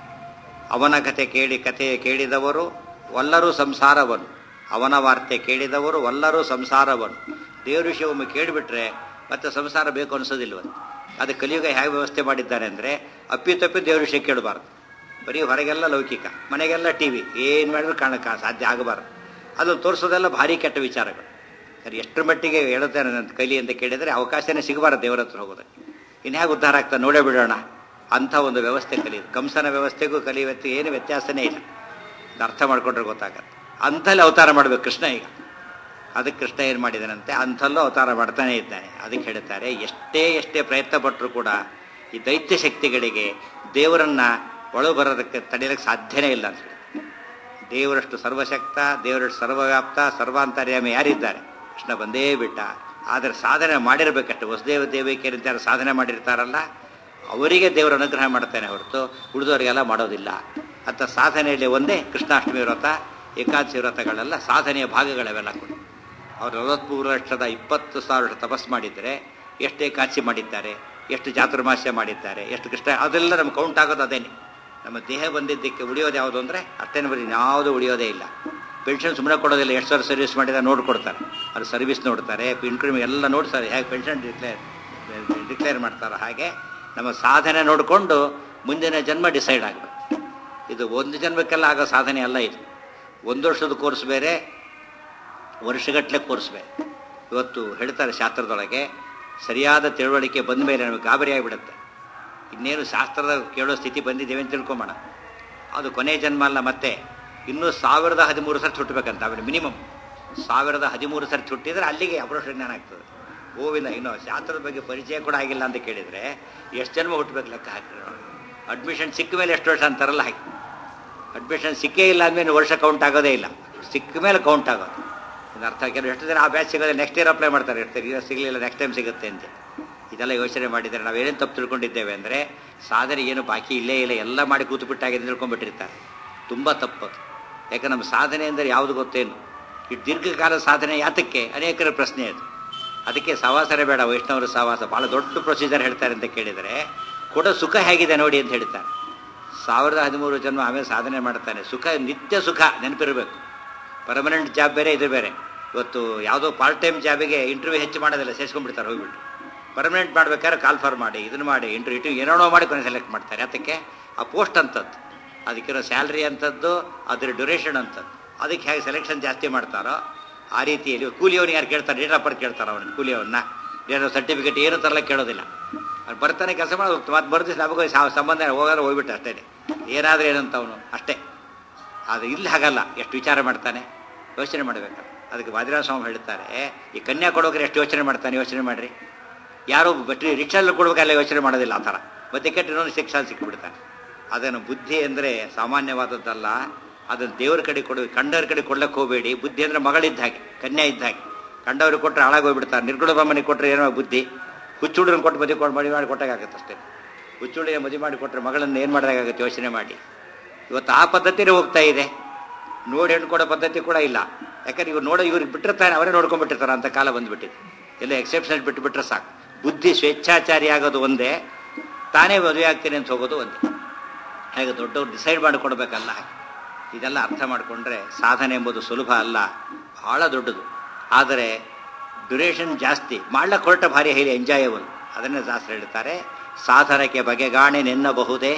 ಅವನ ಕಥೆ ಕೇಳಿ ಕಥೆ ಕೇಳಿದವರು ಒಲ್ಲರೂ ಸಂಸಾರವನು ಅವನ ವಾರ್ತೆ ಕೇಳಿದವರು ಒಲ್ಲರೂ ಸಂಸಾರವನು ದೇವ್ರ ವಿಷಯ ಒಮ್ಮೆ ಕೇಳಿಬಿಟ್ರೆ ಮತ್ತೆ ಸಂಸಾರ ಬೇಕು ಅನಿಸೋದಿಲ್ವಂತ ಅದು ಕಲಿಯುಗ ಹೇಗೆ ವ್ಯವಸ್ಥೆ ಮಾಡಿದ್ದಾನೆ ಅಂದರೆ ಅಪ್ಪಿತಪ್ಪಿ ದೇವ್ರ ವಿಷಯ ಕೇಳಬಾರ್ದು ಬರೀ ಹೊರಗೆಲ್ಲ ಲೌಕಿಕ ಮನೆಗೆಲ್ಲ ಟಿ ವಿ ಏನು ಮಾಡಿದ್ರು ಕಾಣಕ್ಕೆ ಸಾಧ್ಯ ಆಗಬಾರ್ದು ಅದು ತೋರಿಸೋದೆಲ್ಲ ಭಾರಿ ಕೆಟ್ಟ ವಿಚಾರಗಳು ಅದು ಎಷ್ಟರ ಮಟ್ಟಿಗೆ ಹೇಳುತ್ತೆ ನನ್ನ ಕಲಿ ಅಂತ ಕೇಳಿದರೆ ಅವಕಾಶನೇ ಸಿಗಬಾರ್ದು ದೇವರ ಹತ್ರ ಹೋಗೋದಕ್ಕೆ ಇನ್ನು ಹೇಗೆ ಉದ್ಧಾರ ಆಗ್ತಾ ನೋಡೇ ಬಿಡೋಣ ಅಂಥ ಒಂದು ವ್ಯವಸ್ಥೆ ಕಲಿಯೋದು ಕಂಸನ ವ್ಯವಸ್ಥೆಗೂ ಕಲಿಯುವತ್ತು ಏನು ವ್ಯತ್ಯಾಸನೇ ಇಲ್ಲ ಇದು ಅರ್ಥ ಮಾಡ್ಕೊಂಡ್ರೆ ಗೊತ್ತಾಗತ್ತೆ ಅಂಥಲ್ಲಿ ಅವತಾರ ಮಾಡಬೇಕು ಕೃಷ್ಣ ಈಗ ಅದಕ್ಕೆ ಕೃಷ್ಣ ಏನು ಮಾಡಿದಾನಂತೆ ಅಂಥಲ್ಲೂ ಅವತಾರ ಮಾಡ್ತಾನೆ ಇದ್ದಾನೆ ಅದಕ್ಕೆ ಹೇಳ್ತಾರೆ ಎಷ್ಟೇ ಎಷ್ಟೇ ಪ್ರಯತ್ನ ಪಟ್ಟರು ಕೂಡ ಈ ದೈತ್ಯ ಶಕ್ತಿಗಳಿಗೆ ದೇವರನ್ನ ಒಳಗೆ ಬರೋದಕ್ಕೆ ತಡೆಯಲಿಕ್ಕೆ ಸಾಧ್ಯನೇ ಇಲ್ಲ ಅಂತ ಹೇಳಿ ದೇವರಷ್ಟು ಸರ್ವಶಕ್ತ ದೇವರಷ್ಟು ಸರ್ವವ್ಯಾಪ್ತ ಸರ್ವಾಂತರ್ಯಾಮಿ ಯಾರಿದ್ದಾರೆ ಕೃಷ್ಣ ಬಂದೇ ಬಿಟ್ಟ ಆದರೆ ಸಾಧನೆ ಮಾಡಿರಬೇಕಷ್ಟು ವಸುದೇವ ದೇವಿಕೆಯರು ಯಾರು ಸಾಧನೆ ಮಾಡಿರ್ತಾರಲ್ಲ ಅವರಿಗೆ ದೇವರ ಅನುಗ್ರಹ ಮಾಡ್ತಾನೆ ಹೊರತು ಉಳಿದವರಿಗೆಲ್ಲ ಮಾಡೋದಿಲ್ಲ ಅಂತ ಸಾಧನೆಯಲ್ಲಿ ಒಂದೇ ಕೃಷ್ಣಾಷ್ಟಮಿ ವ್ರತ ಏಕಾದಶಿ ವ್ರತಗಳೆಲ್ಲ ಸಾಧನೆಯ ಭಾಗಗಳವೆಲ್ಲ ಕೂಡ ಅವರು ನಲವತ್ಮೂರು ಲಕ್ಷದ ಇಪ್ಪತ್ತು ಸಾವಿರ ವರ್ಷ ತಪಸ್ ಮಾಡಿದ್ದಾರೆ ಎಷ್ಟು ಏಕಾದಶಿ ಮಾಡಿದ್ದಾರೆ ಎಷ್ಟು ಚಾತುರ್ಮಾಸ್ಯ ಮಾಡಿದ್ದಾರೆ ಎಷ್ಟು ಕೃಷ್ಣ ಅದೆಲ್ಲ ನಮ್ಗೆ ಕೌಂಟ್ ಆಗೋದು ಅದೇನೆ ನಮ್ಮ ದೇಹ ಬಂದಿದ್ದಕ್ಕೆ ಉಳಿಯೋದು ಯಾವುದು ಅಂದರೆ ಅಷ್ಟೇನು ಬರೀ ಯಾವುದು ಉಳಿಯೋದೇ ಇಲ್ಲ ಪೆನ್ಷನ್ ಸುಮ್ಮನೆ ಕೊಡೋದಿಲ್ಲ ಎಷ್ಟು ಸಾವಿರ ಸರ್ವಿಸ್ ಮಾಡಿದ ನೋಡ್ಕೊಡ್ತಾರೆ ಅದು ಸರ್ವಿಸ್ ನೋಡ್ತಾರೆ ಇನ್ಕ್ರಿಮ್ ಎಲ್ಲ ನೋಡ್ತಾರೆ ಹೇಗೆ ಪೆನ್ಷನ್ ಡಿಕ್ಲೇರ್ ಡಿಕ್ಲೇರ್ ಮಾಡ್ತಾರೆ ಹಾಗೆ ನಮ್ಮ ಸಾಧನೆ ನೋಡಿಕೊಂಡು ಮುಂದಿನ ಜನ್ಮ ಡಿಸೈಡ್ ಆಗಬೇಕು ಇದು ಒಂದು ಜನ್ಮಕ್ಕೆಲ್ಲ ಆಗೋ ಸಾಧನೆ ಅಲ್ಲ ಇದು ಒಂದು ವರ್ಷದ ಕೋರ್ಸ್ ಬೇರೆ ವರ್ಷಗಟ್ಟಲೆ ಕೋರ್ಸ್ ಬೇರೆ ಇವತ್ತು ಹೇಳ್ತಾರೆ ಶಾಸ್ತ್ರದೊಳಗೆ ಸರಿಯಾದ ತಿಳುವಳಿಕೆ ಬಂದ ಮೇಲೆ ನಮಗೆ ಗಾಬರಿ ಆಗಿಬಿಡುತ್ತೆ ಇನ್ನೇನು ಶಾಸ್ತ್ರದ ಕೇಳೋ ಸ್ಥಿತಿ ಬಂದಿದ್ದೇವೆ ಅಂತ ತಿಳ್ಕೊಂಬೋಣ ಅದು ಕೊನೆ ಜನ್ಮ ಅಲ್ಲ ಮತ್ತೆ ಇನ್ನೂ ಸಾವಿರದ ಹದಿಮೂರು ಸರ್ತಿ ಹುಟ್ಟಬೇಕಂತ ಅವನು ಮಿನಿಮಮ್ ಸಾವಿರದ ಹದಿಮೂರು ಸರ್ತಿ ಹುಟ್ಟಿದ್ರೆ ಅಲ್ಲಿಗೆ ಅಪರೋಷ ಜ್ಞಾನ ಆಗ್ತದೆ ಗೋವಿಂದ ಇನ್ನು ಶಾಸ್ತ್ರದ ಬಗ್ಗೆ ಪರಿಚಯ ಕೂಡ ಆಗಿಲ್ಲ ಅಂತ ಕೇಳಿದರೆ ಎಷ್ಟು ಜನ್ಮ ಹುಟ್ಟಬೇಕು ಲೆಕ್ಕ ಹಾಕಿದ್ರೆ ನೋಡಿ ಅಡ್ಮಿಷನ್ ಸಿಕ್ಕ ಮೇಲೆ ಎಷ್ಟು ವರ್ಷ ಅಂತಾರಲ್ಲ ಹಾಕಿ ಅಡ್ಮಿಷನ್ ಸಿಕ್ಕೇ ಇಲ್ಲ ಅಂದಮೇಲೆ ವರ್ಷ ಕೌಂಟ್ ಆಗೋದೇ ಇಲ್ಲ ಸಿಕ್ಕ ಮೇಲೆ ಕೌಂಟ್ ಆಗೋದು ಇದು ಅರ್ಥ ಕೆಲವು ಎಷ್ಟು ಜನ ಆ ಬ್ಯಾಚ್ ಸಿಗೋದೇ ನೆಕ್ಸ್ಟ್ ಇಯರ್ ಅಪ್ಲೈ ಮಾಡ್ತಾರೆ ಇರ್ತಾರೆ ಈಗ ಸಿಗಲಿಲ್ಲ ನೆಕ್ಸ್ಟ್ ಟೈಮ್ ಸಿಗುತ್ತೆ ಅಂತ ಇದೆಲ್ಲ ಯೋಚನೆ ಮಾಡಿದರೆ ನಾವೇನೇನು ತಪ್ಪು ತಿಳ್ಕೊಂಡಿದ್ದೇವೆ ಅಂದರೆ ಸಾಧನೆ ಏನು ಬಾಕಿ ಇಲ್ಲೇ ಇಲ್ಲ ಎಲ್ಲ ಮಾಡಿ ಕೂತು ಬಿಟ್ಟಾಗಿದೆ ತಿಳ್ಕೊಂಡ್ಬಿಟ್ಟಿರ್ತಾರೆ ತುಂಬ ತಪ್ಪದು ಯಾಕೆ ನಮ್ಮ ಸಾಧನೆ ಅಂದರೆ ಯಾವುದು ಗೊತ್ತೇನು ಈ ದೀರ್ಘಕಾಲ ಸಾಧನೆ ಯಾತಕ್ಕೆ ಅನೇಕರ ಪ್ರಶ್ನೆ ಅದು ಅದಕ್ಕೆ ಸವಾಸನೆ ಬೇಡ ವೈಷ್ಣವರ ಸವಾಸ ಭಾಳ ದೊಡ್ಡ ಪ್ರೊಸೀಜರ್ ಹೇಳ್ತಾರೆ ಅಂತ ಕೇಳಿದರೆ ಕೂಡ ಸುಖ ಹೇಗಿದೆ ನೋಡಿ ಅಂತ ಹೇಳ್ತಾರೆ ಸಾವಿರದ ಹದಿಮೂರು ಜನ್ಮ ಆಮೇಲೆ ಸಾಧನೆ ಮಾಡ್ತಾನೆ ಸುಖ ನಿತ್ಯ ಸುಖ ನೆನಪಿರಬೇಕು ಪರ್ಮನೆಂಟ್ ಜಾಬ್ ಬೇರೆ ಇದು ಬೇರೆ ಇವತ್ತು ಯಾವುದೋ ಪಾರ್ಟ್ ಟೈಮ್ ಜಾಬಿಗೆ ಇಂಟರ್ವ್ಯೂ ಹೆಚ್ಚು ಮಾಡೋದಿಲ್ಲ ಸೇರಿಸ್ಕೊಂಡ್ಬಿಡ್ತಾರೆ ಹೋಗ್ಬಿಟ್ಟು ಪರ್ಮನೆಂಟ್ ಮಾಡ್ಬೇಕಾದ್ರೆ ಕಾಲ್ ಫಾರ್ ಮಾಡಿ ಇದನ್ನು ಮಾಡಿ ಇಂಟರ್ವ್ಯೂ ಏನೇನೋ ಮಾಡಿ ಕೊನೆ ಸೆಲೆಕ್ಟ್ ಮಾಡ್ತಾರೆ ಅದಕ್ಕೆ ಆ ಪೋಸ್ಟ್ ಅಂತದ್ದು ಅದಕ್ಕಿರೋ ಸ್ಯಾಲ್ರಿ ಅಂಥದ್ದು ಅದ್ರ ಡ್ಯೂರೇಷನ್ ಅಂತದ್ದು ಅದಕ್ಕೆ ಹೇಗೆ ಸೆಲೆಕ್ಷನ್ ಜಾಸ್ತಿ ಮಾಡ್ತಾರೋ ಆ ರೀತಿಯಲ್ಲಿ ಕೂಲಿಯವನಿಗೆ ಯಾರು ಕೇಳ್ತಾರೆ ಡೇಟ್ ಆಫ್ ಬರ್ತ್ ಕೇಳ್ತಾರೆ ಅವನಿಗೆ ಕೂಲಿಯವನ್ನ ಡೇಟ್ ಸರ್ಟಿಫಿಕೇಟ್ ಏನು ತರಲ್ಲ ಕೇಳೋದಿಲ್ಲ ಅವ್ನು ಬರ್ತಾನೆ ಕೆಲಸ ಮಾಡೋದು ಮತ್ತೆ ಬರ್ದಿಸ್ ನಮಗೂ ಸಂಬಂಧ ಹೋಗಾದ್ರೆ ಹೋಗ್ಬಿಟ್ಟು ಅಷ್ಟೇ ಏನಾದರೂ ಏನಂತ ಅವನು ಅಷ್ಟೇ ಆದರೆ ಇಲ್ಲಿ ಹಾಗಲ್ಲ ಎಷ್ಟು ವಿಚಾರ ಮಾಡ್ತಾನೆ ಯೋಚನೆ ಮಾಡಬೇಕು ಅದಕ್ಕೆ ವಾದಿರಾಜ ಸ್ವಾಮಿ ಹೇಳ್ತಾರೆ ಈ ಕನ್ಯಾ ಕೊಡೋಕ್ರೆ ಎಷ್ಟು ಯೋಚನೆ ಮಾಡ್ತಾನೆ ಯೋಚನೆ ಮಾಡಿರಿ ಯಾರೋ ಬಟ್ರಿ ರಿಕ್ಷಾಲ್ಲಿ ಕೊಡ್ಬೇಕಲ್ಲ ಯೋಚನೆ ಮಾಡೋದಿಲ್ಲ ಆ ಥರ ಮತ್ತೆ ಕೆಟ್ಟು ಇನ್ನೊಂದು ಶಿಕ್ಷಣ ಸಿಕ್ಕಿಬಿಡ್ತಾನೆ ಅದನ್ನು ಬುದ್ಧಿ ಅಂದರೆ ಸಾಮಾನ್ಯವಾದದ್ದಲ್ಲ ಅದನ್ನು ದೇವ್ರ ಕಡೆ ಕೊಡು ಕಂಡವ್ರ ಕಡೆ ಕೊಡ್ಲಕ್ಕೆ ಹೋಗಬೇಡಿ ಬುದ್ಧಿ ಅಂದರೆ ಮಗಳಿದ್ದ ಹಾಗೆ ಕನ್ಯಾ ಇದ್ದ ಹಾಗೆ ಕಂಡವ್ರಿಗೆ ಕೊಟ್ಟರೆ ಹಾಳಾಗೋಗ್ಬಿಡ್ತಾರೆ ನಿರ್ಗುಣ ಬ್ರಹ್ಮನಿಗೆ ಕೊಟ್ಟರೆ ಏನೋ ಬುದ್ಧಿ ಹುಚ್ಚುಡ್ರನ್ನ ಕೊಟ್ಟು ಮದುವೆ ಕೊಟ್ಟು ಮದುವೆ ಮಾಡಿ ಕೊಟ್ಟಾಗತ್ತೆ ಅಷ್ಟೇ ಹುಚ್ಚುಡಿಯ ಮದುವೆ ಮಾಡಿ ಕೊಟ್ಟರೆ ಮಗಳನ್ನು ಏನು ಮಾಡೋದಾಗತ್ತೆ ಯೋಚನೆ ಮಾಡಿ ಇವತ್ತು ಆ ಪದ್ಧತಿನೇ ಹೋಗ್ತಾ ಇದೆ ನೋಡಿ ಹೆಣ್ಣು ಕೊಡೋ ಪದ್ಧತಿ ಕೂಡ ಇಲ್ಲ ಯಾಕಂದ್ರೆ ಇವ್ರು ನೋಡೋ ಇವ್ರಿಗೆ ಬಿಟ್ಟಿರ್ತಾನೆ ಅವರೇ ನೋಡ್ಕೊಂಡ್ಬಿಟ್ಟಿರ್ತಾರೆ ಅಂತ ಕಾಲ ಬಂದ್ಬಿಟ್ಟಿದೆ ಎಲ್ಲ ಎಕ್ಸೆಪ್ಷನ್ ಬಿಟ್ಟು ಬಿಟ್ರೆ ಸಾಕು ಬುದ್ಧಿ ಸ್ವೇಚ್ಛಾಚಾರಿ ಆಗೋದು ಒಂದೇ ತಾನೇ ಮದುವೆ ಆಗ್ತೀನಿ ಅಂತ ಹೋಗೋದು ಒಂದೇ ಹಾಗೆ ದೊಡ್ಡವ್ರು ಡಿಸೈಡ್ ಮಾಡಿಕೊಡ್ಬೇಕಲ್ಲ ಇದೆಲ್ಲ ಅರ್ಥ ಮಾಡಿಕೊಂಡ್ರೆ ಸಾಧನೆ ಎಂಬುದು ಸುಲಭ ಅಲ್ಲ ಬಹಳ ದೊಡ್ಡದು ಆದರೆ ಡ್ಯುರೇಷನ್ ಜಾಸ್ತಿ ಮಾಡ್ಲಕ್ಕೆ ಹೊರಟ ಭಾರಿ ಹೈಲಿ ಎಂಜಾಯಬಲ್ ಅದನ್ನೇ ಶಾಸ್ತ್ರ ಹೇಳ್ತಾರೆ ಸಾಧನಕ್ಕೆ ಬಗೆಗಾಣೆ ನೆನ್ನಬಹುದೇ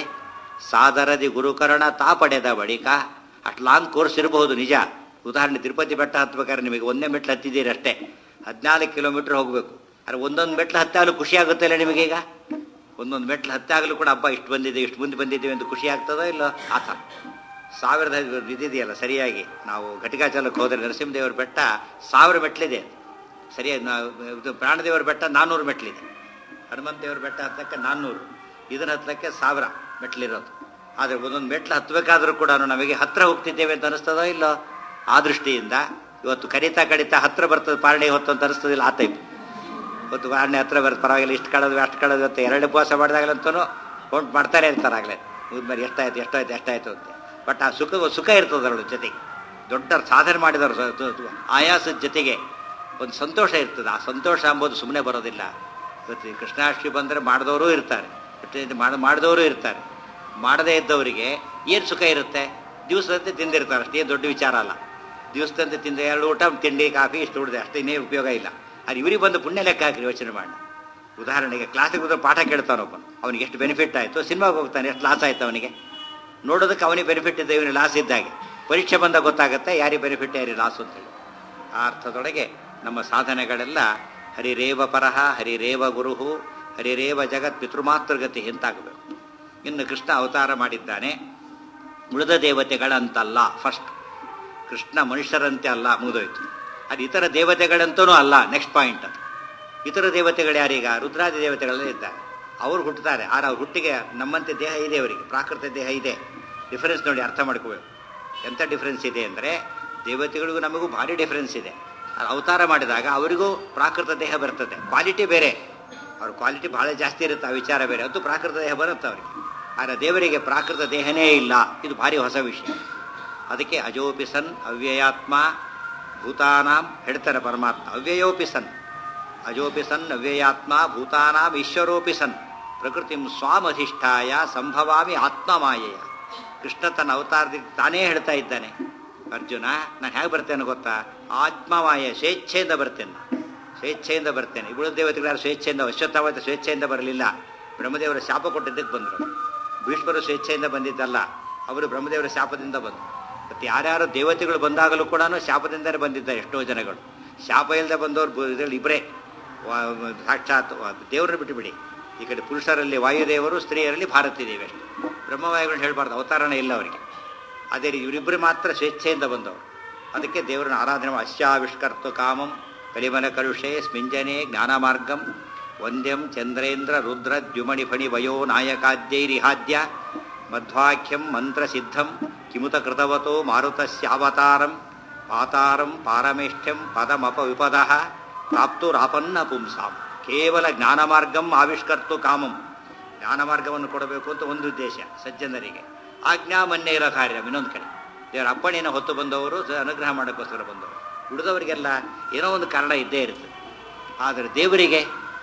ಸಾದರದಿ ಗುರುಕರಣ ತಾ ಪಡೆದ ಬಳಿಕ ಅಷ್ಟು ಲಾಂಗ್ ಕೋರ್ಸ್ ಇರಬಹುದು ನಿಜ ಉದಾಹರಣೆ ತಿರುಪತಿ ಬೆಟ್ಟ ಹತ್ಬೇಕಾದ್ರೆ ನಿಮಗೆ ಒಂದೇ ಮೆಟ್ಲು ಹತ್ತಿದ್ದೀರಿ ಅಷ್ಟೇ ಹದಿನಾಲ್ಕು ಕಿಲೋಮೀಟರ್ ಹೋಗಬೇಕು ಆದರೆ ಒಂದೊಂದು ಮೆಟ್ಲು ಹತ್ತಾಗಲು ಖುಷಿ ಆಗುತ್ತಲ್ಲ ನಿಮಗೀಗ ಒಂದೊಂದು ಮೆಟ್ಲು ಹತ್ತಾಗಲು ಕೂಡ ಹಬ್ಬ ಇಷ್ಟು ಬಂದಿದೆ ಇಷ್ಟು ಮುಂದೆ ಬಂದಿದ್ದೀವಿ ಅಂತ ಖುಷಿ ಆಗ್ತದೋ ಇಲ್ಲೋ ಆ ಥರ ಸಾವಿರದ ಇದಿದೆಯಲ್ಲ ಸರಿಯಾಗಿ ನಾವು ಘಟಿಕಾಚಲಕ್ಕೆ ಹೋದರೆ ನರಸಿಂಹದೇವರ ಬೆಟ್ಟ ಸಾವಿರ ಮೆಟ್ಲಿದೆ ಸರಿಯಾಗಿ ನಾವು ಇದು ಪ್ರಾಣದೇವರ ಬೆಟ್ಟ ನಾನ್ನೂರು ಮೆಟ್ಲಿದೆ ಹನುಮಂತ ದೇವರ ಬೆಟ್ಟ ಹತ್ತಕ್ಕೆ ನಾನ್ನೂರು ಇದನ್ನ ಹತ್ತಕ್ಕೆ ಸಾವಿರ ಮೆಟ್ಲಿರೋದು ಆದರೆ ಒಂದೊಂದು ಮೆಟ್ಲು ಹತ್ತಬೇಕಾದ್ರೂ ಕೂಡ ನಮಗೆ ಹತ್ರ ಹೋಗ್ತಿದ್ದೇವೆ ಅಂತ ಅನಿಸ್ತದೋ ಇಲ್ಲೋ ಆ ದೃಷ್ಟಿಯಿಂದ ಇವತ್ತು ಕರಿತಾ ಕಡಿತಾ ಹತ್ರ ಬರ್ತದೆ ಪಾರಣೆ ಹೊತ್ತು ಅಂತ ಅನಿಸ್ತದಿಲ್ಲ ಆ ಟೈಪ್ ಇವತ್ತು ಪಾರಣೆ ಹತ್ರ ಬರ್ತದೆ ಪರವಾಗಿಲ್ಲ ಇಷ್ಟು ಕಳೆದು ಅಷ್ಟು ಕಳೆದು ಅಂತ ಎರಡು ಉಪವಾಸ ಮಾಡಿದಾಗಲಂತೂ ಕೌಂಟ್ ಮಾಡ್ತಾನೆ ಇರ್ತಾರಾಗಲೇ ಮುಗಿದ್ಮೇಲೆ ಎಷ್ಟಾಯ್ತು ಎಷ್ಟಾಯ್ತು ಎಷ್ಟಾಯ್ತು ಅಂತ ಬಟ್ ಆ ಸುಖ ಸುಖ ಇರ್ತದೆ ಅದರ ಜೊತೆಗೆ ದೊಡ್ಡ ಸಾಧನೆ ಮಾಡಿದವರು ಸ- ಸ- ಸ- ಆಯಾಸದ ಜೊತೆಗೆ ಒಂದು ಸಂತೋಷ ಇರ್ತದೆ ಆ ಸಂತೋಷ ಎಂಬುದು ಸುಮ್ಮನೆ ಬರೋದಿಲ್ಲ ಇವತ್ತು ಈ ಕೃಷ್ಣಾಷ್ಟಮಿ ಬಂದರೆ ಮಾಡಿದವರು ಇರ್ತಾರೆ ಮತ್ತೆ ಇದು ಮಾಡ ಮಾಡಿದವರು ಇರ್ತಾರೆ ಮಾಡದೇ ಇದ್ದವರಿಗೆ ಏನು ಸುಖ ಇರುತ್ತೆ ದಿವಸದಂತೆ ತಿಂದಿರ್ತಾರೆ ಅಷ್ಟೇ ದೊಡ್ಡ ವಿಚಾರ ಅಲ್ಲ ದಿವಸದಂತೆ ತಿಂದ ಎರಡು ಊಟ ತಿಂಡಿ ಕಾಫಿ ಇಷ್ಟು ಉಳಿದೆ ಅಷ್ಟೇ ಇನ್ನೇ ಉಪಯೋಗ ಇಲ್ಲ ಅದು ಇವರಿಗೆ ಬಂದು ಪುಣ್ಯ ಲೆಕ್ಕ ಹಾಕಿ ಯೋಚನೆ ಮಾಡಿ ಉದಾಹರಣೆಗೆ ಕ್ಲಾಸಿಗೆ ಹೋದ್ರೆ ಪಾಠ ಕೇಳ್ತಾನೊಬ್ಬ ಅವನಿಗೆ ಎಷ್ಟು ಬೆನಿಫಿಟ್ ಆಯಿತು ಸಿನಿಮಾಗೆ ಹೋಗ್ತಾನೆ ಎಷ್ಟು ಲಾಸ್ ಆಯ್ತು ಅವನಿಗೆ ನೋಡೋದಕ್ಕೆ ಅವನಿಗೆ ಬೆನಿಫಿಟ್ ಇದೆ ಇವನಿಗೆ ಲಾಸ್ ಇದ್ದಾಗೆ ಪರೀಕ್ಷೆ ಬಂದಾಗ ಗೊತ್ತಾಗುತ್ತೆ ಯಾರಿಗೆ ಬೆನಿಫಿಟ್ ಯಾರಿಗೆ ಲಾಸ್ ಅಂತೇಳಿ ಆ ಅರ್ಥದೊಳಗೆ ನಮ್ಮ ಸಾಧನೆಗಳೆಲ್ಲ ಹರಿರೇವ ಪರಹ ಹರಿರೇವ ಗುರುಹು ಹರಿರೇವ ಜಗತ್ ಪಿತೃಮಾತೃಗತಿ ಎಂತಾಗಬೇಕು ಇನ್ನು ಕೃಷ್ಣ ಅವತಾರ ಮಾಡಿದ್ದಾನೆ ಉಳಿದ ದೇವತೆಗಳಂತಲ್ಲ ಫಸ್ಟ್ ಕೃಷ್ಣ ಮನುಷ್ಯರಂತೆ ಅಲ್ಲ ಮುಗಿದೋಯ್ತು ಅದು ಇತರ ದೇವತೆಗಳಂತೂ ಅಲ್ಲ ನೆಕ್ಸ್ಟ್ ಪಾಯಿಂಟ್ ಅದು ಇತರ ದೇವತೆಗಳು ಯಾರೀಗ ರುದ್ರಾದಿ ದೇವತೆಗಳೆಲ್ಲ ಇದ್ದಾರೆ ಅವರು ಹುಟ್ಟುತ್ತಾರೆ ಆದ್ರೆ ಅವ್ರ ಹುಟ್ಟಿಗೆ ನಮ್ಮಂತೆ ದೇಹ ಇದೆ ಅವರಿಗೆ ಪ್ರಾಕೃತ ದೇಹ ಇದೆ ಡಿಫರೆನ್ಸ್ ನೋಡಿ ಅರ್ಥ ಮಾಡ್ಕೋಬೇಕು ಎಂಥ ಡಿಫರೆನ್ಸ್ ಇದೆ ಅಂದರೆ ದೇವತೆಗಳಿಗೂ ನಮಗೂ ಭಾರಿ ಡಿಫರೆನ್ಸ್ ಇದೆ ಅದು ಅವತಾರ ಮಾಡಿದಾಗ ಅವರಿಗೂ ಪ್ರಾಕೃತ ದೇಹ ಬರ್ತದೆ ಕ್ವಾಲಿಟಿ ಬೇರೆ ಅವ್ರ ಕ್ವಾಲಿಟಿ ಬಹಳ ಜಾಸ್ತಿ ಇರುತ್ತೆ ಆ ವಿಚಾರ ಬೇರೆ ಅದು ಪ್ರಾಕೃತ ದೇಹ ಬರುತ್ತೆ ಅವರಿಗೆ ಆದರೆ ದೇವರಿಗೆ ಪ್ರಾಕೃತ ದೇಹನೇ ಇಲ್ಲ ಇದು ಭಾರಿ ಹೊಸ ವಿಷಯ ಅದಕ್ಕೆ ಅಜೋಪಿ ಸನ್ ಅವ್ಯಯಾತ್ಮ ಭೂತಾನಾಂ ಹೇಳ್ತಾರೆ ಪರಮಾತ್ಮ ಅವ್ಯಯೋಪಿ ಸನ್ ಅಜೋಪಿ ಸನ್ ಅವ್ಯಯಾತ್ಮ ಭೂತಾನಾಂ ಈಶ್ವರೋಪಿ ಸನ್ ಪ್ರಕೃತಿಂ ಸ್ವಾಮಧಿಷ್ಠಾಯ ಸಂಭವಾಮಿ ಆತ್ಮಮಾಯೆಯ ಕೃಷ್ಣ ತನ್ನ ಅವತಾರದಿಂದ ತಾನೇ ಹೇಳ್ತಾ ಇದ್ದಾನೆ ಅರ್ಜುನ ನಾನು ಹೇಗೆ ಬರ್ತೇನೆ ಗೊತ್ತಾ ಆತ್ಮಮಾಯ ಸ್ವೇಚ್ಛೆಯಿಂದ ಬರ್ತೇನೆ ನಾನು. ಸ್ವೇಚ್ಛೆಯಿಂದ ಬರ್ತೇನೆ ಉಳಿದ ದೇವತೆಗಳು ಯಾರು ಸ್ವೇಚ್ಛೆಯಿಂದ ಅಶ್ವತ್ಥಾವತ ಸ್ವೇಚ್ಛೆಯಿಂದ ಬರಲಿಲ್ಲ ಬ್ರಹ್ಮದೇವರ ಶಾಪ ಕೊಟ್ಟಿದ್ದಕ್ಕೆ ಬಂದರು ಭೀಷ್ಮರು ಸ್ವೇಚ್ಛೆಯಿಂದ ಬಂದಿದ್ದಲ್ಲ ಅವರು ಬ್ರಹ್ಮದೇವರ ಶಾಪದಿಂದ ಬಂದರು ಮತ್ತು ಯಾರ್ಯಾರು ದೇವತೆಗಳು ಬಂದಾಗಲೂ ಕೂಡ ಶಾಪದಿಂದಲೇ ಬಂದಿದ್ದಾರೆ ಎಷ್ಟೋ ಜನಗಳು ಶಾಪ ಇಲ್ಲದೆ ಬಂದವರು ಇದರಲ್ಲಿ ಇಬ್ಬರೇ ವಾ- ಸಾಕ್ಷಾತ್ ದೇವರನ್ನು ಬಿಟ್ಟುಬಿಡಿ ಈ ಕಡೆ ಪುರುಷರಲ್ಲಿ ವಾಯುದೇವರು ಸ್ತ್ರೀಯರಲ್ಲಿ ಭಾರತೀ ದೇವಿ ಅಷ್ಟೇ ಬ್ರಹ್ಮವಾಯುಗಳನ್ನ ಹೇಳಬಾರ್ದು ಅವತಾರನೇ ಇಲ್ಲ ಅವರಿಗೆ ಅದೇ ರೀತಿ ಇವರಿಬ್ಬರು ಮಾತ್ರ ಸ್ವೇಚ್ಛೆಯಿಂದ ಬಂದವರು ಅದಕ್ಕೆ ದೇವರನ್ನ ಆರಾಧನೆ ಮಾಡಿ ಅಶ್ಯಾವಿಷ್ಕರ್ತು ಕಾಮಂ ಕಲಿಮಲ ಕಲುಷೆ ಸ್ಮಿಂಜನೆ ಜ್ಞಾನಮಾರ್ಗಂ ವಂದ್ಯಂ ಚಂದ್ರೇಂದ್ರ ರುದ್ರ ದ್ಯುಮಣಿ ಫಣಿ ವಯೋ ನಾಯಕಾದ್ಯೈರಿಹಾದ್ಯ ಮಧ್ವಾಖ್ಯಂ ಮಂತ್ರಸಿದ್ಧಂ ಕಿಮುತ ಕೃತವತೋ ಮಾರುತಸ್ಯಾವತಾರಂ ಪಾತಾರಂ ಪಾರಮೇಷ್ಠ್ಯಂ ಪದಮಪ ವಿಪದ ಪ್ರಾಪ್ತುರಾಪನ್ನ ಪುಂಸಾಂ ಕೇವಲ ಜ್ಞಾನಮಾರ್ಗಂ ಆವಿಷ್ಕರ್ತು ಕಾಮಂ ಜ್ಞಾನಮಾರ್ಗವನ್ನು ಕೊಡಬೇಕು ಅಂತ ಒಂದು ಉದ್ದೇಶ ಸಜ್ಜನರಿಗೆ ಆಜ್ಞಾಮನ್ಯ ಇರೋ ಕಾರ್ಯ ಇನ್ನೊಂದು ಕಡೆ ದೇವರ ಅಪ್ಪಣೆಯನ್ನು ಹೊತ್ತು ಬಂದವರು ಸ- ಅನುಗ್ರಹ ಮಾಡೋಕ್ಕೋಸ್ಕರ ಬಂದವರು ಉಳಿದವರಿಗೆಲ್ಲ ಏನೋ ಒಂದು ಕಾರಣ ಇದ್ದೇ ಇರ್ತದೆ ಆದರೆ ದೇವರಿಗೆ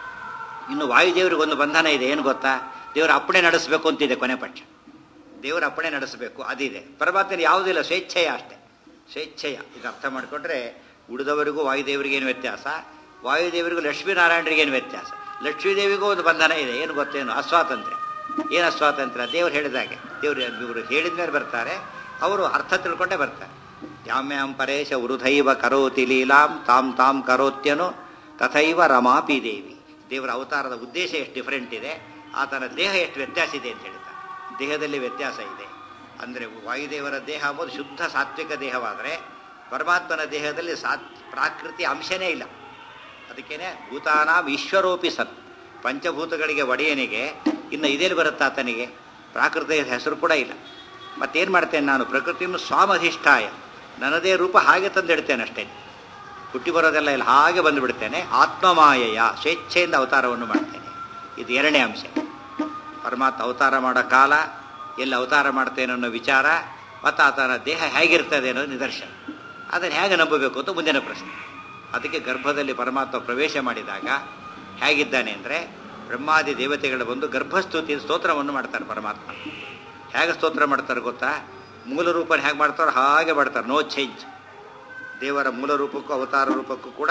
ಇನ್ನು ವಾಯುದೇವರಿಗೆ ಒಂದು ಬಂಧನ ಇದೆ ಏನು ಗೊತ್ತಾ ದೇವರ ಅಪ್ಪಣೆ ನಡೆಸಬೇಕು ಅಂತಿದೆ ಕೊನೆ ಪಕ್ಷ ದೇವರ ಅಪ್ಪಣೆ ನಡೆಸಬೇಕು ಅದಿದೆ ಪರಮಾತ್ಮನ ಯಾವುದಿಲ್ಲ ಸ್ವೇಚ್ಛೆಯ ಅಷ್ಟೇ ಸ್ವೇಚ್ಛೆಯ ಇದು ಅರ್ಥ ಮಾಡಿಕೊಂಡ್ರೆ ಉಳಿದವರಿಗೂ ವಾಯುದೇವರಿಗೇನು ವ್ಯತ್ಯಾಸ ವಾಯುದೇವರಿಗೂ ಲಕ್ಷ್ಮೀನಾರಾಯಣರಿಗೇನು ವ್ಯತ್ಯಾಸ ಲಕ್ಷ್ಮೀದೇವಿಗೂ ಒಂದು ಬಂಧನ ಇದೆ ಏನು ಗೊತ್ತೇನು ಅಸ್ವಾತಂತ್ರ್ಯ ಏನು ಅಸ್ವಾತಂತ್ರ್ಯ ದೇವರು ಹೇಳಿದಾಗೆ ದೇವರು ಇವರು ಹೇಳಿದ ಮೇಲೆ ಬರ್ತಾರೆ ಅವರು ಅರ್ಥ ತಿಳ್ಕೊಂಡೇ ಬರ್ತಾರೆ ಯಾಮ್ಯಾಂ ಪರೇಶ ವೃಧೈವ ಕರೋತಿ ಲೀಲಾಂ ತಾಂ ತಾಂ ಕರೋತ್ಯನು ತಥೈವ ರಮಾಪಿ ದೇವಿ ದೇವರ ಅವತಾರದ ಉದ್ದೇಶ ಎಷ್ಟು ಡಿಫರೆಂಟ್ ಇದೆ ಆತನ ದೇಹ ಎಷ್ಟು ವ್ಯತ್ಯಾಸ ಇದೆ ಅಂತ ಹೇಳ್ತಾರೆ ದೇಹದಲ್ಲಿ ವ್ಯತ್ಯಾಸ ಇದೆ ಅಂದರೆ ವಾಯುದೇವರ ದೇಹ ಅಂಬುದು ಶುದ್ಧ ಸಾತ್ವಿಕ ದೇಹವಾದರೆ ಪರಮಾತ್ಮನ ದೇಹದಲ್ಲಿ ಸಾತ್ ಪ್ರಾಕೃತಿ ಅಂಶನೇ ಇಲ್ಲ ಅದಕ್ಕೇನೆ ಭೂತಾನಾಂ ಈಶ್ವರೋಪಿ ಸತ್ ಪಂಚಭೂತಗಳಿಗೆ ಒಡೆಯನಿಗೆ ಇನ್ನು ಇದೇನು ಬರುತ್ತಾ ಆತನಿಗೆ ಪ್ರಾಕೃತಿಯ ಹೆಸರು ಕೂಡ ಇಲ್ಲ ಮತ್ತೇನು ಮಾಡ್ತೇನೆ ನಾನು ಪ್ರಕೃತಿಯನ್ನು ಸ್ವಾಮಧಿಷ್ಠಾಯ ನನ್ನದೇ ರೂಪ ಹಾಗೆ ತಂದಿಡ್ತೇನೆ ಅಷ್ಟೇ ಹುಟ್ಟಿ ಬರೋದೆಲ್ಲ ಇಲ್ಲ ಹಾಗೆ ಬಂದುಬಿಡ್ತೇನೆ ಆತ್ಮಮಾಯೆಯ ಸ್ವೇಚ್ಛೆಯಿಂದ ಅವತಾರವನ್ನು ಮಾಡ್ತೇನೆ ಇದು ಎರಡನೇ ಅಂಶ ಪರಮಾತ್ಮ ಅವತಾರ ಮಾಡೋ ಕಾಲ ಎಲ್ಲಿ ಅವತಾರ ಮಾಡ್ತೇನೆ ಅನ್ನೋ ವಿಚಾರ ಮತ್ತು ಆತನ ದೇಹ ಹೇಗಿರ್ತದೆ ಅನ್ನೋದು ನಿದರ್ಶನ ಅದನ್ನು ಹೇಗೆ ನಂಬಬೇಕು ಅಂತ ಮುಂದಿನ ಪ್ರಶ್ನೆ ಅದಕ್ಕೆ ಗರ್ಭದಲ್ಲಿ ಪರಮಾತ್ಮ ಪ್ರವೇಶ ಮಾಡಿದಾಗ ಹೇಗಿದ್ದಾನೆ ಅಂದರೆ ಬ್ರಹ್ಮಾದಿ ದೇವತೆಗಳು ಬಂದು ಗರ್ಭಸ್ತುತಿ ಸ್ತೋತ್ರವನ್ನು ಮಾಡ್ತಾರೆ ಪರಮಾತ್ಮ ಹೇಗೆ ಸ್ತೋತ್ರ ಮಾಡ್ತಾರೆ ಗೊತ್ತಾ ಮೂಲ ರೂಪನ ಹೇಗೆ ಮಾಡ್ತಾರೋ ಹಾಗೆ ಮಾಡ್ತಾರೆ ನೋ ಚೇಂಜ್ ದೇವರ ಮೂಲ ರೂಪಕ್ಕೂ ಅವತಾರ ರೂಪಕ್ಕೂ ಕೂಡ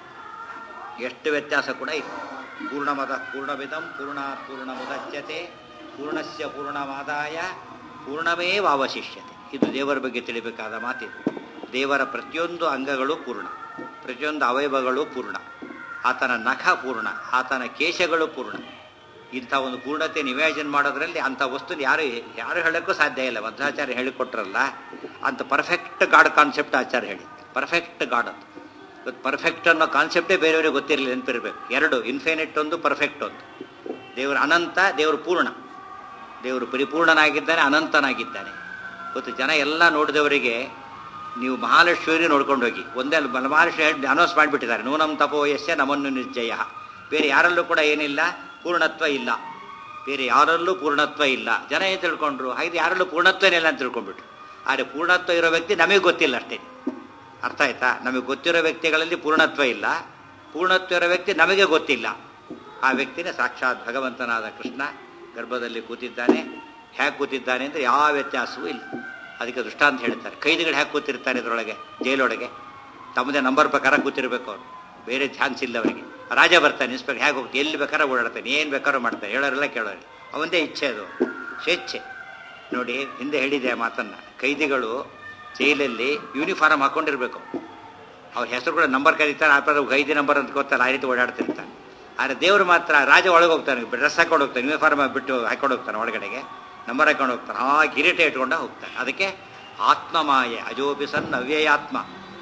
ಎಷ್ಟು ವ್ಯತ್ಯಾಸ ಕೂಡ ಇದೆ ಪೂರ್ಣಮದ ಪೂರ್ಣವಿದಂ ಪೂರ್ಣ ಪೂರ್ಣಮುದಚ್ಯತೆ ಪೂರ್ಣಸ್ಯ ಪೂರ್ಣಮಾದಾಯ ಪೂರ್ಣಮೇವಾವಶಿಷ್ಯತೆ ಇದು ದೇವರ ಬಗ್ಗೆ ತಿಳಿಬೇಕಾದ ಮಾತಿದು ದೇವರ ಪ್ರತಿಯೊಂದು ಅಂಗಗಳು ಪೂರ್ಣ ಪ್ರತಿಯೊಂದು ಅವಯವಗಳು ಪೂರ್ಣ ಆತನ ನಖ ಪೂರ್ಣ ಆತನ ಕೇಶಗಳು ಪೂರ್ಣ ಇಂಥ ಒಂದು ಪೂರ್ಣತೆ ನಿವೇಜನ ಮಾಡೋದ್ರಲ್ಲಿ ಅಂಥ ವಸ್ತು ಯಾರು ಯಾರು ಹೇಳೋಕ್ಕೂ ಸಾಧ್ಯ ಇಲ್ಲ ಮಧ್ವಾಚಾರ್ಯ ಹೇಳಿಕೊಟ್ರಲ್ಲ ಅಂತ ಪರ್ಫೆಕ್ಟ್ ಗಾಡ್ ಕಾನ್ಸೆಪ್ಟ್ ಆಚಾರ್ಯ ಹೇಳಿ ಪರ್ಫೆಕ್ಟ್ ಗಾಡ್ ಅಂತ ಇವತ್ತು ಪರ್ಫೆಕ್ಟ್ ಅನ್ನೋ ಕಾನ್ಸೆಪ್ಟೇ ಬೇರೆಯವರಿಗೆ ಗೊತ್ತಿರಲಿಲ್ಲ ನೆನಪಿರ್ಬೇಕು ಎರಡು ಇನ್ಫಿನಿಟ್ ಒಂದು ಪರ್ಫೆಕ್ಟ್ ಒಂದು ದೇವರು ಅನಂತ ದೇವರು ಪೂರ್ಣ ದೇವರು ಪರಿಪೂರ್ಣನಾಗಿದ್ದಾನೆ ಅನಂತನಾಗಿದ್ದಾನೆ ಇವತ್ತು ಜನ ಎಲ್ಲ ನೋಡಿದವರಿಗೆ ನೀವು ಮಹಾಲಕ್ಷ್ಮೀರಿ ನೋಡ್ಕೊಂಡು ಹೋಗಿ ಒಂದೇ ಮಹಾಲಕ್ಷ್ಮಿ ಅನೌನ್ಸ್ ಮಾಡಿಬಿಟ್ಟಿದ್ದಾರೆ ನೂನಂ ತಪೋ ಯಶ್ಯ ನಮನ್ನು ನಿಶ್ಚಯ ಬೇರೆ ಯಾರಲ್ಲೂ ಕೂಡ ಏನಿಲ್ಲ ಪೂರ್ಣತ್ವ ಇಲ್ಲ ಬೇರೆ ಯಾರಲ್ಲೂ ಪೂರ್ಣತ್ವ ಇಲ್ಲ ಜನ ಏನು ತಿಳ್ಕೊಂಡ್ರು ಹಾಗೆ ಯಾರಲ್ಲೂ ಪೂರ್ಣತ್ವನೇ ಇಲ್ಲ ಅಂತ ತಿಳ್ಕೊಂಡ್ಬಿಟ್ರು ಆದರೆ ಪೂರ್ಣತ್ವ ಇರೋ ವ್ಯಕ್ತಿ ನಮಗೆ ಗೊತ್ತಿಲ್ಲ ಅಷ್ಟೇ ಅರ್ಥ ಆಯ್ತಾ ನಮಗೆ ಗೊತ್ತಿರೋ ವ್ಯಕ್ತಿಗಳಲ್ಲಿ ಪೂರ್ಣತ್ವ ಇಲ್ಲ ಪೂರ್ಣತ್ವ ಇರೋ ವ್ಯಕ್ತಿ ನಮಗೆ ಗೊತ್ತಿಲ್ಲ ಆ ವ್ಯಕ್ತಿನೇ ಸಾಕ್ಷಾತ್ ಭಗವಂತನಾದ ಕೃಷ್ಣ ಗರ್ಭದಲ್ಲಿ ಕೂತಿದ್ದಾನೆ ಹೇಗೆ ಕೂತಿದ್ದಾನೆ ಅಂದರೆ ಯಾವ ವ್ಯತ್ಯಾಸವೂ ಇಲ್ಲ ಅದಕ್ಕೆ ದೃಷ್ಟಾಂತ ಹೇಳ್ತಾರೆ ಕೈದಿಗಳು ಹೇಗೆ ಕೂತಿರ್ತಾರೆ ಇದರೊಳಗೆ ಜೈಲೊಳಗೆ ತಮ್ಮದೇ ನಂಬರ್ ಪ್ರಕಾರ ಕೂತಿರ್ಬೇಕು ಅವರು ಬೇರೆ ಚಾನ್ಸ್ ಇಲ್ಲ ಅವರಿಗೆ ರಾಜ ಬರ್ತಾನೆ ಇನ್ಸ್ಪೆಕ್ಟರ್ ಹೇಗೆ ಹೋಗ್ತಾನೆ ಎಲ್ಲಿ ಬೇಕಾದ್ರೂ ಓಡಾಡ್ತಾನೆ ಏನು ಬೇಕಾದ್ರೂ ಮಾಡ್ತಾನೆ ಹೇಳೋರೆಲ್ಲ ಕೇಳೋರಿ ಅವಂದೇ ಇಚ್ಛೆ ಅದು ಸ್ವೇಚ್ಛೆ ನೋಡಿ ಹಿಂದೆ ಹೇಳಿದೆ ಆ ಮಾತನ್ನ ಕೈದಿಗಳು ಜೈಲಲ್ಲಿ ಯೂನಿಫಾರ್ಮ್ ಹಾಕೊಂಡಿರ್ಬೇಕು ಅವ್ರ ಹೆಸರು ಕೂಡ ನಂಬರ್ ಕರೀತಾರೆ ಆ ಕೈದಿ ನಂಬರ್ ಅಂತ ಗೊತ್ತಲ್ಲ ಆ ರೀತಿ ಓಡಾಡ್ತಿರ್ತಾನೆ ಆದರೆ ದೇವರು ಮಾತ್ರ ರಾಜ ಒಳಗೆ ಹೋಗ್ತಾನೆ ಡ್ರೆಸ್ ಹಾಕೊಂಡು ಹೋಗ್ತಾನೆ ಯೂನಿಫಾರ್ಮ್ ಬಿಟ್ಟು ಹಾಕೊಂಡು ಹೋಗ್ತಾನೆ ಒಳಗಡೆಗೆ ನಂಬರ್ ಹಾಕೊಂಡು ಹೋಗ್ತಾನೆ ಆ ಕಿರೀಟ ಇಟ್ಕೊಂಡ ಹೋಗ್ತಾನೆ ಅದಕ್ಕೆ ಆತ್ಮಮಾಯೆ ಅಜೋಪಿ ಸನ್ ಅವ್ಯಯಾತ್ಮ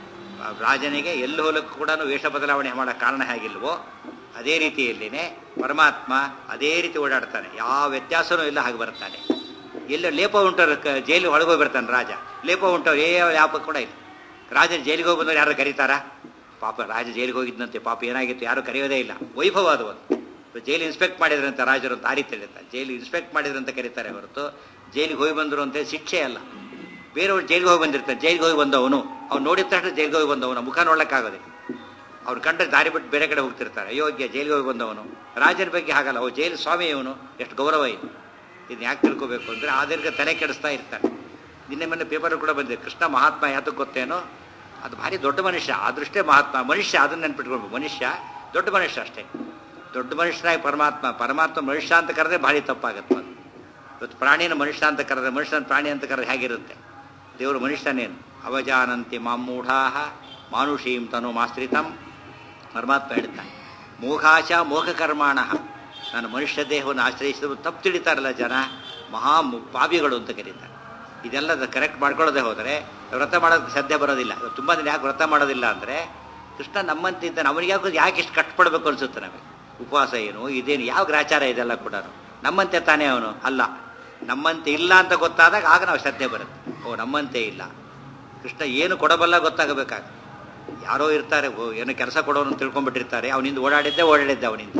ರಾಜನಿಗೆ ಎಲ್ಲಿ ಹೋಲಕ್ಕೂ ಕೂಡ ವೇಷ ಬದಲಾವಣೆ ಮಾಡೋ ಕಾರಣ ಹೇಗಿಲ್ವೋ ಅದೇ ರೀತಿಯಲ್ಲಿನೇ ಪರಮಾತ್ಮ ಅದೇ ರೀತಿ ಓಡಾಡ್ತಾನೆ ಯಾವ ವ್ಯತ್ಯಾಸನೂ ಇಲ್ಲ ಹಾಗೆ ಬರ್ತಾನೆ ಎಲ್ಲ ಲೇಪ ಉಂಟವ್ರು ಜೈಲು ಒಳಗೆ ಹೋಗಿ ಬರ್ತಾನೆ ರಾಜ ಲೇಪ ಉಂಟವ್ರು ಯಾವ ಲಾಪ ಕೂಡ ಇಲ್ಲ ರಾಜ ಜೈಲಿಗೆ ಹೋಗಿ ಬಂದವ್ರು ಯಾರು ಕರೀತಾರಾ ಪಾಪ ರಾಜ ಜೈಲಿಗೆ ಹೋಗಿದ್ದಂತೆ ಪಾಪ ಏನಾಗಿತ್ತು ಯಾರು ಕರೆಯೋದೇ ಇಲ್ಲ ವೈಭವ ಅದು ಒಂದು ಜೈಲು ಇನ್ಸ್ಪೆಕ್ಟ್ ಮಾಡಿದ್ರಂತ ರಾಜರು ಅಂತ ಆ ರೀತಿ ಹೇಳಿರ್ತಾರೆ ಜೈಲು ಇನ್ಸ್ಪೆಕ್ಟ್ ಮಾಡಿದ್ರಂತ ಕರೀತಾರೆ ಹೊರತು ಜೈಲಿಗೆ ಹೋಗಿ ಬಂದರು ಅಂತ ಶಿಕ್ಷೆ ಅಲ್ಲ ಬೇರೆಯವ್ರು ಜೈಲಿಗೆ ಹೋಗಿ ಬಂದಿರ್ತಾರೆ ಜೈಲಿಗೆ ಹೋಗಿ ಬಂದವನು ಅವ್ನು ನೋಡಿದ ತಕ್ಷಣ ಜೈಲಿಗೆ ಹೋಗಿ ಬಂದವನು ಮುಖ ನೋಡೋಕ್ಕಾಗೋದಿಲ್ಲ ಅವ್ರು ಕಂಡ್ರೆ ದಾರಿ ಬಿಟ್ಟು ಬೇರೆ ಕಡೆ ಹೋಗ್ತಿರ್ತಾರೆ ಅಯೋಗ್ಯ ಜೈಲಿಗೆ ಹೋಗಿ ಬಂದವನು ರಾಜರ ಬಗ್ಗೆ ಹಾಗಲ್ಲ ಓ ಜೈಲು ಸ್ವಾಮಿ ಇವನು ಎಷ್ಟು ಗೌರವ ಇದೆ ಇದನ್ನ ಯಾಕೆ ತಿಳ್ಕೋಬೇಕು ಅಂದರೆ ಆದರ್ಗ ತಲೆ ಕೆಡಿಸ್ತಾ ಇರ್ತಾರೆ ನಿನ್ನೆ ಮೊನ್ನೆ ಪೇಪರ್ ಕೂಡ ಬಂದಿದೆ ಕೃಷ್ಣ ಮಹಾತ್ಮ ಯಾತಕ್ಕೆ ಗೊತ್ತೇನೋ ಅದು ಭಾರಿ ದೊಡ್ಡ ಮನುಷ್ಯ ಅದೃಷ್ಟೇ ಮಹಾತ್ಮ ಮನುಷ್ಯ ಅದನ್ನ ನೆನ್ಪಿಟ್ಕೊಳ್ಬೇಕು ಮನುಷ್ಯ ದೊಡ್ಡ ಮನುಷ್ಯ ಅಷ್ಟೇ ದೊಡ್ಡ ಮನುಷ್ಯನಾಗಿ ಪರಮಾತ್ಮ ಪರಮಾತ್ಮ ಮನುಷ್ಯ ಅಂತ ಕರೆದ್ರೆ ಭಾರಿ ತಪ್ಪಾಗುತ್ತೆ ಅದು ಇವತ್ತು ಪ್ರಾಣಿನ ಮನುಷ್ಯ ಅಂತ ಕರೆದ್ರೆ ಮನುಷ್ಯನ ಪ್ರಾಣಿ ಅಂತ ಕರೆದ್ರೆ ಹೇಗಿರುತ್ತೆ ದೇವರು ಮನುಷ್ಯನೇನು ಅವಜಾನಂತಿ ಮಾಮೂಢಾಹ ಮಾನುಷೀಂ ತನು ಮಾಸ್ತ್ರಿತಂ ಪರಮಾತ್ಮ ಹೇಳ್ತಾನೆ ಮೋಘಾಶ ಮೋಘಕರ್ಮಾಣ ನಾನು ಮನುಷ್ಯ ದೇಹವನ್ನು ಆಶ್ರಯಿಸಿದ್ರು ತಪ್ಪು ತಿಳಿತಾರಲ್ಲ ಜನ ಮಹಾ ಪಾಪಿಗಳು ಅಂತ ಕರೀತಾರೆ ಇದೆಲ್ಲ ಕರೆಕ್ಟ್ ಮಾಡ್ಕೊಳ್ಳೋದೇ ಹೋದರೆ ವ್ರತ ಮಾಡೋದಕ್ಕೆ ಸದ್ಯ ಬರೋದಿಲ್ಲ ತುಂಬ ದಿನ ಯಾಕೆ ವ್ರತ ಮಾಡೋದಿಲ್ಲ ಅಂದರೆ ಕೃಷ್ಣ ನಮ್ಮಂತ ಇದ್ದಾನೆ ಅವನಿಗೆ ಯಾಕೆ ಯಾಕೆ ಇಷ್ಟು ಕಷ್ಟಪಡಬೇಕು ಅನಿಸುತ್ತೆ ನಮಗೆ ಉಪವಾಸ ಏನು ಇದೇನು ಯಾವ ಗ್ರಾಚಾರ ಇದೆಲ್ಲ ಕೂಡ ನಮ್ಮಂತೆ ತಾನೇ ಅವನು ಅಲ್ಲ ನಮ್ಮಂತೆ ಇಲ್ಲ ಅಂತ ಗೊತ್ತಾದಾಗ ಆಗ ನಾವು ಶ್ರದ್ಧೆ ಬರುತ್ತೆ ಓ ನಮ್ಮಂತೆ ಇಲ್ಲ ಕೃಷ್ಣ ಏನು ಕೊಡಬಲ್ಲ ಗೊತ್ತಾಗಬೇಕಾಗ ಯಾರೋ ಇರ್ತಾರೆ ಏನೋ ಕೆಲಸ ಕೊಡೋನು ತಿಳ್ಕೊಂಡ್ಬಿಟ್ಟಿರ್ತಾರೆ ಅವನಿಂದ ಓಡಾಡಿದ್ದೆ ಓಡಾಡಿದ್ದೆ ಅವನಿಂದ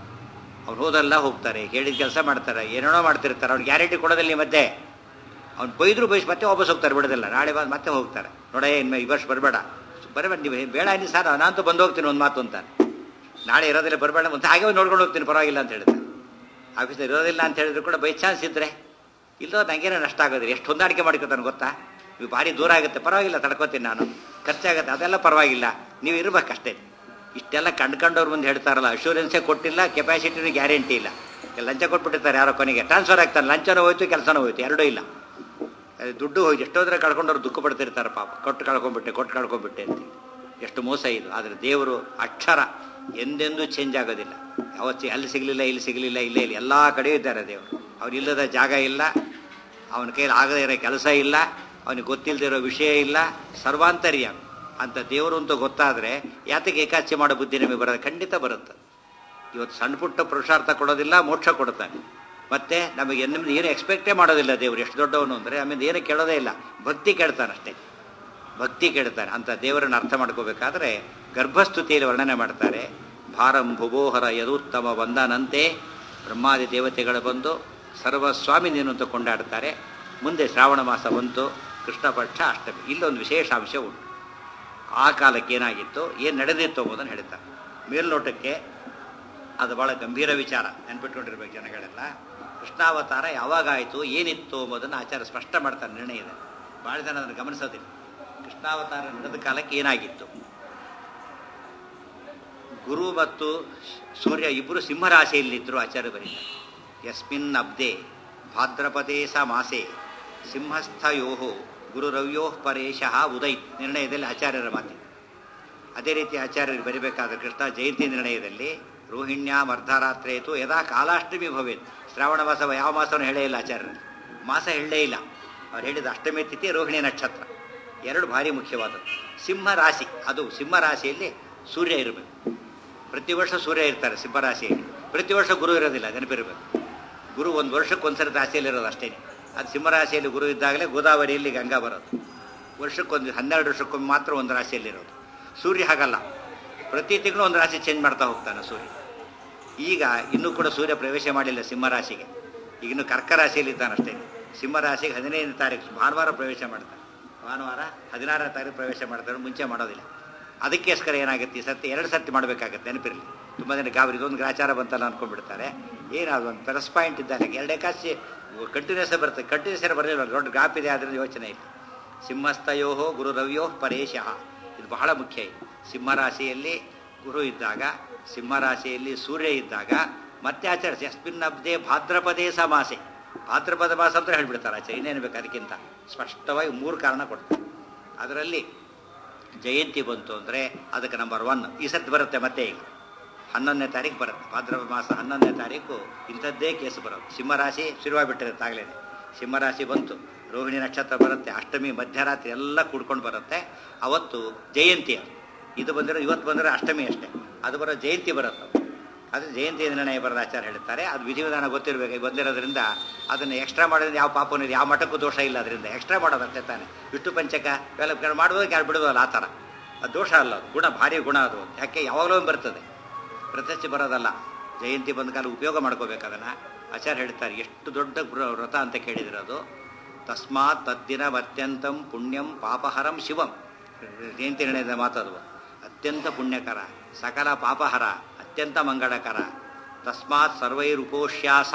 ಅವ್ನು ಹೋದಲ್ಲ ಹೋಗ್ತಾರೆ ಹೇಳಿದ ಕೆಲಸ ಮಾಡ್ತಾರೆ ಏನೇನೋ ಮಾಡ್ತಿರ್ತಾರೆ ಅವ್ನು ಗ್ಯಾರಂಟಿ ಕೊಡೋದಿಲ್ಲ ಈ ಮಧ್ಯೆ ಅವ್ನು ಬೈದ್ರು ಬೈಸ್ ಮತ್ತೆ ವಾಪಸ್ ಹೋಗ್ತಾರೆ ಬಿಡೋದಿಲ್ಲ ನಾಳೆ ಬಂದು ಮತ್ತೆ ಹೋಗ್ತಾರೆ ನೋಡ ಇನ್ನು ಈ ವರ್ಷ ಬರಬೇಡ ಬರಬೇಡ ನೀವು ಬೇಡ ಅನ್ನಿ ಸರ್ ನಾನಂತೂ ಬಂದು ಹೋಗ್ತೀನಿ ಒಂದು ಮಾತು ಅಂತಾನೆ ನಾಳೆ ಇರೋದಿಲ್ಲ ಬರಬೇಡ ಅಂತ ಹಾಗೆ ನೋಡ್ಕೊಂಡು ಹೋಗ್ತೀನಿ ಪರವಾಗಿಲ್ಲ ಅಂತ ಹೇಳಿದ್ರೆ ಆಫೀಸಲ್ಲಿ ಇರೋದಿಲ್ಲ ಅಂತ ಹೇಳಿದ್ರು ಕೂಡ ಬೈ ಚಾನ್ಸ್ ಇದ್ರೆ ಇಲ್ಲೋ ನನಗೇನೋ ನಷ್ಟ ಆಗೋದಿಲ್ಲ ಎಷ್ಟು ಹೊಂದಾಣಿಕೆ ಮಾಡ್ಕೊತಾನೆ ಗೊತ್ತಾ ನೀವು ಭಾರಿ ದೂರ ಆಗುತ್ತೆ ಪರವಾಗಿಲ್ಲ ತಡ್ಕೋತೀನಿ ನಾನು ಖರ್ಚಾಗುತ್ತೆ ಅದೆಲ್ಲ ಪರವಾಗಿಲ್ಲ ನೀವು ಇರ್ಬೇಕಷ್ಟೇ ಇಷ್ಟೆಲ್ಲ ಕಂಡ್ಕೊಂಡವ್ರ ಮುಂದೆ ಹೇಳ್ತಾರಲ್ಲ ಅಶೂರೆನ್ಸೇ ಕೊಟ್ಟಿಲ್ಲ ಕೆಪಾಸಿಟಿನೂ ಗ್ಯಾರಂಟಿ ಇಲ್ಲ ಲಂಚ ಕೊಟ್ಬಿಟ್ಟಿರ್ತಾರೆ ಯಾರೋ ಕೊನೆಗೆ ಟ್ರಾನ್ಸ್ಫರ್ ಆಗ್ತಾನೆ ಲಂಚನೂ ಹೋಯ್ತು ಕೆಲಸನೂ ಹೋಯ್ತು ಎರಡೂ ಇಲ್ಲ ದುಡ್ಡು ಹೋಗಿ ಎಷ್ಟೋದ್ರೆ ಕಳ್ಕೊಂಡವ್ರು ದುಃಖ ಪಡ್ತಿರ್ತಾರೆ ಪಾಪ ಕೊಟ್ಟು ಕಳ್ಕೊಂಡ್ಬಿಟ್ಟೆ ಕೊಟ್ಟು ಕಳ್ಕೊಂಡ್ಬಿಟ್ಟೆ ಅಂತ ಎಷ್ಟು ಮೋಸ ಇದು ಆದರೆ ದೇವರು ಅಕ್ಷರ ಎಂದೆಂದೂ ಚೇಂಜ್ ಆಗೋದಿಲ್ಲ ಯಾವತ್ತು ಅಲ್ಲಿ ಸಿಗಲಿಲ್ಲ ಇಲ್ಲಿ ಸಿಗಲಿಲ್ಲ ಇಲ್ಲೇ ಇಲ್ಲ ಎಲ್ಲ ಕಡೆ ಇದ್ದಾರೆ ದೇವರು ಅವನಿಲ್ಲದ ಜಾಗ ಇಲ್ಲ ಅವನ ಕೈಯಲ್ಲಿ ಆಗದೇ ಇರೋ ಕೆಲಸ ಇಲ್ಲ ಅವನಿಗೆ ಗೊತ್ತಿಲ್ಲದೆ ಇರೋ ವಿಷಯ ಇಲ್ಲ ಸರ್ವಾಂತರ್ಯ ಅಂತ ದೇವರು ಅಂತ ಗೊತ್ತಾದರೆ ಯಾತಕ್ಕೆ ಏಕಾಚೆ ಮಾಡೋ ಬುದ್ಧಿ ನಮಗೆ ಬರೋದು ಖಂಡಿತ ಬರುತ್ತೆ ಇವತ್ತು ಸಣ್ಣ ಪುಟ್ಟ ಪುರುಷಾರ್ಥ ಕೊಡೋದಿಲ್ಲ ಮೋಕ್ಷ ಕೊಡ್ತಾನೆ ಮತ್ತೆ ನಮಗೆ ನಿಮ್ದು ಏನು ಎಕ್ಸ್ಪೆಕ್ಟೇ ಮಾಡೋದಿಲ್ಲ ದೇವರು ಎಷ್ಟು ದೊಡ್ಡವನು ಅಂದರೆ ಆಮೇಲೆ ಏನು ಕೇಳೋದೇ ಇಲ್ಲ ಭಕ್ತಿ ಕೇಳ್ತಾನೆ ಅಷ್ಟೇ ಭಕ್ತಿ ಕೇಳ್ತಾನೆ ಅಂತ ದೇವರನ್ನು ಅರ್ಥ ಮಾಡ್ಕೋಬೇಕಾದ್ರೆ ಗರ್ಭಸ್ತುತಿಯಲ್ಲಿ ವರ್ಣನೆ ಮಾಡ್ತಾರೆ ಭಾರಂ ಭುಬೋಹರ ಯದುತ್ತಮ ಬಂದನಂತೆ ಬ್ರಹ್ಮಾದಿ ದೇವತೆಗಳು ಬಂದು ಸರ್ವಸ್ವಾಮಿ ನೀನು ಅಂತ ಕೊಂಡಾಡ್ತಾರೆ ಮುಂದೆ ಶ್ರಾವಣ ಮಾಸ ಬಂತು ಕೃಷ್ಣ ಪಕ್ಷ ಅಷ್ಟಮಿ ಇಲ್ಲೊಂದು ವಿಶೇಷ ಅಂಶ ಉಂಟು ಆ ಕಾಲಕ್ಕೆ ಏನಾಗಿತ್ತು ಏನು ನಡೆದಿತ್ತು ಎಂಬುದನ್ನು ಹೇಳ್ತಾರೆ ಮೇಲ್ನೋಟಕ್ಕೆ ಅದು ಬಹಳ ಗಂಭೀರ ವಿಚಾರ ನೆನ್ಪಿಟ್ಕೊಂಡಿರ್ಬೇಕು ಜನಗಳೆಲ್ಲ ಕೃಷ್ಣಾವತಾರ ಯಾವಾಗ ಆಯಿತು ಏನಿತ್ತು ಎಂಬುದನ್ನು ಆಚಾರ ಸ್ಪಷ್ಟ ಮಾಡ್ತಾರೆ ನಿರ್ಣಯ ಇದೆ ಭಾಳ ಜನ ಅದನ್ನು ಗಮನಿಸೋದಿಲ್ಲ ಕೃಷ್ಣಾವತಾರ ನಡೆದ ಕಾಲಕ್ಕೆ ಏನಾಗಿತ್ತು ಗುರು ಮತ್ತು ಸೂರ್ಯ ಇಬ್ಬರು ಸಿಂಹರಾಶಿಯಲ್ಲಿದ್ದರು ಆಚಾರ್ಯ ಬರೀತಾರೆ ಯಸ್ಮಿನ್ ಅಬ್ದೆ ಭಾದ್ರಪದೇ ಸ ಮಾಸೆ ಸಿಂಹಸ್ಥಯೋ ಗುರುರವ್ಯೋ ಪರೇಶಃ ಉದಯ್ ನಿರ್ಣಯದಲ್ಲಿ ಆಚಾರ್ಯರ ಮಾತಿ ಅದೇ ರೀತಿ ಆಚಾರ್ಯರು ಬರೀಬೇಕಾದ ಕೃಷ್ಣ ಜಯಂತಿ ನಿರ್ಣಯದಲ್ಲಿ ರೋಹಿಣ್ಯಾಂ ಅರ್ಧರಾತ್ರೇತು ಯದಾ ಕಾಲಾಷ್ಟಮಿ ಭವೇತ್ ಶ್ರಾವಣ ಮಾಸ ಯಾವ ಮಾಸವನ್ನು ಹೇಳೇ ಇಲ್ಲ ಆಚಾರ್ಯರು ಮಾಸ ಹೇಳೇ ಇಲ್ಲ ಅವ್ರು ಹೇಳಿದ ಅಷ್ಟಮಿ ತಿಥಿ ರೋಹಿಣಿ ನಕ್ಷತ್ರ ಎರಡು ಭಾರಿ ಮುಖ್ಯವಾದದ್ದು ಸಿಂಹ ರಾಶಿ ಅದು ಸಿಂಹ ರಾಶಿಯಲ್ಲಿ ಸೂರ್ಯ ಇರಬೇಕು ಪ್ರತಿ ವರ್ಷ ಸೂರ್ಯ ಇರ್ತಾರೆ ಸಿಂಹ ರಾಶಿಯಲ್ಲಿ ಪ್ರತಿ ವರ್ಷ ಗುರು ಇರೋದಿಲ್ಲ ನೆನಪಿರಬೇಕು ಗುರು ಒಂದು ವರ್ಷಕ್ಕೆ ಒಂದ್ಸರಿ ರಾಶಿಯಲ್ಲಿ ಇರೋದು ಅಷ್ಟೇ ಅದು ಸಿಂಹರಾಶಿಯಲ್ಲಿ ಗುರು ಇದ್ದಾಗಲೇ ಗೋದಾವರಿಯಲ್ಲಿ ಗಂಗಾ ಬರೋದು ವರ್ಷಕ್ಕೊಂದು ಹನ್ನೆರಡು ವರ್ಷಕ್ಕೊಮ್ಮೆ ಮಾತ್ರ ಒಂದು ರಾಶಿಯಲ್ಲಿರೋದು ಸೂರ್ಯ ಹಾಗಲ್ಲ ಪ್ರತಿ ತಿಂಗಳು ಒಂದು ರಾಶಿ ಚೇಂಜ್ ಮಾಡ್ತಾ ಹೋಗ್ತಾನೆ ಸೂರ್ಯ ಈಗ ಇನ್ನೂ ಕೂಡ ಸೂರ್ಯ ಪ್ರವೇಶ ಮಾಡಿಲ್ಲ ಸಿಂಹರಾಶಿಗೆ ಈಗ ಇನ್ನು ಕರ್ಕ ರಾಶಿಯಲ್ಲಿ ಇದ್ದಾನಷ್ಟೇ ಸಿಂಹರಾಶಿಗೆ ಹದಿನೈದನೇ ತಾರೀಕು ಭಾನುವಾರ ಪ್ರವೇಶ ಮಾಡ್ತಾನೆ ಭಾನುವಾರ ಹದಿನಾರನೇ ತಾರೀಕು ಪ್ರವೇಶ ಮಾಡ್ತಾರೆ ಮುಂಚೆ ಮಾಡೋದಿಲ್ಲ ಅದಕ್ಕೋಸ್ಕರ ಏನಾಗುತ್ತೆ ಈ ಸರ್ತಿ ಎರಡು ಸರ್ತಿ ಮಾಡಬೇಕಾಗತ್ತೆ ನೆನಪಿರಲಿ ತುಂಬ ಜನ ಗಾಬರಿ ಇದೊಂದು ಗ್ರಾಚಾರ ಬಂತಲ್ಲ ಅಂದ್ಕೊಂಡ್ಬಿಡ್ತಾರೆ ಏನಾದ್ರು ಒಂದು ಪ್ಲಸ್ ಪಾಯಿಂಟ್ ಇದ್ದಾಗ ಎರಡೇ ಕಾಸಿ ಕಂಟಿನ್ಯೂಸ್ ಬರುತ್ತೆ ಕಂಟಿನ್ಯೂಸ್ ಬರಲಿಲ್ಲ ದೊಡ್ಡ ಗಾಪ್ ಇದೆ ಅದರಿಂದ ಯೋಚನೆ ಇಲ್ಲ ಸಿಂಹಸ್ಥಯೋ ಗುರು ರವ್ಯೋ ಪರೇಶಃ ಇದು ಬಹಳ ಮುಖ್ಯ ಇದು ಸಿಂಹರಾಶಿಯಲ್ಲಿ ಗುರು ಇದ್ದಾಗ ಸಿಂಹರಾಶಿಯಲ್ಲಿ ಸೂರ್ಯ ಇದ್ದಾಗ ಮತ್ತೆ ಆಚರಿಸಿ ಅಸ್ಮಿನ್ ಅಬ್ದೆ ಭಾದ್ರಪದೇ ಸಮಾಸೆ ಭಾದ್ರಪದ ಮಾಸ ಅಂತ ಹೇಳ್ಬಿಡ್ತಾರೆ ಆಚೆ ಇನ್ನೇನು ಬೇಕು ಅದಕ್ಕಿಂತ ಸ್ಪಷ್ಟವಾಗಿ ಮೂರು ಕಾರಣ ಕೊಡ್ತಾರೆ ಅದರಲ್ಲಿ ಜಯಂತಿ ಬಂತು ಅಂದರೆ ಅದಕ್ಕೆ ನಂಬರ್ ಒನ್ ಈ ಸರ್ತಿ ಬರುತ್ತೆ ಮತ್ತೆ ಈಗ ಹನ್ನೊಂದನೇ ತಾರೀಕು ಬರುತ್ತೆ ಭಾದ್ರಪದ ಮಾಸ ಹನ್ನೊಂದನೇ ತಾರೀಕು ಇಂಥದ್ದೇ ಕೇಸು ಬರೋದು ಸಿಂಹರಾಶಿ ಶುರುವಾಗಿಬಿಟ್ಟಿರುತ್ತೆ ಆಗಲೇ ಸಿಂಹರಾಶಿ ಬಂತು ರೋಹಿಣಿ ನಕ್ಷತ್ರ ಬರುತ್ತೆ ಅಷ್ಟಮಿ ಮಧ್ಯರಾತ್ರಿ ಎಲ್ಲ ಕೂಡ್ಕೊಂಡು ಬರುತ್ತೆ ಅವತ್ತು ಜಯಂತಿ ಅದು ಇದು ಬಂದರೆ ಇವತ್ತು ಬಂದರೆ ಅಷ್ಟಮಿ ಅಷ್ಟೇ ಅದು ಬರೋ ಜಯಂತಿ ಬರುತ್ತೆ ಅದು ಜಯಂತಿ ನಿರ್ಣಯ ಬರೋದು ಆಚಾರ ಹೇಳ್ತಾರೆ ಅದು ವಿಧಿವಿಧಾನ ಗೊತ್ತಿರಬೇಕು ಬಂದಿರೋದ್ರಿಂದ ಅದನ್ನು ಎಕ್ಸ್ಟ್ರಾ ಮಾಡೋದ್ರಿಂದ ಯಾವ ಪಾಪನೂ ಇದೆ ಯಾವ ಮಠಕ್ಕೂ ದೋಷ ಇಲ್ಲ ಅದರಿಂದ ಎಕ್ಸ್ಟ್ರಾ ಮಾಡೋದಷ್ಟೇ ತಾನೆ ವಿಷ್ಣು ಪಂಚಕ ಇವೆಲ್ಲ ಮಾಡೋದಕ್ಕೆ ಯಾರು ಬಿಡೋದಲ್ಲ ಆ ಥರ ಅದು ದೋಷ ಅಲ್ಲ ಅದು ಗುಣ ಭಾರಿ ಗುಣ ಅದು ಯಾಕೆ ಯಾವಾಗಲೂ ಬರ್ತದೆ ಪ್ರತ್ಯಕ್ಷ ಬರೋದಲ್ಲ ಜಯಂತಿ ಬಂದ ಕಾಲ ಉಪಯೋಗ ಮಾಡ್ಕೋಬೇಕು ಅದನ್ನು ಆಚಾರ್ಯ ಹೇಳ್ತಾರೆ ಎಷ್ಟು ದೊಡ್ಡ ವ್ರತ ಅಂತ ಕೇಳಿದಿರೋದು ತಸ್ಮಾತ್ ತದ್ದಿನ ಅತ್ಯಂತಂ ಪುಣ್ಯಂ ಪಾಪಹರಂ ಶಿವಂ ಜಯಂತಿ ನಿರ್ಣಯದ ಮಾತದು ಅತ್ಯಂತ ಪುಣ್ಯಕರ ಸಕಲ ಪಾಪಹರ ಅತ್ಯಂತ ಮಂಗಳಕರ ತಸ್ಮಾತ್ ಸರ್ವೈರುಪೋಷ್ಯಾಸ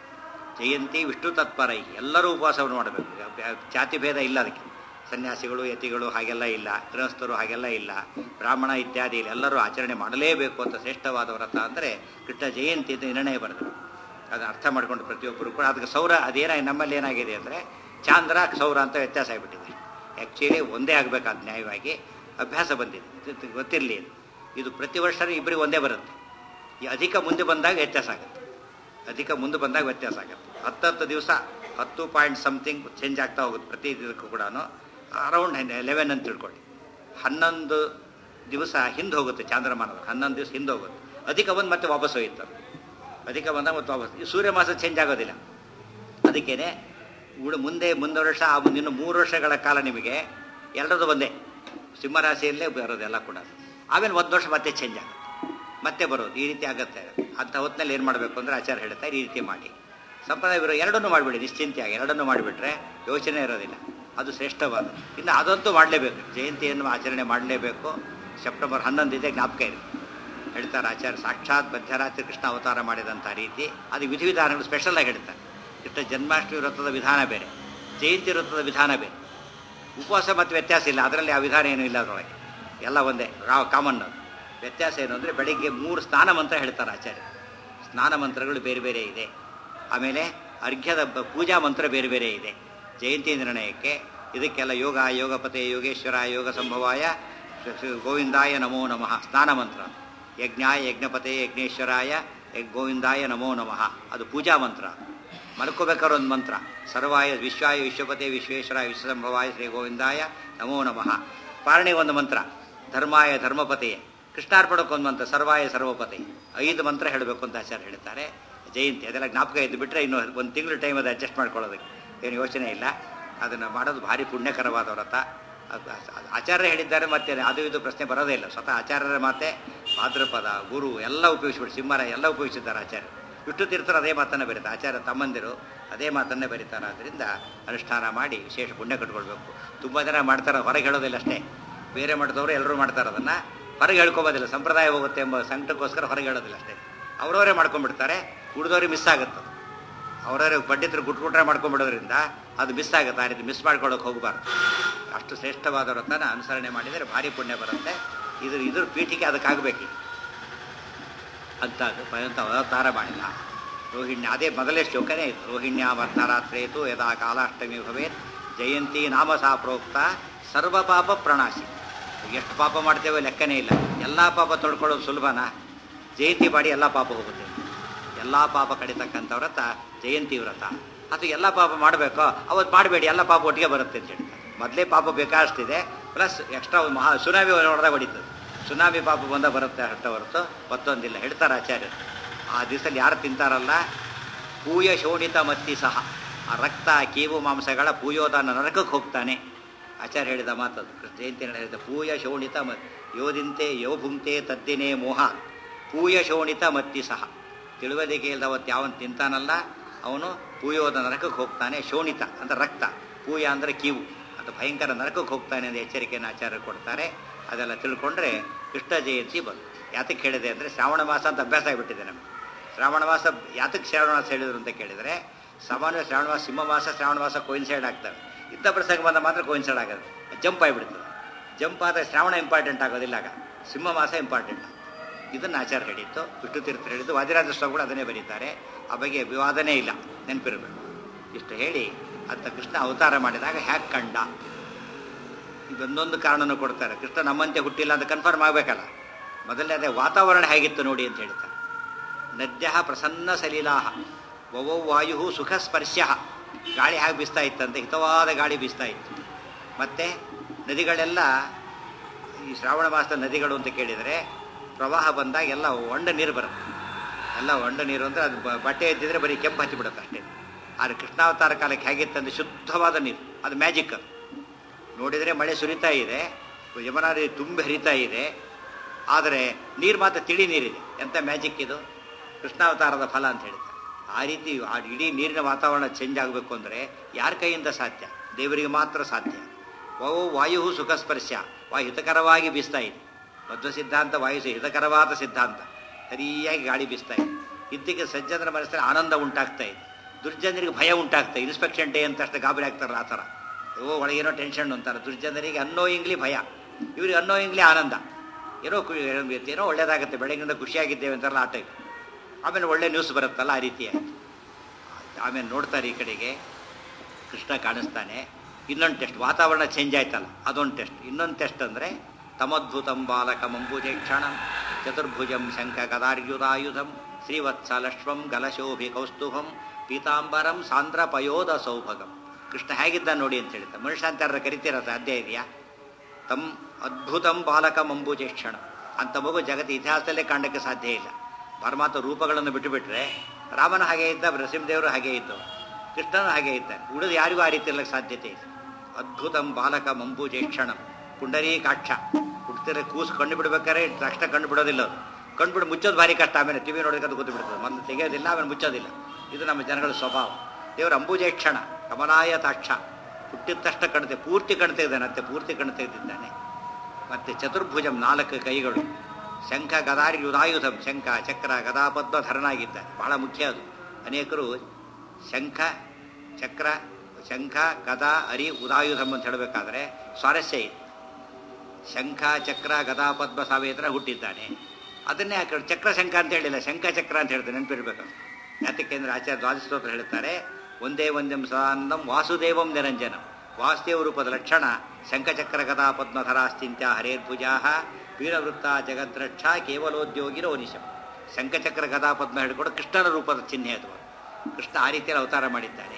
ಜಯಂತಿ ವಿಷ್ಣು ತತ್ಪರೈ ಎಲ್ಲರೂ ಉಪವಾಸವನ್ನು ಮಾಡಬೇಕು ಜಾತಿ ಭೇದ ಇಲ್ಲ ಅದಕ್ಕೆ ಸನ್ಯಾಸಿಗಳು ಯತಿಗಳು ಹಾಗೆಲ್ಲ ಇಲ್ಲ ಗೃಹಸ್ಥರು ಹಾಗೆಲ್ಲ ಇಲ್ಲ ಬ್ರಾಹ್ಮಣ ಇತ್ಯಾದಿ ಇಲ್ಲ ಎಲ್ಲರೂ ಆಚರಣೆ ಮಾಡಲೇಬೇಕು ಅಂತ ಶ್ರೇಷ್ಠವಾದ ವ್ರತ ಅಂದರೆ ಕೃಷ್ಣ ಜಯಂತಿ ಅಂತ ನಿರ್ಣಯ ಬರೆದರು ಅದನ್ನು ಅರ್ಥ ಮಾಡಿಕೊಂಡು ಪ್ರತಿಯೊಬ್ಬರು ಕೂಡ ಅದಕ್ಕೆ ಸೌರ ಅದೇನ ನಮ್ಮಲ್ಲಿ ಏನಾಗಿದೆ ಅಂದರೆ ಚಾಂದ್ರ ಸೌರ ಅಂತ ವ್ಯತ್ಯಾಸ ಆಗಿಬಿಟ್ಟಿದೆ ಆ್ಯಕ್ಚುಲಿ ಒಂದೇ ಆಗಬೇಕಾದ ನ್ಯಾಯವಾಗಿ ಅಭ್ಯಾಸ ಬಂದಿದೆ ಗೊತ್ತಿರಲಿ ಇದು ಪ್ರತಿ ವರ್ಷ ಇಬ್ಬರಿಗೆ ಒಂದೇ ಬರುತ್ತೆ ಈ ಅಧಿಕ ಮುಂದೆ ಬಂದಾಗ ವ್ಯತ್ಯಾಸ ಆಗುತ್ತೆ ಅಧಿಕ ಮುಂದೆ ಬಂದಾಗ ವ್ಯತ್ಯಾಸ ಆಗುತ್ತೆ ಹತ್ತತ್ತು ದಿವಸ ಹತ್ತು ಪಾಯಿಂಟ್ ಸಮಥಿಂಗ್ ಚೇಂಜ್ ಆಗ್ತಾ ಹೋಗುತ್ತೆ ಪ್ರತಿ ಇದಕ್ಕೂ ಕೂಡ ಅರೌಂಡ್ ಲೆವೆನ್ ಅಂತ ತಿಳ್ಕೊಳ್ಳಿ ಹನ್ನೊಂದು ದಿವಸ ಹಿಂದೆ ಹೋಗುತ್ತೆ ಚಾಂದ್ರಮಾನದ ಹನ್ನೊಂದು ದಿವಸ ಹಿಂದೆ ಹೋಗುತ್ತೆ ಅಧಿಕ ಬಂದು ಮತ್ತೆ ವಾಪಸ್ ಹೋಯ್ತು ಅಧಿಕ ಬಂದಾಗ ಮತ್ತೆ ವಾಪಸ್ ಈ ಸೂರ್ಯ ಮಾಸ ಚೇಂಜ್ ಆಗೋದಿಲ್ಲ ಅದಕ್ಕೇನೆ ಉಳ ಮುಂದೆ ಮುಂದೆ ವರ್ಷ ಆ ಮುಂದಿನ ಮೂರು ವರ್ಷಗಳ ಕಾಲ ನಿಮಗೆ ಎರಡದು ಒಂದೇ ಸಿಂಹರಾಶಿಯಲ್ಲೇ ಬರೋದೆಲ್ಲ ಕೂಡ ಆಮೇಲೆ ಒಂದು ವರ್ಷ ಮತ್ತೆ ಚೇಂಜ್ ಆಗುತ್ತೆ ಮತ್ತೆ ಬರೋದು ಈ ರೀತಿ ಆಗುತ್ತೆ ಅಂಥ ಹೊತ್ತಿನಲ್ಲಿ ಏನು ಮಾಡಬೇಕು ಅಂದರೆ ಆಚಾರ ಹೇಳ್ತಾರೆ ಈ ರೀತಿ ಮಾಡಿ ಸಂಪ್ರದಾಯ ಇರೋ ಎರಡನ್ನೂ ಮಾಡಿಬಿಡಿ ನಿಶ್ಚಿಂತೆಯಾಗಿ ಎರಡನ್ನೂ ಮಾಡಿಬಿಟ್ರೆ ಯೋಚನೆ ಇರೋದಿಲ್ಲ ಅದು ಶ್ರೇಷ್ಠವಾದ ಇನ್ನು ಅದಂತೂ ಮಾಡಲೇಬೇಕು ಜಯಂತಿಯನ್ನು ಆಚರಣೆ ಮಾಡಲೇಬೇಕು ಸೆಪ್ಟೆಂಬರ್ ಹನ್ನೊಂದು ಇದೆ ಜ್ಞಾಪಕ ಇದೆ ಹೇಳ್ತಾರೆ ಆಚಾರ್ಯ ಸಾಕ್ಷಾತ್ ಮಧ್ಯರಾತ್ರಿ ಕೃಷ್ಣ ಅವತಾರ ಮಾಡಿದಂಥ ರೀತಿ ಅದು ವಿಧಿವಿಧಾನಗಳು ಸ್ಪೆಷಲ್ ಆಗಿ ಹೇಳ್ತಾರೆ ಕೃಷ್ಣ ಜನ್ಮಾಷ್ಟಮಿ ವ್ರತದ ವಿಧಾನ ಬೇರೆ ಜಯಂತಿ ವ್ರತದ ವಿಧಾನ ಬೇರೆ ಉಪವಾಸ ಮತ್ತು ವ್ಯತ್ಯಾಸ ಇಲ್ಲ ಅದರಲ್ಲಿ ಆ ವಿಧಾನ ಏನೂ ಇಲ್ಲ ಅದರೊಳಗೆ ಎಲ್ಲ ಒಂದೇ ಕಾಮನ್ ಅದು ವ್ಯತ್ಯಾಸ ಏನು ಅಂದರೆ ಬೆಳಿಗ್ಗೆ ಮೂರು ಸ್ನಾನ ಮಂತ್ರ ಹೇಳ್ತಾರೆ ಆಚಾರ್ಯ ಸ್ನಾನ ಮಂತ್ರಗಳು ಬೇರೆ ಬೇರೆ ಇದೆ ಆಮೇಲೆ ಅರ್ಘ್ಯದ ಪೂಜಾ ಮಂತ್ರ ಬೇರೆ ಬೇರೆ ಇದೆ ಜಯಂತಿ ನಿರ್ಣಯಕ್ಕೆ ಇದಕ್ಕೆಲ್ಲ ಯೋಗ ಯೋಗಪತೆ ಯೋಗೇಶ್ವರ ಯೋಗ ಸಂಭವಾಯ ಗೋವಿಂದಾಯ ನಮೋ ನಮಃ ಸ್ನಾನ ಮಂತ್ರ ಯಜ್ಞಾಯ ಯಜ್ಞಪತೆ ಯಜ್ಞೇಶ್ವರಾಯ ಗೋವಿಂದಾಯ ನಮೋ ನಮಃ ಅದು ಪೂಜಾ ಮಂತ್ರ ಮಲ್ಕೋಬೇಕಾದ್ರೆ ಒಂದು ಮಂತ್ರ ಸರ್ವಾಯ ವಿಶ್ವಾಯ ವಿಶ್ವಪತೆ ವಿಶ್ವೇಶ್ವರಾಯ ವಿಶ್ವಸಂಭವಾಯ ಶ್ರೀ ಗೋವಿಂದಾಯ ನಮೋ ನಮಃ ಪಾರಣೆ ಒಂದು ಮಂತ್ರ ಧರ್ಮಾಯ ಧರ್ಮಪತೆಯೇ ಕೃಷ್ಣಾರ್ಪಣಕ್ಕೆ ಒಂದು ಮಂತ್ರ ಸರ್ವಾಯ ಸರ್ವಪತೆ ಐದು ಮಂತ್ರ ಹೇಳಬೇಕು ಅಂತ ಆಚಾರ್ಯ ಹೇಳ್ತಾರೆ ಜಯಂತಿ ಅದೆಲ್ಲ ಜ್ಞಾಪಕ ಇದ್ದು ಬಿಟ್ಟರೆ ಇನ್ನು ಒಂದು ತಿಂಗಳು ಟೈಮ್ ಅದು ಅಡ್ಜಸ್ಟ್ ಮಾಡ್ಕೊಳ್ಳೋದಕ್ಕೆ ಏನು ಯೋಚನೆ ಇಲ್ಲ ಅದನ್ನು ಮಾಡೋದು ಭಾರಿ ಪುಣ್ಯಕರವಾದ ವ್ರತ ಆಚಾರ್ಯ ಹೇಳಿದ್ದಾರೆ ಮತ್ತೆ ಅದು ಇದು ಪ್ರಶ್ನೆ ಬರೋದೇ ಇಲ್ಲ ಸ್ವತಃ ಆಚಾರ್ಯರ ಮಾತೆ ಭಾದ್ರಪದ ಗುರು ಎಲ್ಲ ಉಪಯೋಗಿಸ್ಬಿಟ್ಟು ಸಿಂಹರ ಎಲ್ಲ ಉಪಯೋಗಿಸಿದ್ದಾರೆ ಆಚಾರ್ಯ ವಿಷ್ಣು ತೀರ್ಥರು ಅದೇ ಮಾತನ್ನು ಬರೀತಾರೆ ಆಚಾರ್ಯ ತಮ್ಮಂದಿರು ಅದೇ ಮಾತನ್ನೇ ಬರೀತಾರೆ ಆದ್ದರಿಂದ ಅನುಷ್ಠಾನ ಮಾಡಿ ವಿಶೇಷ ಪುಣ್ಯ ಕಟ್ಕೊಳ್ಬೇಕು ತುಂಬ ಜನ ಮಾಡ್ತಾರೆ ಹೊರಗೆ ಹೇಳೋದಿಲ್ಲ ಅಷ್ಟೇ ಬೇರೆ ಮಠದವರು ಎಲ್ಲರೂ ಮಾಡ್ತಾರೆ ಅದನ್ನು ಹೊರಗೆ ಹೇಳ್ಕೊಬೋದಿಲ್ಲ ಸಂಪ್ರದಾಯ ಹೋಗುತ್ತೆ ಎಂಬ ಸಂಕಟಕ್ಕೋಸ್ಕರ ಹೊರಗೆ ಹೇಳೋದಿಲ್ಲ ಅಷ್ಟೇ ಅವರವರೇ ಮಾಡ್ಕೊಂಡ್ಬಿಡ್ತಾರೆ ಉಳಿದವ್ರಿಗೆ ಮಿಸ್ ಆಗುತ್ತೆ ಅವರವರೇ ಪಂಡಿತರು ಗುಟ್ಗುಟ್ರೆ ಮಾಡ್ಕೊಂಡ್ಬಿಡೋದ್ರಿಂದ ಅದು ಮಿಸ್ ಆಗುತ್ತೆ ಆ ರೀತಿ ಮಿಸ್ ಮಾಡ್ಕೊಳ್ಳೋಕೆ ಹೋಗಬಾರ್ದು ಅಷ್ಟು ಶ್ರೇಷ್ಠವಾದ ವ್ರತನ ಅನುಸರಣೆ ಮಾಡಿದರೆ ಭಾರಿ ಪುಣ್ಯ ಬರುತ್ತೆ ಇದ್ರ ಇದ್ರ ಪೀಠಿಗೆ ಅದಕ್ಕಾಗಬೇಕು ಅಂತ ಅದು ಪರ್ಯಂತ ಅವತಾರ ಮಾಡಿಲ್ಲ ರೋಹಿಣ್ಯ ಅದೇ ಮೊದಲೇ ಶ್ಲೋಕನೇ ಇದು ರೋಹಿಣ್ಯಾವರ್ಧರಾತ್ರೇತು ಯದಾ ಕಾಲಾಷ್ಟಮಿ ಭವೇತ್ ಜಯಂತಿ ನಾಮ ಸಾ ಪ್ರೋಕ್ತ ಸರ್ವ ಪಾಪ ಪ್ರಣಾಶಿ ಎಷ್ಟು ಪಾಪ ಮಾಡ್ತೇವೆ ಲೆಕ್ಕನೇ ಇಲ್ಲ ಎಲ್ಲ ಪಾಪ ತೊಳ್ಕೊಳ್ಳೋದು ಸುಲಭನಾ ಜಯಂತಿ ಮಾಡಿ ಎಲ್ಲ ಪಾಪ ಹೋಗುತ್ತೆ ಎಲ್ಲ ಪಾಪ ಕಡಿತಕ್ಕಂಥ ವ್ರತ ಜಯಂತಿ ವ್ರತ ಅದು ಎಲ್ಲ ಪಾಪ ಮಾಡಬೇಕೋ ಅವತ್ತು ಮಾಡಬೇಡಿ ಎಲ್ಲ ಪಾಪ ಒಟ್ಟಿಗೆ ಬರುತ್ತೆ ಅಂತ ಹೇಳ್ತಾರೆ ಮೊದಲೇ ಪಾಪ ಬೇಕಾಷ್ಟಿದೆ ಪ್ಲಸ್ ಎಕ್ಸ್ಟ್ರಾ ಒಂದು ಮಹಾ ಸುನಾಮಿ ನೋಡಿದಾಗ ಹೊಡಿತದೆ ಸುನಾಮಿ ಪಾಪ ಬಂದ ಬರುತ್ತೆ ಅಷ್ಟ ಹೊರತು ಮತ್ತೊಂದಿಲ್ಲ ಹೇಳ್ತಾರೆ ಆಚಾರ್ಯರು ಆ ದಿವಸದಲ್ಲಿ ಯಾರು ತಿಂತಾರಲ್ಲ ಪೂಯ ಶೋಣಿತ ಮತ್ತಿ ಸಹ ಆ ರಕ್ತ ಕೀವು ಮಾಂಸಗಳ ಪೂಯೋದಾನ ನರಕಕ್ಕೆ ಹೋಗ್ತಾನೆ ಆಚಾರ್ಯ ಹೇಳಿದ ಮಾತದು ಕೃಷ್ಣ ಜಯಂತಿ ಹೇಳಿದ ಪೂಯ ಶೋಣಿತ ಮ ಯೋದಿಂತೆ ಯೋ ಭುಂಕ್ತೆ ತದ್ದಿನೇ ಮೋಹ ಪೂಯ ಶೋಣಿತ ಮತ್ತಿ ಸಹ ತಿಳುವಳಿಕೆ ಇಲ್ಲದವತ್ತು ಯಾವನು ತಿಂತಾನಲ್ಲ ಅವನು ಪೂಯೋದ ನರಕಕ್ಕೆ ಹೋಗ್ತಾನೆ ಶೋಣಿತ ಅಂದರೆ ರಕ್ತ ಪೂಯ ಅಂದರೆ ಕೀವು ಅದು ಭಯಂಕರ ನರಕಕ್ಕೆ ಹೋಗ್ತಾನೆ ಅಂತ ಎಚ್ಚರಿಕೆಯನ್ನು ಆಚಾರ್ಯರು ಕೊಡ್ತಾರೆ ಅದೆಲ್ಲ ತಿಳ್ಕೊಂಡ್ರೆ ಕೃಷ್ಣ ಜಯಂತಿ ಬಂತು ಯಾತಕ್ಕೆ ಹೇಳಿದೆ ಅಂದರೆ ಶ್ರಾವಣ ಮಾಸ ಅಂತ ಅಭ್ಯಾಸ ಆಗಿಬಿಟ್ಟಿದೆ ನಮಗೆ ಶ್ರಾವಣ ಮಾಸ ಯಾತಕ್ಕೆ ಶ್ರಾವಣ ಮಾಸ ಹೇಳಿದ್ರು ಅಂತ ಕೇಳಿದರೆ ಸಾಮಾನ್ಯ ಶ್ರಾವಣ ಮಾಸ ಸಿಂಹ ಮಾಸ ಶ್ರಾವಣ ಮಾಸ ಕೋಯಿನ್ಸೈಡ್ ಆಗ್ತವೆ ಇಂಥ ಪ್ರಸಂಗ ಬಂದ ಮಾತ್ರ ಕೋಯಿನ್ಸೈಡ್ ಆಗೋದು ಜಂಪ್ ಆಗಿಬಿಡ್ತದೆ ಜಂಪ್ ಆದರೆ ಶ್ರಾವಣ ಇಂಪಾರ್ಟೆಂಟ್ ಆಗೋದಿಲ್ಲ ಆಗ ಸಿಂಹ ಮಾಸ ಇಂಪಾರ್ಟೆಂಟ್ ಇದನ್ನು ಆಚಾರ ಹೇಳಿತ್ತು ವಿಷ್ಣು ತೀರ್ಥ ಹೇಳಿದ್ದು ವಾದಿರಾಜ ಸ್ವಾಮಿಗಳು ಅದನ್ನೇ ಬರೀತಾರೆ ಆ ಬಗ್ಗೆ ವಿವಾದನೇ ಇಲ್ಲ ನೆನಪಿರಬೇಕು ಇಷ್ಟು ಹೇಳಿ ಅಂತ ಕೃಷ್ಣ ಅವತಾರ ಮಾಡಿದಾಗ ಹ್ಯಾಕ್ ಕಂಡ ಇದೊಂದೊಂದು ಕಾರಣನೂ ಕೊಡ್ತಾರೆ ಕೃಷ್ಣ ನಮ್ಮಂತೆ ಹುಟ್ಟಿಲ್ಲ ಅಂತ ಕನ್ಫರ್ಮ್ ಆಗಬೇಕಲ್ಲ ಮೊದಲನೇ ಅದೇ ವಾತಾವರಣ ಹೇಗಿತ್ತು ನೋಡಿ ಅಂತ ಹೇಳ್ತಾರೆ ನದ್ಯ ಪ್ರಸನ್ನ ಸಲೀಲಾಹ ವವೋ ವಾಯು ಸುಖ ಸ್ಪರ್ಶ ಗಾಳಿ ಹಾಗೆ ಬೀಸ್ತಾ ಇತ್ತಂತೆ ಹಿತವಾದ ಗಾಳಿ ಬೀಸ್ತಾ ಇತ್ತು ಮತ್ತು ನದಿಗಳೆಲ್ಲ ಈ ಶ್ರಾವಣ ಮಾಸದ ನದಿಗಳು ಅಂತ ಕೇಳಿದರೆ ಪ್ರವಾಹ ಬಂದಾಗ ಎಲ್ಲ ಒಂಡ ನೀರು ಬರುತ್ತೆ ಎಲ್ಲ ಒಂಡ ನೀರು ಅಂದರೆ ಅದು ಬ- ಬಟ್ಟೆ ಎದ್ದಿದ್ರೆ ಬರೀ ಕೆಂಪು ಹಚ್ಚಿಬಿಡುತ್ತೆ ಅಷ್ಟೇ ಆದರೆ ಕೃಷ್ಣಾವತಾರ ಕಾಲಕ್ಕೆ ಹೇಗಿತ್ತಂದ್ರೆ ಶುದ್ಧವಾದ ನೀರು ಅದು ಮ್ಯಾಜಿಕ್ ಅದು ನೋಡಿದರೆ ಮಳೆ ಸುರಿತಾ ಇದೆ ಯಮುನಾ ನದಿ ತುಂಬಿ ಹರಿತಾ ಇದೆ ಆದರೆ ನೀರು ಮಾತ್ರ ತಿಳಿ ನೀರಿದೆ ಎಂಥ ಮ್ಯಾಜಿಕ್ ಇದು ಕೃಷ್ಣಾವತಾರದ ಫಲ ಅಂತ ಹೇಳ್ತಾರೆ ಆ ರೀತಿ ಆ ಇಡೀ ನೀರಿನ ವಾತಾವರಣ ಚೇಂಜ್ ಆಗಬೇಕು ಅಂದರೆ ಯಾರ ಕೈಯಿಂದ ಸಾಧ್ಯ ದೇವರಿಗೆ ಮಾತ್ರ ಸಾಧ್ಯ ಓ ವಾಯು ಸುಖ ಸ್ಪರ್ಶ ವಾಯು ಹಿತಕರವಾಗಿ ಬೀಸ್ತಾ ಇದೆ ಮಧ್ವ ಸಿದ್ಧಾಂತ ವಾಯು ಹಿತಕರವಾದ ಸಿದ್ಧಾಂತ ಸರಿಯಾಗಿ ಗಾಳಿ ಬೀಸ್ತಾ ಇದೆ ಇದ್ದಕ್ಕೆ ಸಜ್ಜನರ ಮನಸ್ಸಲ್ಲಿ ಆನಂದ ಉಂಟಾಗ್ತಾ ಇದೆ ದುರ್ಜನರಿಗೆ ಭಯ ಉಂಟಾಗ್ತಾ ಇದೆ ಇನ್ಸ್ಪೆಕ್ಷನ್ ಡೇ ಅಂತ ಅಷ್ಟು ಗಾಬರಿ ಆಗ್ತಾರಲ್ಲ ಆ ಥರ ಓ ಒಳಗೇನೋ ಟೆನ್ಷನ್ ಅಂತಾರೆ ದುರ್ಜನರಿಗೆ ಅನ್ನೋಯಿಂಗ್ಲಿ ಭಯ ಇವ್ರಿಗೆ ಅನ್ನೋಯಿಂಗ್ಲಿ ಆನಂದ ಏನೋ ಕು- ಏನೋ ಒಳ್ಳೇದಾಗುತ್ತೆ ಬೆಳಗಿನಿಂದ ಖುಷಿಯಾಗಿದ್ದೇವೆ ಅಂತಾರಲ್ಲ ಆ ಟೈಪ್ ಆಮೇಲೆ ಒಳ್ಳೆ ನ್ಯೂಸ್ ಬರುತ್ತಲ್ಲ ಆ ರೀತಿ ಆಯ್ತು ಆಮೇಲೆ ನೋಡ್ತಾರೆ ಈ ಕಡೆಗೆ ಕೃಷ್ಣ ಕಾಣಿಸ್ತಾನೆ ಇನ್ನೊಂದು ಟೆಸ್ಟ್ ವಾತಾವರಣ ಚೇಂಜ್ ಆಯ್ತಲ್ಲ ಅದೊಂದು ಟೆಸ್ಟ್ ಇನ್ನೊಂದು ಟೆಸ್ಟ್ ಅಂದರೆ ತಮದ್ಭುತಂ ಬಾಲಕಂ ಅಂಬುಜೇಕ್ಷಣಂ ಚತುರ್ಭುಜಂ ಶಂಖ ಗದಾರ್ಯುಧಾಯುಧಂ ಶ್ರೀವತ್ಸಲಕ್ಷ್ಮಂ ಗಲಶೋಭಿ ಕೌಸ್ತುಭಂ ಪೀತಾಂಬರಂ ಸಾಂದ್ರ ಪಯೋಧ ಸೌಭಗಂ ಕೃಷ್ಣ ಹೇಗಿದ್ದ ನೋಡಿ ಅಂತ ಹೇಳ್ತಾರೆ ಮನುಷ್ಯ ಅಂತ ಯಾರು ಕರಿತೀರ ಸಾಧ್ಯ ಇದೆಯಾ ತಮ್ ಅದ್ಭುತಂ ಬಾಲಕಂ ಅಂಬುಜೇಕ್ಷಣ ಅಂತ ಮಗು ಜಗತ್ತು ಇತಿಹಾಸದಲ್ಲೇ ಕಾಣಕ್ಕೆ ಸಾಧ್ಯ ಇಲ್ಲ ಪರಮಾತ್ಮ ರೂಪಗಳನ್ನು ಬಿಟ್ಟುಬಿಟ್ರೆ ರಾಮನ ಹಾಗೆ ಇದ್ದ ನರಸಿಂಹದೇವರು ಹಾಗೆ ಇದ್ದವು ಕೃಷ್ಣನು ಹಾಗೆ ಇದ್ದಾನೆ ಉಳಿದು ಯಾರಿಗೂ ಆ ರೀತಿ ಇರಲಿಕ್ಕೆ ಸಾಧ್ಯತೆ ಇದೆ ಅದ್ಭುತಂ ಬಾಲಕ ಮಂಬುಜೇಕ್ಷಣಂ ಪುಂಡರೀಕಾಕ್ಷ ಹುಡ್ತಿರ ಕೂಸು ಕಂಡು ಬಿಡ್ಬೇಕಾದ್ರೆ ತಕ್ಷಣ ಕಂಡು ಬಿಡೋದಿಲ್ಲ ಅದು ಕಂಡು ಬಿಡು ಮುಚ್ಚೋದು ಭಾರಿ ಕಷ್ಟ ಆಮೇಲೆ ಟಿವಿ ನೋಡೋದಕ್ಕೆ ಗೊತ್ತು ಬಿಡ್ತದೆ ಮೊದಲು ತೆಗೆಯೋದಿಲ್ಲ ಆಮೇಲೆ ಮುಚ್ಚೋದಿಲ್ಲ ಇದು ನಮ್ಮ ಜನಗಳ ಸ್ವಭಾವ ದೇವರ ಅಂಬುಜೇಕ್ಷಣ ಕಮಲಾಯ ತಾಕ್ಷ ಹುಟ್ಟಿದ ತಕ್ಷಣ ಕಣ್ತೆ ಪೂರ್ತಿ ಕಣ್ ತೆಗೆದಾನಂತೆ ಪೂರ್ತಿ ಕಣ್ ತೆಗೆದಿದ್ದಾನೆ ಮತ್ತೆ ಚತುರ್ಭುಜಂ ನಾಲ್ಕು ಕೈಗಳು ಶಂಖ ಗದಾರಿ ಯುಧಾಯುಧಂ ಶಂಖ ಚಕ್ರ ಗದಾ ಪದ್ಮಧರನಾಗಿದ್ದಾನೆ ಬಹಳ ಮುಖ್ಯ ಅದು ಅನೇಕರು ಶಂಖ ಚಕ್ರ ಶಂಖ ಗದಾ ಅರಿ ಉದಾಯುಧಂ ಅಂತ ಹೇಳಬೇಕಾದ್ರೆ ಸ್ವಾರಸ್ಯ ಇದೆ ಶಂಖ ಚಕ್ರ ಗದಾ ಪದ್ಮ ಸಾವೇತರ ಹುಟ್ಟಿದ್ದಾನೆ ಅದನ್ನೇ ಆ ಕಡೆ ಚಕ್ರ ಶಂಖ ಅಂತ ಹೇಳಿಲ್ಲ ಶಂಖ ಚಕ್ರ ಅಂತ ಹೇಳ್ತಾರೆ ನೆನಪಿರ್ಬೇಕು ಯಾತಕ್ಕೆಂದ್ರೆ ಆಚಾರ್ಯ ದ್ವಾದಶೋತ್ರ ಹೇಳ್ತಾರೆ ಒಂದೇ ಒಂದಂ ಸಾನಂದಂ ವಾಸುದೇವಂ ನಿರಂಜನಂ ವಾಸುದೇವ ರೂಪದ ಲಕ್ಷಣ ಶಂಖಚಕ್ರ ಗದಾ ಪದ್ಮಧರಾಸ್ತಿಂತ್ಯ ಹರೇರ್ಭುಜಾ ವೀರವೃತ್ತ ಜಗದ್ರಕ್ಷ ಕೇವಲೋದ್ಯೋಗಿರೋ ನಿಶಂ ಶಂಖಚಕ್ರ ಗದಾ ಪದ್ಮ ಹಿಡ್ಕೊಂಡು ಕೃಷ್ಣನ ರೂಪದ ಚಿಹ್ನೆ ಅದು ಕೃಷ್ಣ ಆ ರೀತಿಯಲ್ಲಿ ಅವತಾರ ಮಾಡಿದ್ದಾನೆ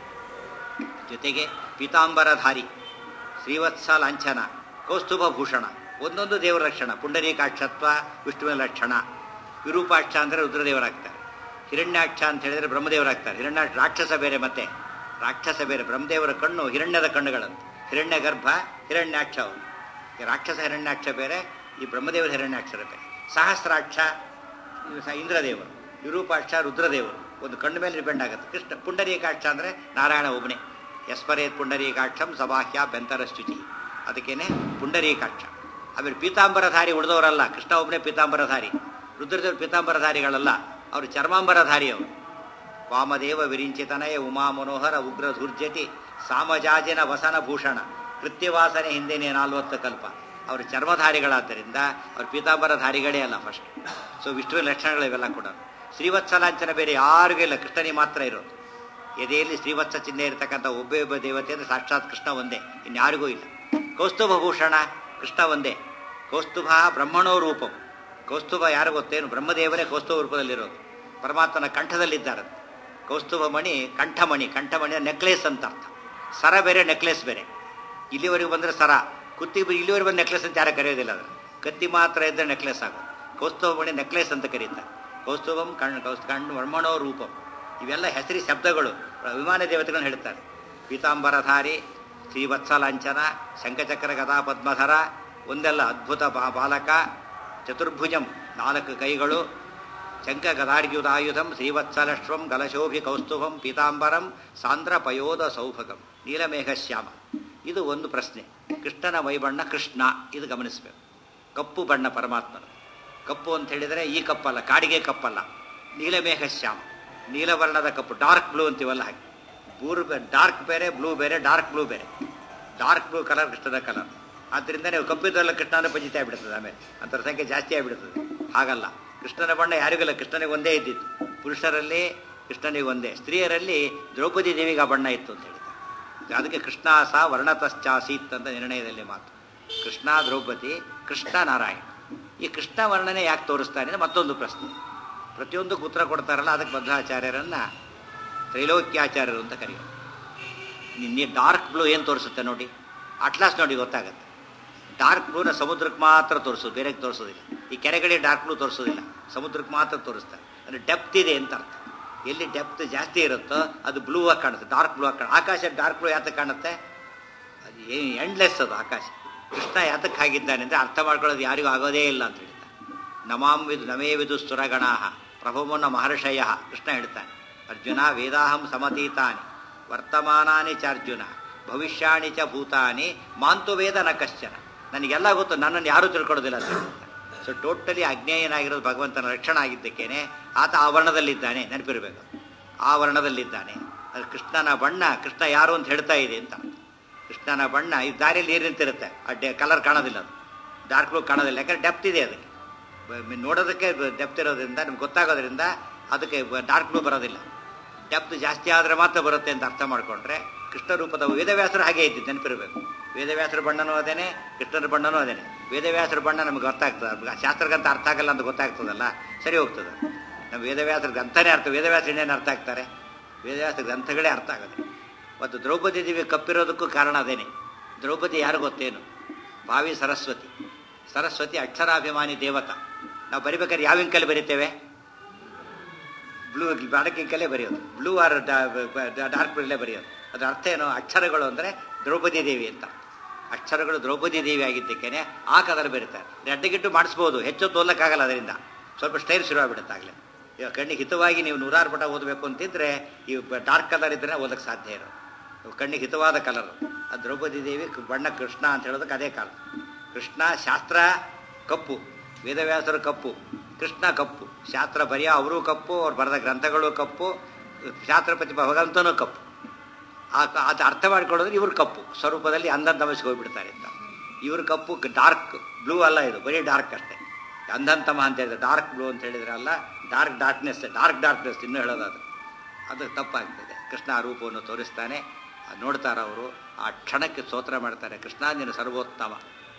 ಜೊತೆಗೆ ಪೀತಾಂಬರಧಾರಿ ಶ್ರೀವತ್ಸ ಲಾಂಛನ ಕೌಸ್ತುಭ ಭೂಷಣ ಒಂದೊಂದು ದೇವರ ಲಕ್ಷಣ ಪುಂಡರೀಕಾಕ್ಷತ್ವ ವಿಷ್ಣುವಿನ ಲಕ್ಷಣ ವಿರೂಪಾಕ್ಷ ಅಂದರೆ ರುದ್ರದೇವರಾಗ್ತಾರೆ ಹಿರಣ್ಯಾಕ್ಷ ಅಂತ ಹೇಳಿದ್ರೆ ಬ್ರಹ್ಮದೇವರಾಗ್ತಾರೆ ಹಿರಣ್ಯಾಕ್ಷ ರಾಕ್ಷಸ ಬೇರೆ ಮತ್ತೆ ರಾಕ್ಷಸ ಬೇರೆ ಬ್ರಹ್ಮದೇವರ ಕಣ್ಣು ಹಿರಣ್ಯದ ಕಣ್ಣುಗಳಂತೆ ಹಿರಣ್ಯ ಗರ್ಭ ಹಿರಣ್ಯಾಕ್ಷ ಅವರು ಈ ರಾಕ್ಷಸ ಹಿರಣ್ಯಾಕ್ಷ ಬೇರೆ ಈ ಬ್ರಹ್ಮದೇವರ ಹಿರಣ್ಯಾಕ್ಷರ ಬೇರೆ ಸಹಸ್ರಾಕ್ಷ ಇವು ಸಹ ಇಂದ್ರದೇವರು ವಿರೂಪಾಕ್ಷ ರುದ್ರದೇವರು ಒಂದು ಕಣ್ಣು ಮೇಲೆ ಡಿಪೆಂಡ್ ಆಗುತ್ತೆ ಕೃಷ್ಣ ಪುಂಡರೀಕಾಕ್ಷ ಅಂದರೆ ನಾರಾಯಣ ಒಬ್ಬನೇ ಯಸ್ಪರೇತ್ ಪುಂಡರೀಕಾಕ್ಷಂ ಸಬಾಹ್ಯ ಬೆಂತರ ಶುಚಿ ಅದಕ್ಕೇನೆ ಪುಂಡರೀಕಾಕ್ಷ ಆಮೇಲೆ ಪೀತಾಂಬರಧಾರಿ ಉಳಿದವರಲ್ಲ ಕೃಷ್ಣ ಒಬ್ಬನೇ ಪೀತಾಂಬರಧಾರಿ ರುದ್ರದೇವರು ಪೀತಾಂಬರಧಾರಿಗಳಲ್ಲ ಅವರು ಚರ್ಮಾಂಬರಧಾರಿ ಅವರು ವಾಮದೇವ ವಿರಿಂಚಿತನಯ ಉಮಾ ಮನೋಹರ ಉಗ್ರ ಧೂರ್ಜಟಿ ಸಾಮಜಾಜಿನ ವಸನ ಭೂಷಣ ಕೃತ್ಯವಾಸನೆ ಹಿಂದಿನ ನಾಲ್ವತ್ತು ಕಲ್ಪ ಅವರು ಚರ್ಮಧಾರಿಗಳಾದ್ದರಿಂದ ಅವರು ಪೀತಾಂಬರಧಾರಿಗಳೇ ಅಲ್ಲ ಫಸ್ಟ್ ಸೊ ವಿಷ್ಣುವಿನ ಲಕ್ಷಣಗಳು ಇವೆಲ್ಲ ಕೂಡ ಶ್ರೀವತ್ಸಲಾಂಚನ ಬೇರೆ ಯಾರಿಗೂ ಇಲ್ಲ ಕೃಷ್ಣನಿಗೆ ಮಾತ್ರ ಇರೋದು ಎದೆಯಲ್ಲಿ ಶ್ರೀವತ್ಸ ಚಿಹ್ನೆ ಇರತಕ್ಕಂಥ ಒಬ್ಬೇ ಒಬ್ಬ ದೇವತೆ ಅಂದರೆ ಸಾಕ್ಷಾತ್ ಕೃಷ್ಣ ಒಂದೇ ಇನ್ಯಾರಿಗೂ ಇಲ್ಲ ಕೌಸ್ತುಭ ಭೂಷಣ ಕೃಷ್ಣ ಒಂದೇ ಕೌಸ್ತುಭ ಬ್ರಹ್ಮಣೋ ರೂಪಂ ಕೌಸ್ತುಭ ಯಾರು ಗೊತ್ತೇನು ಬ್ರಹ್ಮದೇವರೇ ಕೌಸ್ತುಭ ರೂಪದಲ್ಲಿರೋದು ಪರಮಾತ್ಮನ ಕಂಠದಲ್ಲಿದ್ದಾರೆ ಕೌಸ್ತುಭ ಮಣಿ ಕಂಠಮಣಿ ಕಂಠಮಣಿ ನೆಕ್ಲೆಸ್ ಅಂತ ಅರ್ಥ ಸರ ಬೇರೆ ನೆಕ್ಲೆಸ್ ಬೇರೆ ಇಲ್ಲಿವರೆಗೂ ಬಂದರೆ ಸರ ಕುತ್ತಿ ಇಲ್ಲಿವರೆಗೆ ಬಂದು ನೆಕ್ಲೆಸ್ ಅಂತ ಯಾರು ಕರೆಯೋದಿಲ್ಲ ಅದನ್ನು ಕತ್ತಿ ಮಾತ್ರ ಇದ್ದರೆ ನೆಕ್ಲೆಸ್ ಆಗೋದು ಕೌಸ್ತುಭ ಮಣಿ ನೆಕ್ಲೆಸ್ ಅಂತ ಕರೀತಾರೆ ಕೌಸ್ತುಭಂ ಕಣ್ ಕೌಸ್ ಕಣ್ಣು ವರ್ಮಣೋ ರೂಪಂ ಇವೆಲ್ಲ ಹೆಸರಿ ಶಬ್ದಗಳು ವಿಮಾನ ದೇವತೆಗಳನ್ನು ಹೇಳ್ತಾರೆ ಪೀತಾಂಬರಧಾರಿ ಶ್ರೀವತ್ಸಲಾಂಚನ ಶಂಖಚಕ್ರ ಗದಾ ಪದ್ಮಧರ ಒಂದೆಲ್ಲ ಅದ್ಭುತ ಬಾ ಬಾಲಕ ಚತುರ್ಭುಜಂ ನಾಲ್ಕು ಕೈಗಳು ಶಂಖ ಗದಾರ್ಯುಧಾಯುಧಂ ಶ್ರೀವತ್ಸಲಶ್ವಂ ಗಲಶೋಭಿ ಕೌಸ್ತುಭಂ ಪೀತಾಂಬರಂ ಸಾಂದ್ರ ಪಯೋಧ ಸೌಭಗಂ ನೀಲಮೇಘಶ್ಯಾಮ ಇದು ಒಂದು ಪ್ರಶ್ನೆ ಕೃಷ್ಣನ ಮೈಬಣ್ಣ ಕೃಷ್ಣ ಇದು ಗಮನಿಸಬೇಕು ಕಪ್ಪು ಬಣ್ಣ ಪರಮಾತ್ಮನ ಕಪ್ಪು ಅಂತ ಹೇಳಿದರೆ ಈ ಕಪ್ಪಲ್ಲ ಕಾಡಿಗೆ ಕಪ್ಪಲ್ಲ ನೀಲಮೇಘಶ್ಯಾಮ ನೀಲವರ್ಣದ ಕಪ್ಪು ಡಾರ್ಕ್ ಬ್ಲೂ ಅಂತೀವಲ್ಲ ಹಾಗೆ ಬೂರು ಡಾರ್ಕ್ ಬೇರೆ ಬ್ಲೂ ಬೇರೆ ಡಾರ್ಕ್ ಬ್ಲೂ ಬೇರೆ ಡಾರ್ಕ್ ಬ್ಲೂ ಕಲರ್ ಕೃಷ್ಣದ ಕಲರ್ ಆದ್ದರಿಂದ ನೀವು ಕಪ್ಪಿದ್ದಲ್ಲ ಕೃಷ್ಣನ ಪಂಚಿತ ಆಗಿಬಿಡ್ತದೆ ಆಮೇಲೆ ಅಂತರ ಸಂಖ್ಯೆ ಜಾಸ್ತಿ ಆಗಿಬಿಡ್ತದೆ ಹಾಗಲ್ಲ ಕೃಷ್ಣನ ಬಣ್ಣ ಯಾರಿಗಿಲ್ಲ ಕೃಷ್ಣನಿಗೆ ಒಂದೇ ಇದ್ದಿತ್ತು ಪುರುಷರಲ್ಲಿ ಕೃಷ್ಣನಿಗೆ ಒಂದೇ ಸ್ತ್ರೀಯರಲ್ಲಿ ದ್ರೌಪದಿ ದೇವಿಗೆ ಆ ಬಣ್ಣ ಇತ್ತು ಅಂತ ಹೇಳಿದ್ದಾರೆ ಅದಕ್ಕೆ ಕೃಷ್ಣ ಸಹ ವರ್ಣತಶ್ಚಾಸೀತ್ ಅಂತ ನಿರ್ಣಯದಲ್ಲಿ ಮಾತು ಕೃಷ್ಣ ದ್ರೌಪದಿ ಕೃಷ್ಣ ನಾರಾಯಣ ಈ ಕೃಷ್ಣ ವರ್ಣನೆ ಯಾಕೆ ತೋರಿಸ್ತಾನೆ ಅಂದ್ರೆ ಮತ್ತೊಂದು ಪ್ರಶ್ನೆ ಪ್ರತಿಯೊಂದಕ್ಕೂ ಉತ್ತರ ಕೊಡ್ತಾರಲ್ಲ ಅದಕ್ಕೆ ಬದ್ಧಾಚಾರ್ಯರನ್ನ ತ್ರೈಲೋಕ್ಯಾಚಾರ್ಯರು ಅಂತ ಕರೆಯೋದು ನಿನ್ನೆ ಡಾರ್ಕ್ ಬ್ಲೂ ಏನು ತೋರಿಸುತ್ತೆ ನೋಡಿ ಅಟ್ಲಾಸ್ ನೋಡಿ ಗೊತ್ತಾಗುತ್ತೆ ಡಾರ್ಕ್ ಬ್ಲೂನ ಸಮುದ್ರಕ್ಕೆ ಮಾತ್ರ ತೋರಿಸೋದು ಬೇರೆಗೆ ತೋರಿಸೋದಿಲ್ಲ ಈ ಕೆರೆಗಳಿಗೆ ಡಾರ್ಕ್ ಬ್ಲೂ ತೋರಿಸೋದಿಲ್ಲ ಸಮುದ್ರಕ್ಕೆ ಮಾತ್ರ ತೋರಿಸ್ತಾರೆ ಅಂದರೆ ಡೆಪ್ತ್ ಇದೆ ಅಂತ ಅರ್ಥ ಎಲ್ಲಿ ಡೆಪ್ತ್ ಜಾಸ್ತಿ ಇರುತ್ತೋ ಅದು ಬ್ಲೂ ಆಗಿ ಕಾಣುತ್ತೆ ಡಾರ್ಕ್ ಬ್ಲೂ ಆಗಿ ಕಾಣುತ್ತೆ ಆಕಾಶ ಡಾರ್ಕ್ ಬ್ಲೂ ಯಾತಕ್ಕೆ ಕಾಣುತ್ತೆ ಅದು ಎಂಡ್ಲೆಸ್ ಅದು ಆಕಾಶ ಕೃಷ್ಣ ಯಾತಕ್ಕೆ ಆಗಿದ್ದಾನೆ ಅಂದರೆ ಅರ್ಥ ಮಾಡ್ಕೊಳ್ಳೋದು ಯಾರಿಗೂ ಆಗೋದೇ ಇಲ್ಲ ಅಂತ ಹೇಳ್ತಾರೆ ನಮಾಂ ವಿದು ನಮೇ ವಿದು ಸುರಗಣಾಹ ಪ್ರಭುಮನ್ನ ಮಹರ್ಷಯ ಕೃಷ್ಣ ಹೇಳ್ತಾನೆ ಅರ್ಜುನ ವೇದಾಹಂ ಸಮತೀತಾನಿ ವರ್ತಮಾನಾನಿ ಚ ಅರ್ಜುನ ಭವಿಷ್ಯಾಣಿ ಚ ಭೂತಾನಿ ಮಾಂತು ವೇದ ನ ಕಶ್ಚನ ನನಗೆಲ್ಲ ಗೊತ್ತು ನನ್ನನ್ನು ಯಾರೂ ತಿಳ್ಕೊಳ್ಳೋದಿಲ್ಲ ಅಂತ ಹೇಳ್ತಾನೆ ಸೊ ಟೋಟಲಿ ಅಜ್ಞೇಯನಾಗಿರೋದು ಭಗವಂತನ ರಕ್ಷಣೆ ಆಗಿದ್ದಕ್ಕೇನೆ ಆತ ಆ ವರ್ಣದಲ್ಲಿದ್ದಾನೆ ನೆನಪಿರಬೇಕು ಆ ವರ್ಣದಲ್ಲಿದ್ದಾನೆ ಅದು ಕೃಷ್ಣನ ಬಣ್ಣ ಕೃಷ್ಣ ಯಾರು ಅಂತ ಹೇಳ್ತಾ ಇದೆ ಅಂತ ಕೃಷ್ಣನ ಬಣ್ಣ ಈ ದಾರಿಯಲ್ಲಿ ನೀರು ನಿಂತಿರುತ್ತೆ ಆ ಡೆ ಕಲರ್ ಕಾಣೋದಿಲ್ಲ ಅದು ಡಾರ್ಕ್ ಬ್ಲೂ ಕಾಣೋದಿಲ್ಲ ಯಾಕಂದ್ರೆ ಡೆಪ್ತ್ ಇದೆ ಅದಕ್ಕೆ ಬ- ನೋಡೋದಕ್ಕೆ ಡೆಪ್ತ್ ಇರೋದ್ರಿಂದ ನಿಮ್ಗೆ ಗೊತ್ತಾಗೋದ್ರಿಂದ ಅದಕ್ಕೆ ಡಾರ್ಕ್ ಬ್ಲೂ ಬರೋದಿಲ್ಲ ಡೆಪ್ತ್ ಜಾಸ್ತಿ ಆದರೆ ಮಾತ್ರ ಬರುತ್ತೆ ಅಂತ ಅರ್ಥ ಮಾಡ್ಕೊಂಡ್ರೆ ಕೃಷ್ಣ ರೂಪದ ವೇದವ್ಯಾಸರು ಹಾಗೆ ಇದ್ದಿದ್ದು ನೆನಪಿರಬೇಕು ವೇದವ್ಯಾಸರ ಬಣ್ಣನೂ ಅದೇನೆ ಕೃಷ್ಣನ ಬಣ್ಣನೂ ಅದೇನೆ ವೇದವ್ಯಾಸರ ಬಣ್ಣ ನಮ್ಗೆ ಗೊತ್ತಾಗ್ತದೆ ಶಾಸ್ತ್ರಗಂತ ಅರ್ಥ ಆಗಲ್ಲ ಅಂತ ಗೊತ್ತಾಗ್ತದಲ್ಲ ಸರಿ ಹೋಗ್ತದೆ ನಮ್ಮ ವೇದವ್ಯಾಸರ ಗ್ರಂಥನೇ ಅರ್ಥ ವೇದವ್ಯಾಸ ಇನ್ನೇನು ಅರ್ಥ ಆಗ್ತಾರೆ ವೇದವ್ಯಾಸ ಗ್ರಂಥಗಳೇ ಅರ್ಥ ಆಗೋದು ಮತ್ತು ದ್ರೌಪದಿ ದೇವಿ ಕಪ್ಪಿರೋದಕ್ಕೂ ಕಾರಣ ಅದೇನೆ ದ್ರೌಪದಿ ಯಾರು ಗೊತ್ತೇನು ಭಾವಿ ಸರಸ್ವತಿ ಸರಸ್ವತಿ ಅಕ್ಷರಾಭಿಮಾನಿ ದೇವತ ನಾವು ಬರಿಬೇಕಾದ್ರೆ ಯಾವ ಇಂಕಲ್ಲಿ ಬರಿತೇವೆ ಬ್ಲೂ ಬ್ಲಾಕ್ ಇಂಕಲ್ಲೇ ಬರೆಯೋದು ಬ್ಲೂ ಆರ್ ಡಾರ್ಕ್ ಬ್ಲೂಲ್ಲೇ ಬರೆಯೋದು ಅದರ ಅರ್ಥ ಏನು ಅಕ್ಷರಗಳು ಅಂದರೆ ದ್ರೌಪದಿ ದೇವಿ ಅಂತ ಅಕ್ಷರಗಳು ದ್ರೌಪದಿ ದೇವಿ ಆಗಿದ್ದಕ್ಕೇನೆ ಆ ಕಲರ್ ಬರೀತಾರೆ ರೆಡ್ಡಿಗಿಟ್ಟು ಮಾಡಿಸ್ಬೋದು ಹೆಚ್ಚು ತೋಲಕ್ಕಾಗಲ್ಲ ಅದರಿಂದ ಸ್ವಲ್ಪ ಸ್ಟೈಲ್ ಶುರುವಾಗ್ಬಿಡುತ್ತೆ ಆಗಲೇ ಇವಾಗ ಕಣ್ಣಿಗೆ ಹಿತವಾಗಿ ನೀವು ನೂರಾರು ಪಟ ಓದಬೇಕು ಅಂತಿದ್ರೆ ಈ ಡಾರ್ಕ್ ಕಲರ್ ಇದ್ರೆ ಓದಕ್ಕೆ ಸಾಧ್ಯ ಇರೋ ಕಣ್ಣಿಗೆ ಹಿತವಾದ ಕಲರ್ ಆ ದ್ರೌಪದಿ ದೇವಿ ಕ- ಬಣ್ಣ ಕೃಷ್ಣ ಅಂತ ಹೇಳೋದಕ್ಕೆ ಅದೇ ಕಾಲ ಕೃಷ್ಣ ಶಾಸ್ತ್ರ ಕಪ್ಪು ವೇದವ್ಯಾಸರು ಕಪ್ಪು ಕೃಷ್ಣ ಕಪ್ಪು ಶಾಸ್ತ್ರ ಬರೆಯ ಅವರು ಕಪ್ಪು ಅವ್ರು ಬರೆದ ಗ್ರಂಥಗಳು ಕಪ್ಪು ಶಾಸ್ತ್ರಪತಿ ಭಗವಂತನೂ ಕಪ್ಪು ಆ ಕ- ಅದು ಅರ್ಥ ಮಾಡ್ಕೊಳ್ಳೋದ್ರೆ ಇವ್ರು ಕಪ್ಪು ಸ್ವರೂಪದಲ್ಲಿ ಅಂಧನ್ ತಮಸ್ಗೆ ಹೋಗ್ಬಿಡ್ತಾರೆ ಅಂತ ಇವ್ರ ಕಪ್ಪು ಡಾರ್ಕ್ ಬ್ಲೂ ಅಲ್ಲ ಇದು ಬರೀ ಡಾರ್ಕ್ ಅಷ್ಟೇ ಅಂಧಂತಮ ಅಂತ ಹೇಳಿದ್ರೆ ಡಾರ್ಕ್ ಬ್ಲೂ ಅಂತ ಹೇಳಿದ್ರೆ ಅಲ್ಲ ಡಾರ್ಕ್ ಡಾರ್ಕ್ನೆಸ್ ಡಾರ್ಕ್ ಡಾರ್ಕ್ನೆಸ್ ಇನ್ನೂ ಹೇಳೋದಾದ್ರೆ ಅದು ತಪ್ಪಾಗ್ತದೆ ಕೃಷ್ಣ ಆ ರೂಪವನ್ನು ತೋರಿಸ್ತಾನೆ ಅದ್ ನೋಡ್ತಾರೆ ಅವರು ಆ ಕ್ಷಣಕ್ಕೆ ಸ್ತೋತ್ರ ಮಾಡ್ತಾರೆ ಕೃಷ್ಣ ನೀನು ಸರ್ವೋತ್ತಮ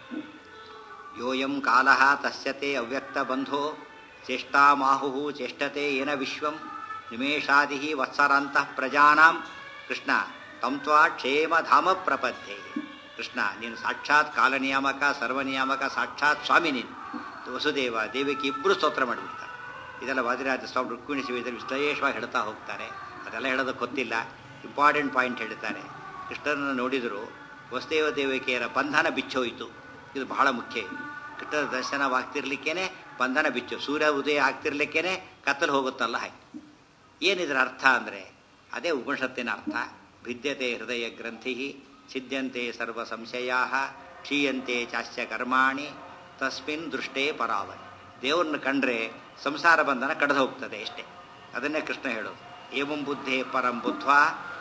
ಯೋಯಂ ಕಾಲ ತಸ್ಯತೆ ಅವ್ಯಕ್ತ ಬಂಧೋ ಚೇಷ್ಟಾಮಾಹು ಚೇಷ್ಟತೆ ಏನ ವಿಶ್ವಂ ನಿಮೇಷಾದಿ ವತ್ಸರಾಂತಃ ಪ್ರಜಾನಾಂ ಕೃಷ್ಣ ತಂತ್ವಾ ಕ್ಷೇಮ ಧಾಮ ಪ್ರಪದ್ಯೆ ಕೃಷ್ಣ ನೀನು ಸಾಕ್ಷಾತ್ ಕಾಲನಿಯಾಮಕ ಸರ್ವನಿಯಾಮಕ ಸಾಕ್ಷಾತ್ ಸ್ವಾಮಿ ನೀನು ವಸುದೇವ ದೇವಿಗೆ ಇಬ್ಬರು ಸ್ತೋತ್ರ ಮಾಡಿಬಿಡ್ತಾರೆ ಇದೆಲ್ಲ ವಾದಿರಾಜ ಸ್ವಾಮಿ ರುಕ್ಮಿಣಿ ಶಿವಿದಲ್ಲಿ ವಿಶ್ಲೇಷವಾಗಿ ಹೇಳ್ತಾ ಹೋಗ್ತಾರೆ ಅದೆಲ್ಲ ಹೇಳೋದಕ್ಕೆ ಗೊತ್ತಿಲ್ಲ ಇಂಪಾರ್ಟೆಂಟ್ ಪಾಯಿಂಟ್ ಹೇಳ್ತಾರೆ ಕೃಷ್ಣನನ್ನು ನೋಡಿದರು ವಸುದೇವ ದೇವಿಕೆಯರ ಬಂಧನ ಬಿಚ್ಚೋಯಿತು ಇದು ಬಹಳ ಮುಖ್ಯ ಕೃಷ್ಣನ ದರ್ಶನವಾಗ್ತಿರ್ಲಿಕ್ಕೇನೆ ಬಂಧನ ಬಿಚ್ಚು ಸೂರ್ಯ ಉದಯ ಆಗ್ತಿರ್ಲಿಕ್ಕೇನೆ ಕತ್ತಲು ಹೋಗುತ್ತಲ್ಲ ಹಾಗೆ ಏನಿದ್ರ ಅರ್ಥ ಅಂದರೆ ಅದೇ ಉಪನಿಷತ್ತಿನ ಅರ್ಥ ಭಿದ್ಯತೆ ಹೃದಯ ಗ್ರಂಥಿ ಛಿದ್ಯಂತೆ ಸರ್ವ ಸಂಶಯಾ ಕ್ಷೀಯಂತೆ ಚಾಶ್ಚ ಕರ್ಮಾಣಿ ತಸ್ಮಿನ್ ದೃಷ್ಟೇ ಪರಾವರಿ ದೇವ್ರನ್ನ ಕಂಡ್ರೆ ಸಂಸಾರ ಬಂಧನ ಕಳೆದು ಹೋಗ್ತದೆ ಅಷ್ಟೇ ಅದನ್ನೇ ಕೃಷ್ಣ ಹೇಳೋದು ಏವಂ ಬುದ್ಧೇ ಪರಂ ಬುದ್ಧ್ವಾ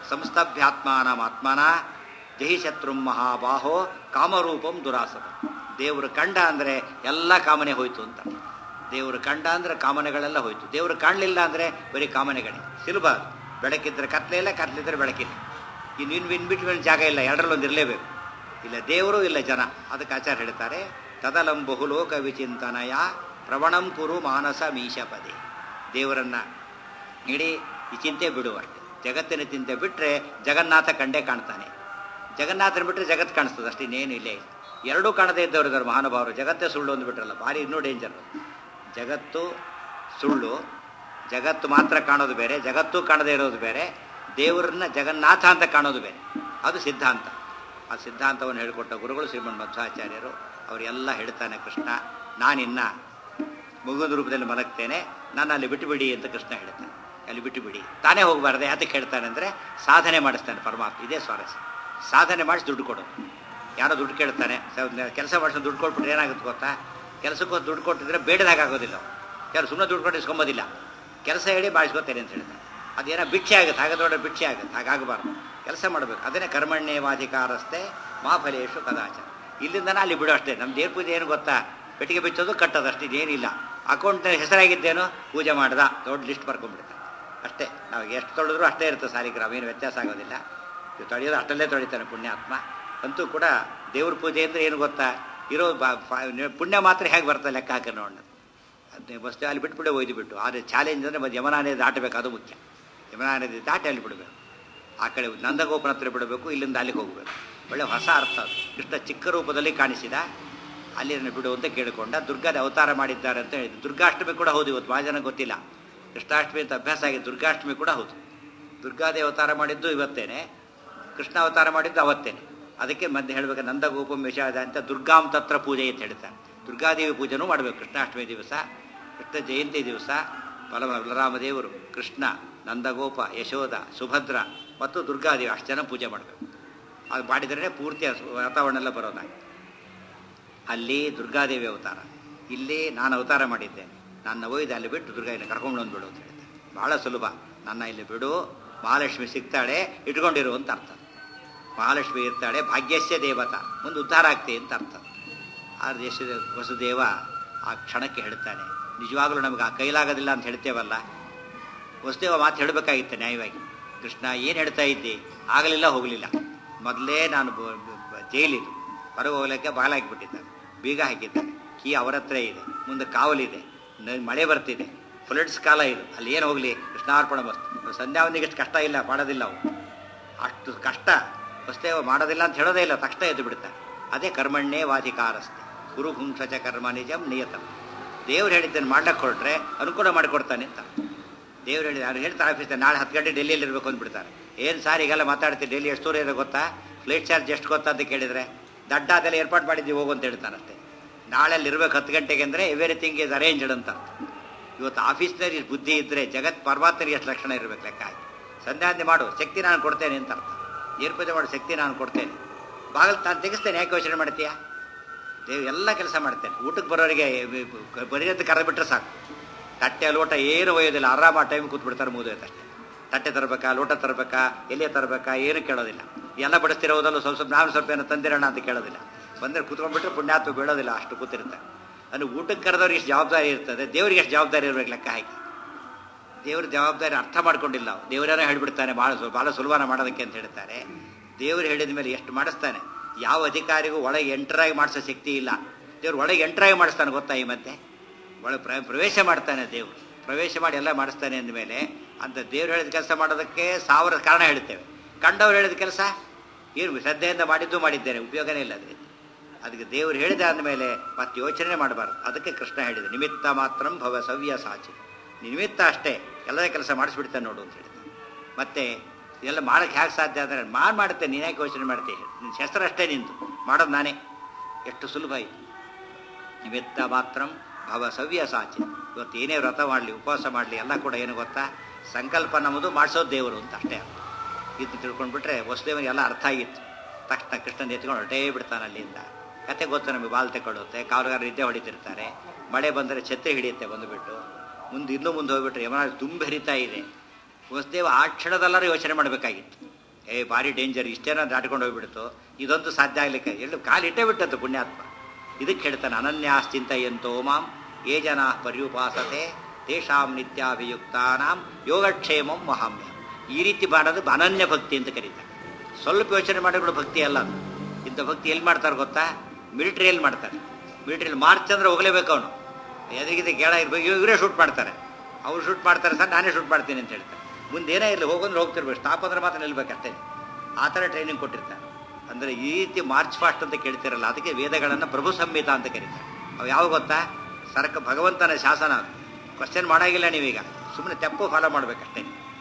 ಸಂಸ್ಥಭ್ಯಾತ್ಮಾನಮಾತ್ಮನ ಜಹಿ ಶತ್ರು ಮಹಾಬಾಹೋ ಕಾಮರೂಪಂ ದುರಾಸದ ದೇವರು ಕಂಡ ಅಂದರೆ ಎಲ್ಲ ಕಾಮನೆ ಹೋಯ್ತು ಅಂತ ದೇವರು ಕಂಡ ಅಂದರೆ ಕಾಮನೆಗಳೆಲ್ಲ ಹೋಯ್ತು ದೇವರು ಕಾಣಲಿಲ್ಲ ಅಂದರೆ ಬರೀ ಕಾಮನೆಗಳೇ ಸುಲಭ ಅದು. ಬೆಳಕಿದ್ರೆ ಕತ್ಲೆ ಇಲ್ಲ ಕತ್ಲಿದ್ರೆ ಬೆಳಕಿಲ್ಲ ಇನ್ನು ಇನ್ ಇನ್ ಬಿಟ್ವೀನ್ ಜಾಗ ಇಲ್ಲ ಎರಡರಲ್ಲೊಂದು ಇರಲೇಬೇಕು ಇಲ್ಲ ದೇವರು ಇಲ್ಲ ಜನ ಅದಕ್ಕೆ ಆಚಾರ್ಯ ಹೇಳ್ತಾರೆ ತದಲಂ ಬಹುಲೋಕ ವಿಚಿಂತನಯ ಪ್ರವಣಂ ಕುರು ಮಾನಸ ಮೀಶಪದೆ ದೇವರನ್ನ ಇಡೀ ಈ ಚಿಂತೆ ಬಿಡು ಅಷ್ಟೆ ಜಗತ್ತಿನ ಚಿಂತೆ ಬಿಟ್ಟರೆ ಜಗನ್ನಾಥ ಕಂಡೇ ಕಾಣ್ತಾನೆ ಜಗನ್ನಾಥನ ಬಿಟ್ಟರೆ ಜಗತ್ತು ಕಾಣಿಸ್ತದೆ ಅಷ್ಟೇ ಇನ್ನೇನು ಇಲ್ಲೇ ಇಲ್ಲ ಎರಡೂ ಕಾಣದೇ ಇದ್ದವರು ಇದ್ದಾರೆ ಮಹಾನುಭಾವರು ಜಗತ್ತೇ ಸುಳ್ಳು ಅಂದ್ಬಿಟ್ರಲ್ಲ ಭಾರಿ ಇನ್ನೂ ಡೇಂಜರ್ ಜಗತ್ತು ಸುಳ್ಳು ಜಗತ್ತು ಮಾತ್ರ ಕಾಣೋದು ಬೇರೆ ಜಗತ್ತು ಕಾಣದೇ ಇರೋದು ಬೇರೆ ದೇವರನ್ನ ಜಗನ್ನಾಥ ಅಂತ ಕಾಣೋದು ಬೇರೆ ಅದು ಸಿದ್ಧಾಂತ ಆ ಸಿದ್ಧಾಂತವನ್ನು ಹೇಳಿಕೊಟ್ಟ ಗುರುಗಳು ಶ್ರೀಮನ್ ಮಧ್ವಾಚಾರ್ಯರು ಅವರೆಲ್ಲ ಹೇಳ್ತಾನೆ ಕೃಷ್ಣ ನಾನಿನ್ನ ಮಗುವಿನ ರೂಪದಲ್ಲಿ ಮಲಗ್ತೇನೆ ನಾನು ಅಲ್ಲಿ ಬಿಟ್ಟುಬಿಡಿ ಅಂತ ಕೃಷ್ಣ ಹೇಳ್ತಾನೆ ಅಲ್ಲಿ ಬಿಟ್ಟುಬಿಡಿ ತಾನೇ ಹೋಗಬಾರ್ದೆ ಅದಕ್ಕೆ ಹೇಳ್ತಾನೆ ಅಂದರೆ ಸಾಧನೆ ಮಾಡಿಸ್ತಾನೆ ಪರಮಾತ್ಮ ಇದೇ ಸ್ವಾರಸ್ಯ ಸಾಧನೆ ಮಾಡಿಸಿ ದುಡ್ಡು ಕೊಡೋದು ಯಾರೋ ದುಡ್ಡು ಕೇಳ್ತಾನೆ ಕೆಲಸ ಮಾಡಿಸಿ ದುಡ್ಡು ಕೊಟ್ಬಿಟ್ರೆ ಏನಾಗುತ್ತೆ ಗೊತ್ತಾ ಕೆಲಸಕ್ಕೂ ದುಡ್ಡು ಕೊಟ್ಟಿದ್ರೆ ಬೇಡದಾಗ ಆಗೋದಿಲ್ಲ ಕೆಲವು ಸುಮ್ಮನೆ ದುಡ್ಡು ಕೊಟ್ಟು ಇಸ್ಕೊಂಬೋದಿಲ್ಲ ಕೆಲಸ ಹೇಳಿ ಮಾಡಿಸ್ಕೊತೇನೆ ಅಂತ ಹೇಳ್ತಾನೆ ಅದೇನೋ ಭಿಕ್ಷೆ ಆಗುತ್ತೆ ಹಾಗೆ ದೊಡ್ಡ ಭಿಕ್ಷೆ ಆಗುತ್ತೆ ಹಾಗಾಗಬಾರ್ದು ಕೆಲಸ ಮಾಡಬೇಕು ಅದನ್ನೇ ಕರ್ಮಣ್ಯವಾಧಿಕಾರಸ್ತೆ ಮಾಫಲೇಶು ಕದಾಚ ಇಲ್ಲಿಂದನೇ ಅಲ್ಲಿ ಬಿಡೋ ಅಷ್ಟೇ ನಮ್ಮ ದೇವ್ರ ಪೂಜೆ ಏನು ಗೊತ್ತಾ ಪೆಟ್ಟಿಗೆ ಬಿಚ್ಚೋದು ಕಟ್ಟೋದು ಅಷ್ಟೇ ಇದೇನಿಲ್ಲ ಅಕೌಂಟ್ ಹೆಸರಾಗಿದ್ದೇನೋ ಪೂಜೆ ಮಾಡ್ದ ದೊಡ್ಡ ಲಿಸ್ಟ್ ಬರ್ಕೊಂಡ್ಬಿಡ್ತಾರೆ ಅಷ್ಟೇ ನಾವು ಎಷ್ಟು ತೊಳೆದ್ರು ಅಷ್ಟೇ ಇರುತ್ತೆ ಸಾಲಿಗ್ರಾಮ ಏನು ವ್ಯತ್ಯಾಸ ಆಗೋದಿಲ್ಲ ಇವು ತೊಳೆಯೋದು ಅಷ್ಟಲ್ಲೇ ತೊಳಿತಾನೆ ಪುಣ್ಯಾತ್ಮ ಅಂತೂ ಕೂಡ ದೇವ್ರ ಪೂಜೆ ಅಂದರೆ ಏನು ಗೊತ್ತಾ ಇರೋ ಬಾ- ಫಾ- ಪುಣ್ಯ ಮಾತ್ರ ಹೇಗೆ ಬರ್ತದೆ ಲೆಕ್ಕ ಹಾಕಿ ನೋಡೋಣ ಅದನ್ನೇ ಬಸ್ ಅಲ್ಲಿ ಬಿಟ್ಬಿಡೇ ಒಯ್ದು ಬಿಟ್ಟು ಆದರೆ ಚಾಲೆಂಜ್ ಅಂದರೆ ಮತ್ತೆ ಯಮುನಾ ನದಿ ದಾಟಬೇಕು ಅದು ಮುಖ್ಯ ಯಮುನಾ ನದಿ ದಾಟಿ ಅಲ್ಲಿ ಬಿಡಬೇಕು ಆ ಕಡೆ ನಂದಗೋಪುರ ಹತ್ರ ಬಿಡಬೇಕು ಇಲ್ಲಿಂದ ಅಲ್ಲಿಗೆ ಹೋಗಬೇಕು ಒಳ್ಳೆ ಹೊಸ ಅರ್ಥ ಅದು ಕೃಷ್ಣ ಚಿಕ್ಕ ರೂಪದಲ್ಲಿ ಕಾಣಿಸಿದ ಅಲ್ಲಿ ಬಿಡು ಅಂತ ಕೇಳಿಕೊಂಡ ದುರ್ಗಾದ ಅವತಾರ ಮಾಡಿದ್ದಾರೆ ಅಂತ ಹೇಳಿದ್ರು ದುರ್ಗಾಷ್ಟಮಿ ಕೂಡ ಹೌದು ಇವತ್ತು ಭಾಳ ಜನ ಗೊತ್ತಿಲ್ಲ ಕೃಷ್ಣಾಷ್ಟಮಿ ಅಂತ ಅಭ್ಯಾಸ ಆಗಿದೆ ದುರ್ಗಾಷ್ಟಮಿ ಕೂಡ ಹೌದು ದುರ್ಗಾದೇ ಅವತಾರ ಮಾಡಿದ್ದು ಇವತ್ತೇನೆ ಕೃಷ್ಣ ಅವತಾರ ಮಾಡಿದ್ದು ಅವತ್ತೇನೆ ಅದಕ್ಕೆ ಮಧ್ಯೆ ಹೇಳ್ಬೇಕು ನಂದಗೋಪಂ ವಿಷಾದ ಅಂತ ದುರ್ಗಾಂ ತತ್ರ ಪೂಜೆ ಅಂತ ಹೇಳ್ತಾರೆ ದುರ್ಗಾದೇವಿ ಪೂಜೆನೂ ಮಾಡಬೇಕು ಕೃಷ್ಣಾಷ್ಟಮಿ ದಿವಸ ಕೃಷ್ಣ ಜಯಂತಿ ದಿವಸ ಬಲ ಬಲರಾಮದೇವರು ಕೃಷ್ಣ ನಂದಗೋಪ ಯಶೋಧ ಸುಭದ್ರ ಮತ್ತು ದುರ್ಗಾದೇವಿ ಅಷ್ಟು ಜನ ಪೂಜೆ ಮಾಡಬೇಕು ಅದು ಮಾಡಿದ್ರೇ ಪೂರ್ತಿ ಆ ವಾತಾವರಣ ಎಲ್ಲ ಬರೋದಾಗಿ ಅಲ್ಲಿ ದುರ್ಗಾದೇವಿ ಅವತಾರ ಇಲ್ಲಿ ನಾನು ಅವತಾರ ಮಾಡಿದ್ದೇನೆ ನನ್ನ ಒಯ್ದು ಅಲ್ಲಿ ಬಿಟ್ಟು ದುರ್ಗಾದೇವಿನ ಕರ್ಕೊಂಡು ಬಂದ್ಬಿಡು ಅಂತ ಹೇಳ್ತಾರೆ ಬಹಳ ಸುಲಭ ನನ್ನ ಇಲ್ಲಿ ಬಿಡು ಮಹಾಲಕ್ಷ್ಮಿ ಸಿಗ್ತಾಳೆ ಇಟ್ಕೊಂಡಿರು ಅಂತ ಅರ್ಥ ಮಹಾಲಕ್ಷ್ಮಿ ಇರ್ತಾಳೆ ಭಾಗ್ಯಸ್ಯ ದೇವತಾ ಮುಂದೆ ಉದ್ಧಾರ ಆಗ್ತಿ ಅಂತ ಅರ್ಥ ಆ ದೇಶದ ವಸುದೇವ ಆ ಕ್ಷಣಕ್ಕೆ ಹೇಳ್ತಾನೆ ನಿಜವಾಗಲೂ ನಮಗೆ ಆ ಕೈಲಾಗೋದಿಲ್ಲ ಅಂತ ಹೇಳ್ತೇವಲ್ಲ ವಸುದೇವ ಮಾತು ಹೇಳಬೇಕಾಗಿತ್ತು ನ್ಯಾಯವಾಗಿ ಕೃಷ್ಣ ಏನು ಹೇಳ್ತಾ ಇದ್ದಿ ಆಗಲಿಲ್ಲ ಹೋಗಲಿಲ್ಲ ಮೊದಲೇ ನಾನು ಬ- ಬ- ಬ- ಜೈಲಿದು ಹೊರಗೆ ಹೋಗ್ಲಿಕ್ಕೆ ಬಾಗಿಲಾಕಿಬಿಟ್ಟಿದ್ದಾನೆ ಬೀಗ ಹಾಕಿದ್ದಾನೆ ಕೀ ಅವರ ಹತ್ರ ಇದೆ ಮುಂದೆ ಕಾವಲಿದೆ ನ- ಮಳೆ ಬರ್ತಿದೆ ಫ್ಲಡ್ಸ್ ಕಾಲ ಇದು ಅಲ್ಲಿ ಏನು ಹೋಗಲಿ ಕೃಷ್ಣಾರ್ಪಣ ಮಸ್ತು ಸಂಧ್ಯಾವನಿಗೆ ಎಷ್ಟು ಕಷ್ಟ ಇಲ್ಲ ಮಾಡೋದಿಲ್ಲ ಅವು ಅಷ್ಟು ಕಷ್ಟ ವಸ್ತೇವ ಮಾಡೋದಿಲ್ಲ ಅಂತ ಹೇಳೋದೇ ಇಲ್ಲ ತಕ್ಷಣ ಎದ್ದು ಬಿಡ್ತಾರೆ ಅದೇ ಕರ್ಮಣ್ಣೇ ವಾಧಿಕಾರಸ್ತೆ ಗುರು ಹುಂಸಚ ಕರ್ಮ ನಿಜಂ ನಿಯತಂ ದೇವ್ರು ಹೇಳಿದ್ದನ್ನು ಮಾಡ್ಲಕ್ಕೆ ಹೊರಟ್ರೆ ಅನುಕೂಲ ಮಾಡಿಕೊಡ್ತಾನೆ ಅಂತ ದೇವ್ರು ಹೇಳಿದ ಅವ್ರು ಹೇಳ್ತಾರೆ ಆಫೀಸ್ ನಾಳೆ ಹತ್ತು ಗಂಟೆ ಡೆಲ್ಲಿಯಲ್ಲಿ ಇರಬೇಕು ಅಂದ್ಬಿಡ್ತಾರೆ ಏನು ಸಾರ್ ಈಗೆಲ್ಲ ಮಾತಾಡ್ತೀವಿ ಡೆಲ್ಲಿ ಎಷ್ಟು ದೂರ ಇದೆ ಗೊತ್ತಾ ಫ್ಲೈಟ್ ಚಾರ್ಜ್ ಎಷ್ಟು ಗೊತ್ತಾ ಅಂತ ಕೇಳಿದರೆ ದಡ್ಡ ಅದೆಲ್ಲ ಏರ್ಪಾಡು ಮಾಡಿದ್ದೀವಿ ಹೋಗು ಅಂತ ಹೇಳ್ತಾರೆ ಅಷ್ಟೇ ನಾಳೆ ಅಲ್ಲಿ ಇರ್ಬೇಕು ಹತ್ತು ಗಂಟೆಗೆ ಅಂದರೆ ಎವ್ರಿಥಿಂಗ್ ಇಸ್ ಅರೇಂಜ್ಡ್ ಅಂತ ಅರ್ಥ. ಇವತ್ತು ಆಫೀಸ್ನಲ್ಲಿ ಬುದ್ಧಿ ಇದ್ದರೆ ಜಗತ್ ಪರಮಾತ್ಮನಿಗೆ ಎಷ್ಟು ಲಕ್ಷಣ ಇರಬೇಕು ಲೆಕ್ಕ ಹಾಕಿ ಸಂಧ್ಯಾವಂದನೆ ಮಾಡು ಶಕ್ತಿ ನಾನು ಕೊಡ್ತೇನೆ ಅಂತ ಅರ್ಥ ನೀರು ಪೂಜೆ ಮಾಡೋ ಶಕ್ತಿ ನಾನು ಕೊಡ್ತೇನೆ ಬಾಗಿಲು ತಾನು ತೆಗಿಸ್ತೇನೆ ಯಾಕೆ ಯೋಚನೆ ಮಾಡ್ತೀಯಾ ದೇವ್ ಎಲ್ಲ ಕೆಲಸ ಮಾಡ್ತೇನೆ ಊಟಕ್ಕೆ ಬರೋರಿಗೆ ಬರೀ ಅಂತ ಕರೆದ್ಬಿಟ್ರೆ ಸಾಕು ತಟ್ಟೆ ಲೋಟ ಏನು ಒಯ್ಯೋದಿಲ್ಲ ಆರಾಮ ಟೈಮ್ ಕೂತ್ಬಿಡ್ತಾರೆ ಮುಗಿದೋಯ್ತು ಅಷ್ಟೇ ತಟ್ಟೆ ತರಬೇಕಾ ಲೋಟ ತರಬೇಕಾ ಎಲೆ ತರಬೇಕಾ ಏನು ಕೇಳೋದಿಲ್ಲ ಎಲ್ಲ ಬಡಿಸ್ತಿರೋದಲ್ಲ ಸ್ವಲ್ಪ ಸ್ವಲ್ಪ ನಾನು ಸ್ವಲ್ಪ ಏನೋ ತಂದಿರೋಣ ಅಂತ ಕೇಳೋದಿಲ್ಲ ಬಂದರೆ ಕೂತ್ಕೊಂಡ್ಬಿಟ್ರೆ ಪುಣ್ಯಾತ್ಮ ಬೀಳೋದಿಲ್ಲ ಅಷ್ಟು ಕೂತಿರುತ್ತೆ ಅಂದ್ರೆ ಊಟಕ್ಕೆ ಕರೆದವ್ರಿಗೆ ಎಷ್ಟು ಜವಾಬ್ದಾರಿ ಇರ್ತದೆ ದೇವ್ರಿಗೆ ಎಷ್ಟು ಜವಾಬ್ದಾರಿ ಇರ್ಬೇಕು ಲೆಕ್ಕ ಹಾಕಿ ದೇವ್ರ ಜವಾಬ್ದಾರಿ ಅರ್ಥ ಮಾಡ್ಕೊಂಡಿಲ್ಲ ಅವ್ರು. ದೇವರೇನೋ ಹೇಳ್ಬಿಡ್ತಾನೆ ಭಾಳ ಸು ಭಾಳ ಸುಲಭನ ಮಾಡೋದಕ್ಕೆ ಅಂತ ಹೇಳ್ತಾರೆ ದೇವ್ರು ಹೇಳಿದ ಮೇಲೆ ಎಷ್ಟು ಮಾಡಿಸ್ತಾನೆ ಯಾವ ಅಧಿಕಾರಿಗೂ ಒಳಗೆ ಎಂಟರಾಗಿ ಮಾಡಿಸೋ ಶಕ್ತಿ ಇಲ್ಲ ದೇವ್ರು ಒಳಗೆ ಎಂಟರಾಗಿ ಮಾಡಿಸ್ತಾನೆ ಗೊತ್ತಾ ಈ ಮತ್ತೆ ಒಳಗೆ ಪ್ರ ಪ್ರವೇಶ ಮಾಡ್ತಾನೆ ದೇವ್ರು ಪ್ರವೇಶ ಮಾಡಿ ಎಲ್ಲ ಮಾಡಿಸ್ತಾನೆ ಅಂದಮೇಲೆ ಅಂತ ದೇವ್ರು ಹೇಳಿದ ಕೆಲಸ ಮಾಡೋದಕ್ಕೆ ಸಾವಿರ ಕಾರಣ ಹೇಳ್ತೇವೆ ಕಂಡವ್ರು ಹೇಳಿದ ಕೆಲಸ ಏನು ಶ್ರದ್ಧೆಯಿಂದ ಮಾಡಿದ್ದು ಮಾಡಿದ್ದೇನೆ ಉಪಯೋಗನೇ ಇಲ್ಲ ಅದರಿಂದ ಅದಕ್ಕೆ ದೇವರು ಹೇಳಿದ ಅಂದಮೇಲೆ ಮತ್ತೆ ಯೋಚನೆ ಮಾಡಬಾರ್ದು ಅದಕ್ಕೆ ಕೃಷ್ಣ ಹೇಳಿದೆ ನಿಮಿತ್ತ ಮಾತ್ರಂ ಭವ ಸವ್ಯ ಸಾಚಿ ನಿಮಿತ್ತ ಅಷ್ಟೇ ಎಲ್ಲದೇ ಕೆಲಸ ಮಾಡಿಸ್ಬಿಡ್ತಾನೆ ನೋಡು ಅಂತ ಹೇಳಿದ ಮತ್ತೆ ಎಲ್ಲ ಮಾಡಕ್ಕೆ ಹೇಗೆ ಸಾಧ್ಯ ಅಂದರೆ ಮಾಡಿ ಮಾಡುತ್ತೆ ನೀನು ಯಾಕೆ ಯೋಚನೆ ಮಾಡ್ತೀಯ ನಿನ್ನ ಹೆಸರು ಅಷ್ಟೇ ನಿಂತು ಮಾಡೋದು ನಾನೇ ಎಷ್ಟು ಸುಲಭ ಇದು ನಿಮಿತ್ತ ಮಾತ್ರಂ ಭವ ಸವ್ಯ ಸಾಚಿ ಇವತ್ತು ಏನೇ ವ್ರತ ಮಾಡಲಿ ಉಪವಾಸ ಮಾಡಲಿ ಎಲ್ಲ ಕೂಡ ಏನು ಗೊತ್ತಾ ಸಂಕಲ್ಪ ನಮ್ಮದು ಮಾಡಿಸೋದು ದೇವರು ಅಂತ ಅಷ್ಟೇ ಇದು ತಿಳ್ಕೊಂಡ್ಬಿಟ್ರೆ ವಸುದೇವನಿಗೆ ಎಲ್ಲ ಅರ್ಥ ಆಗಿತ್ತು ತಕ್ಷಣ ಕೃಷ್ಣನ ಎತ್ಕೊಂಡು ಹೊರಟೇ ಬಿಡ್ತಾನೆ ಅಲ್ಲಿಂದ ಕತೆ ಗೊತ್ತು ನಮಗೆ ಬಾಲ್ ತಗೊಳುತ್ತೆ ಕಾವಲುಗಾರ ನಿದ್ದೆ ಹೊಡಿತಿರ್ತಾರೆ ಮಳೆ ಬಂದರೆ ಛತ್ರಿ ಹಿಡಿಯುತ್ತೆ ಬಂದುಬಿಟ್ಟು ಮುಂದೆ ಇನ್ನೂ ಮುಂದೆ ಹೋಗ್ಬಿಟ್ರೆ ಯಮನಾಜ್ ತುಂಬ ಹರಿತಾ ಇದೆ ವಸುದೇವ ಆ ಕ್ಷಣದಲ್ಲಾರು ಯೋಚನೆ ಮಾಡಬೇಕಾಗಿತ್ತು ಏ ಭಾರಿ ಡೇಂಜರ್ ಇಷ್ಟೇನೋ ದಾಟ್ಕೊಂಡು ಹೋಗ್ಬಿಡ್ತು ಇದೊಂದು ಸಾಧ್ಯ ಆಗ್ಲಿಕ್ಕೆ ಎಲ್ಲೂ ಕಾಲಿಟ್ಟೇ ಬಿಟ್ಟದ್ದು ಪುಣ್ಯಾತ್ಮ ಇದಕ್ಕೆ ಹೇಳ್ತಾನೆ ಅನನ್ಯಾಶ್ಚಿಂತ ಎಂತೋ ಮಾಂ ಯೇ ಜನ ಪರ್ಯುಪಾಸತೆ ತೇಷಾಂ ನಿತ್ಯಾಭಿಯುಕ್ತಾನಾಂ ಯೋಗಕ್ಷೇಮಂ ಮಹಾಮ್ಯ ಈ ರೀತಿ ಮಾಡೋದು ಅನನ್ಯ ಭಕ್ತಿ ಅಂತ ಕರೀತಾರೆ ಸ್ವಲ್ಪ ಯೋಚನೆ ಮಾಡಿಗಳು ಭಕ್ತಿ ಅಲ್ಲ ಅದು ಇಂಥ ಭಕ್ತಿ ಎಲ್ಲಿ ಮಾಡ್ತಾರೆ ಗೊತ್ತಾ ಮಿಲಿಟ್ರಿಯಲ್ಲಿ ಮಾಡ್ತಾರೆ ಮಿಲಿಟ್ರಿಯಲ್ಲಿ ಮಾರ್ಚ್ ಅಂದ್ರೆ ಹೋಗಲೇಬೇಕು ಅವನು ಎದುರಿಗೆ ಕೇಳ ಇರ್ಬೇಕು ಇವರೇ ಶೂಟ್ ಮಾಡ್ತಾರೆ ಅವ್ರು ಶೂಟ್ ಮಾಡ್ತಾರೆ ಸರ್ ನಾನೇ ಶೂಟ್ ಮಾಡ್ತೀನಿ ಅಂತ ಹೇಳ್ತಾರೆ ಮುಂದೆ ಏನೇ ಇರಲಿ ಹೋಗಂದ್ರೆ ಹೋಗ್ತಿರ್ಬೇಕು ಸ್ಟಾಪ್ ಅಂದ್ರೆ ಮಾತ್ರ ನಿಲ್ಬೇಕು ಅಷ್ಟೇ ಆ ಥರ ಟ್ರೈನಿಂಗ್ ಕೊಟ್ಟಿರ್ತಾರೆ ಅಂದರೆ ಈ ರೀತಿ ಮಾರ್ಚ್ ಫಾಸ್ಟ್ ಅಂತ ಕೇಳ್ತಿರಲ್ಲ ಅದಕ್ಕೆ ವೇದಗಳನ್ನು ಪ್ರಭು ಸಂಹಿತ ಅಂತ ಕರೀತಾರೆ ಅವು ಯಾವ ಗೊತ್ತಾ ಸರ್ಕ ಭಗವಂತನ ಶಾಸನ ಕ್ವಶನ್ ಮಾಡಾಗಿಲ್ಲ ನೀವೀಗ ಸುಮ್ಮನೆ ತೆಪ್ಪು ಫಾಲೋ ಮಾಡ್ಬೇಕಷ್ಟೇ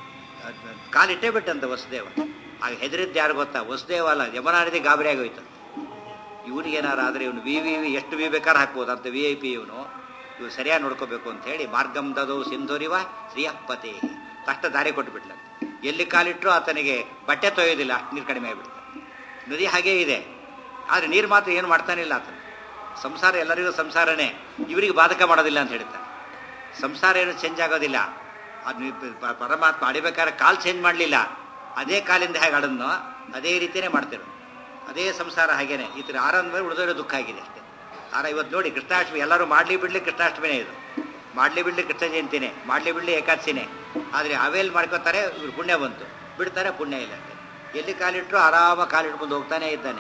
ಕಾಲಿಟ್ಟೇ ಬಿಟ್ಟಂತ ವಸುದೇವ ಆಗ ಹೆದರಿದ್ದು ಯಾರು ಗೊತ್ತಾ ವಸುದೇವ ಅಲ್ಲ ಯಮನಾರದಿ ಗಾಬರಿ ಆಗೋಯ್ತು ಇವನಿಗೆ ಏನಾರು ಆದರೆ ಇವನು ವಿ ವಿ ವಿ ಎಷ್ಟು ವಿ ಬೇಕಾದ್ರೆ ಹಾಕ್ಬೋದು ಅಂತ ವಿ ಐ ಪಿ ಇವನು ಇವು ಸರಿಯಾಗಿ ನೋಡ್ಕೋಬೇಕು ಅಂತ ಹೇಳಿ ಮಾರ್ಗಂ ದದೋ ಸಿಂಧುರಿವ ಶ್ರೀಯಪ್ಪತೆ ತಕ್ಷಣ ದಾರಿ ಕೊಟ್ಟುಬಿಟ್ಲ ಎಲ್ಲಿ ಕಾಲಿಟ್ಟರು ಆತನಿಗೆ ಬಟ್ಟೆ ತೊಯ್ಯೋದಿಲ್ಲ ಅಷ್ಟು ನೀರು ಕಡಿಮೆ ಆಗಿಬಿಡುತ್ತೆ ನದಿ ಹಾಗೇ ಇದೆ ಆದರೆ ನೀರು ಮಾತ್ರ ಏನು ಮಾಡ್ತಾನಿಲ್ಲ ಆತನು ಸಂಸಾರ ಎಲ್ಲರಿಗೂ ಸಂಸಾರನೇ ಇವರಿಗೆ ಬಾಧಕ ಮಾಡೋದಿಲ್ಲ ಅಂತ ಹೇಳ್ತಾರೆ ಸಂಸಾರ ಏನು ಚೇಂಜ್ ಆಗೋದಿಲ್ಲ ಅದು ನೀವು ಪ- ಪರಮಾತ್ಮ ಅಡಿಬೇಕಾದ್ರೆ ಕಾಲು ಚೇಂಜ್ ಮಾಡಲಿಲ್ಲ ಅದೇ ಕಾಲಿಂದ ಹೇಗೆ ಆಡೋದನ್ನೋ ಅದೇ ರೀತಿಯೇ ಮಾಡ್ತಿರೋ ಅದೇ ಸಂಸಾರ ಹಾಗೇನೆ ಈ ಥರ ಆರಂಭ ಮೇಲೆ ಉಳಿದೋರೋ ದುಃಖ ಆಗಿದೆ ಅಷ್ಟೇ ಆರ ಇವತ್ತು ನೋಡಿ ಕೃಷ್ಣಾಷ್ಟಮಿ ಎಲ್ಲರೂ ಮಾಡಲಿ ಬಿಡಲಿ ಕೃಷ್ಣಾಷ್ಟಮಿನೇ ಇದು ಮಾಡಲಿ ಬಿಡಲಿ ಕೃಷ್ಣ ಜಯಂತಿನೇ ಮಾಡಲಿ ಬಿಡಲಿ ಏಕಾದಶಿನೇ ಆದರೆ ಅವೇಲ್ ಮಾಡ್ಕೋತಾರೆ ಇವ್ರು ಪುಣ್ಯ ಬಂತು ಬಿಡ್ತಾರೆ ಪುಣ್ಯ ಇಲ್ಲ ಅಷ್ಟೇ ಎಲ್ಲಿ ಕಾಲಿಟ್ಟರು ಆರಾಮ ಕಾಲಿಟ್ಕೊಂಡು ಹೋಗ್ತಾನೆ ಇದ್ದಾನೆ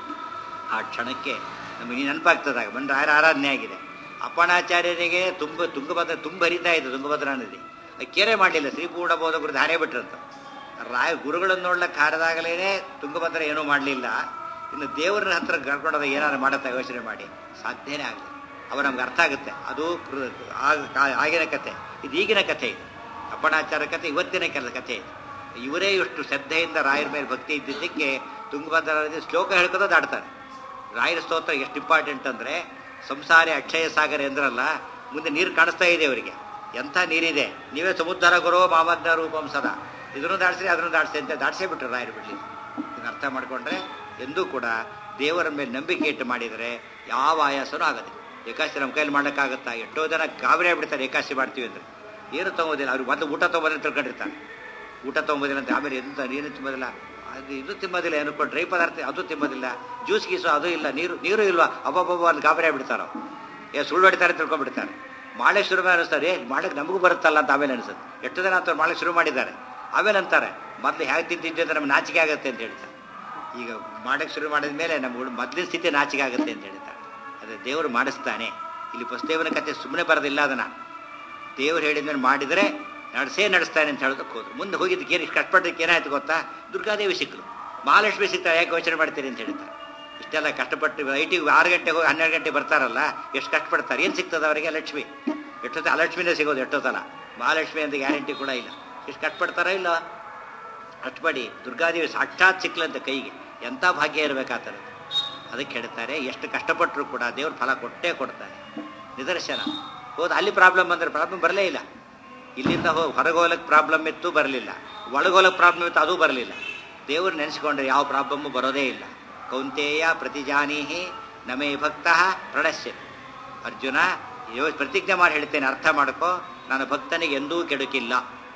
ಆ ಕ್ಷಣಕ್ಕೆ ನಮಗೆ ನೆನಪಾಗ್ತದಾಗ ಬಂದು ರಾಯರ ಆರಾಧನೆ ಆಗಿದೆ ಅಪ್ಪಣಾಚಾರ್ಯರಿಗೆ ತುಂಬ ತುಂಗಭದ್ರ ತುಂಬ ಹರಿತಾ ಇದೆ ತುಂಗಭದ್ರಾ ನದಿ ಅದು ಕೆರೆ ಮಾಡಲಿಲ್ಲ ಶ್ರೀಪೂರ್ಣ ಬೋಧಕರು ಧಾರೆ ಬಿಟ್ರಂತ ರಾಯ ಗುರುಗಳನ್ನು ನೋಡ್ಲಕ್ಕೆ ಹಾರದಾಗಲೇ ತುಂಗಭದ್ರ ಏನೂ ಮಾಡಲಿಲ್ಲ ಇನ್ನು ದೇವರ ಹತ್ರ ಕರ್ಕೊಂಡೋದ ಏನಾರು ಮಾಡತ್ತಾ ಯೋಚನೆ ಮಾಡಿ ಸಾಧ್ಯನೇ ಆಗಲಿ ಅವ ನಮ್ಗೆ ಅರ್ಥ ಆಗುತ್ತೆ ಅದು ಕೃ- ಆಗ- ಕಾ- ಆಗಿನ ಕತೆ ಇದು ಈಗಿನ ಕಥೆ ಇದು ಅಪ್ಪಣಾಚಾರ ಕಥೆ ಇವತ್ತಿನ ಕೆಲ ಕಥೆ ಇದು ಇವರೇ ಇಷ್ಟು ಶ್ರದ್ಧೆಯಿಂದ ರಾಯರ ಮೇಲೆ ಭಕ್ತಿ ಇದ್ದಿದ್ದಕ್ಕೆ ತುಂಗಭದ್ರಾ ನದಿ ಶ್ಲೋಕ ಹೇಳ್ಕೋದು ದಾಡ್ತಾರೆ ರಾಯರ ಸ್ತೋತ್ರ ಎಷ್ಟು ಇಂಪಾರ್ಟೆಂಟ್ ಅಂದರೆ ಸಂಸಾರಿ ಅಕ್ಷಯ ಸಾಗರ ಎಂದ್ರಲ್ಲ ಮುಂದೆ ನೀರು ಕಾಣಿಸ್ತಾ ಇದೆ ಅವರಿಗೆ ಎಂಥ ನೀರಿದೆ ನೀವೇ ಸಮುದ್ರ ಗುರೋ ಮಾಮಗ್ನ ರೂಪಂ ಸದಾ ಇದನ್ನು ದಾಡ್ಸಿ ಅದನ್ನು ದಾಡ್ಸಿ ಅಂತ ದಾಡ್ಸೇ ಬಿಟ್ರು ರಾಯರು ಬಿಡ್ಲಿ ಇದನ್ನ ಅರ್ಥ ಮಾಡಿಕೊಂಡ್ರೆ ಎಂದೂ ಕೂಡ ದೇವರ ಮೇಲೆ ನಂಬಿಕೆ ಇಟ್ಟು ಮಾಡಿದರೆ ಯಾವ ಆಯಾಸನೂ ಆಗೋದಿಲ್ಲ ಏಕಾಶಿ ನಮ್ಮ ಕೈಲಿ ಮಾಡೋಕ್ಕಾಗುತ್ತಾ ಎಷ್ಟೋ ಜನ ಗಾಬರಿ ಆಗ್ಬಿಡ್ತಾರೆ ಏಕಾಶಿ ಮಾಡ್ತೀವಿ ಅಂದರೆ ಏನು ತೊಗೋದಿಲ್ಲ ಅವ್ರಿಗೆ ಮೊದಲು ಊಟ ತೊಗೊಂಬಂದ್ರೆ ತಿಳ್ಕೊಂಡಿರ್ತಾರೆ ಊಟ ತೊಗೊಂಬೋದಿಲ್ಲ ಅಂತ ಆಮೇಲೆ ಎಂತ ನೀರು ತಿನ್ನೋದಿಲ್ಲ ಅದು ಇದು ತಿನ್ನೋದಿಲ್ಲ ಏನಕ್ಕೋ ಡ್ರೈ ಪದಾರ್ಥ ಅದು ತಿನ್ನೋದಿಲ್ಲ ಜ್ಯೂಸ್ ಗೀಸು ಅದು ಇಲ್ಲ ನೀರು ನೀರು ಇಲ್ವಾ ಅಬ್ಬಬ್ಬಬ್ಬ ಅಂತ ಗಾಬರಿ ಆಗ್ಬಿಡ್ತಾರೋ ಏ ಸುಳ್ಳು ಹೊಡಿತಾರೆ ತಿಳ್ಕೊಂಡ್ಬಿಡ್ತಾರೆ ಮಾಳೆ ಶುರು ಮಾಡಿ ಅನಿಸ್ತಾರೆ ಏ ಮಾಡಕ್ಕೆ ನಮಗೂ ಬರುತ್ತಲ್ಲ ಅಂತ ಆಮೇಲೆ ಅನಿಸುತ್ತೆ ಎಷ್ಟು ಜನ ಅಂತ ಮಾಡಕ್ಕೆ ಶುರು ಮಾಡಿದ್ದಾರೆ ಆಮೇಲೆ ಅಂತಾರೆ ಮೊದಲು ಹೇಗೆ ತಿಂತಿದ್ದೆ ಅಂತ ನಮ್ಗೆ ನಾಚಿಕೆ ಆಗುತ್ತೆ ಅಂತ ಹೇಳ್ತಾರೆ ಈಗ ಮಾಡಕ್ಕೆ ಶುರು ಮಾಡಿದ ಮೇಲೆ ನಮ್ಮ ಮೊದಲಿನ ಸ್ಥಿತಿ ನಾಚಿಕೆ ಆಗುತ್ತೆ ಅಂತ ಹೇಳ್ತಾರೆ ಅದೇ ದೇವರು ಮಾಡಿಸ್ತಾನೆ ಇಲ್ಲಿ ಪುಸ್ತೇವನ ಕತೆ ಸುಮ್ಮನೆ ಬರೋದಿಲ್ಲ ಅದನ್ನು ದೇವ್ರು ಹೇಳಿದ್ಮೇಲೆ ಮಾಡಿದರೆ ನಡೆಸೇ ನಡೆಸ್ತಾನೆ ಅಂತ ಹೇಳೋದಕ್ಕೆ ಹೋದ್ರು ಮುಂದೆ ಹೋಗಿದ್ದಕ್ಕೆ ಏನು ಇಷ್ಟು ಕಷ್ಟಪಟ್ಟಕ್ಕೆ ಏನಾಯ್ತು ಗೊತ್ತಾ ದುರ್ಗಾದೇವಿ ಸಿಕ್ಕರು ಮಹಾಲಕ್ಷ್ಮಿ ಸಿಗ್ತಾರೆ ಯಾಕೆ ಯೋಚನೆ ಮಾಡ್ತೀರಿ ಅಂತ ಹೇಳ್ತಾರೆ ಇಷ್ಟೆಲ್ಲ ಕಷ್ಟಪಟ್ಟು ಐಟಿಗೆ ಆರು ಗಂಟೆಗೆ ಹೋಗಿ ಹನ್ನೆರಡು ಗಂಟೆ ಬರ್ತಾರಲ್ಲ ಎಷ್ಟು ಕಷ್ಟಪಡ್ತಾರೆ ಏನು ಸಿಗ್ತದೆ ಅವರಿಗೆ ಲಕ್ಷ್ಮಿ ಎಷ್ಟೊತ್ತ ಅಲಕ್ಷ್ಮಿನೇ ಸಿಗೋದು ಎಷ್ಟೊತ್ತಲ್ಲ ಮಹಾಲಕ್ಷ್ಮಿ ಅಂತ ಗ್ಯಾರಂಟಿ ಕೂಡ ಇಲ್ಲ ಎಷ್ಟು ಕಷ್ಟಪಡ್ತಾರೋ ಇಲ್ಲ ಅಷ್ಟು ಮಾಡಿ ದುರ್ಗಾದೇವಿ ಸಾಕ್ಷಾತ್ ಸಿಕ್ಲಂತ ಕೈಗೆ ಎಂಥ ಭಾಗ್ಯ ಇರಬೇಕಾಗ್ತದೆ ಅದಕ್ಕೆ ಹೇಳ್ತಾರೆ ಎಷ್ಟು ಕಷ್ಟಪಟ್ಟರು ಕೂಡ ದೇವ್ರ ಫಲ ಕೊಟ್ಟೇ ಕೊಡ್ತಾರೆ ನಿದರ್ಶನ ಹೋದ ಅಲ್ಲಿ ಪ್ರಾಬ್ಲಮ್ ಬಂದರೆ ಪ್ರಾಬ್ಲಮ್ ಬರಲೇ ಇಲ್ಲ ಇಲ್ಲಿಂದ ಹೋ ಹೊರಗೆ ಹೋಗ್ಲಿಕ್ಕೆ ಪ್ರಾಬ್ಲಮ್ ಇತ್ತು ಬರಲಿಲ್ಲ ಒಳಗೋಲಕ್ಕೆ ಪ್ರಾಬ್ಲಮ್ ಇತ್ತು ಅದು ಬರಲಿಲ್ಲ ದೇವ್ರು ನೆನೆಸ್ಕೊಂಡ್ರೆ ಯಾವ ಪ್ರಾಬ್ಲಮ್ಮು ಬರೋದೇ ಇಲ್ಲ ಕೌಂತೇಯ ಪ್ರತಿಜಾನೀಹಿ ನಮೇ ಭಕ್ತ ಪ್ರಣಶ್ಯ ಅರ್ಜುನ ಯೋ ಪ್ರತಿಜ್ಞೆ ಮಾಡಿ ಹೇಳ್ತೇನೆ ಅರ್ಥ ಮಾಡ್ಕೋ ನಾನು ಭಕ್ತನಿಗೆ ಎಂದೂ ಕೆಡುಕಿಲ್ಲ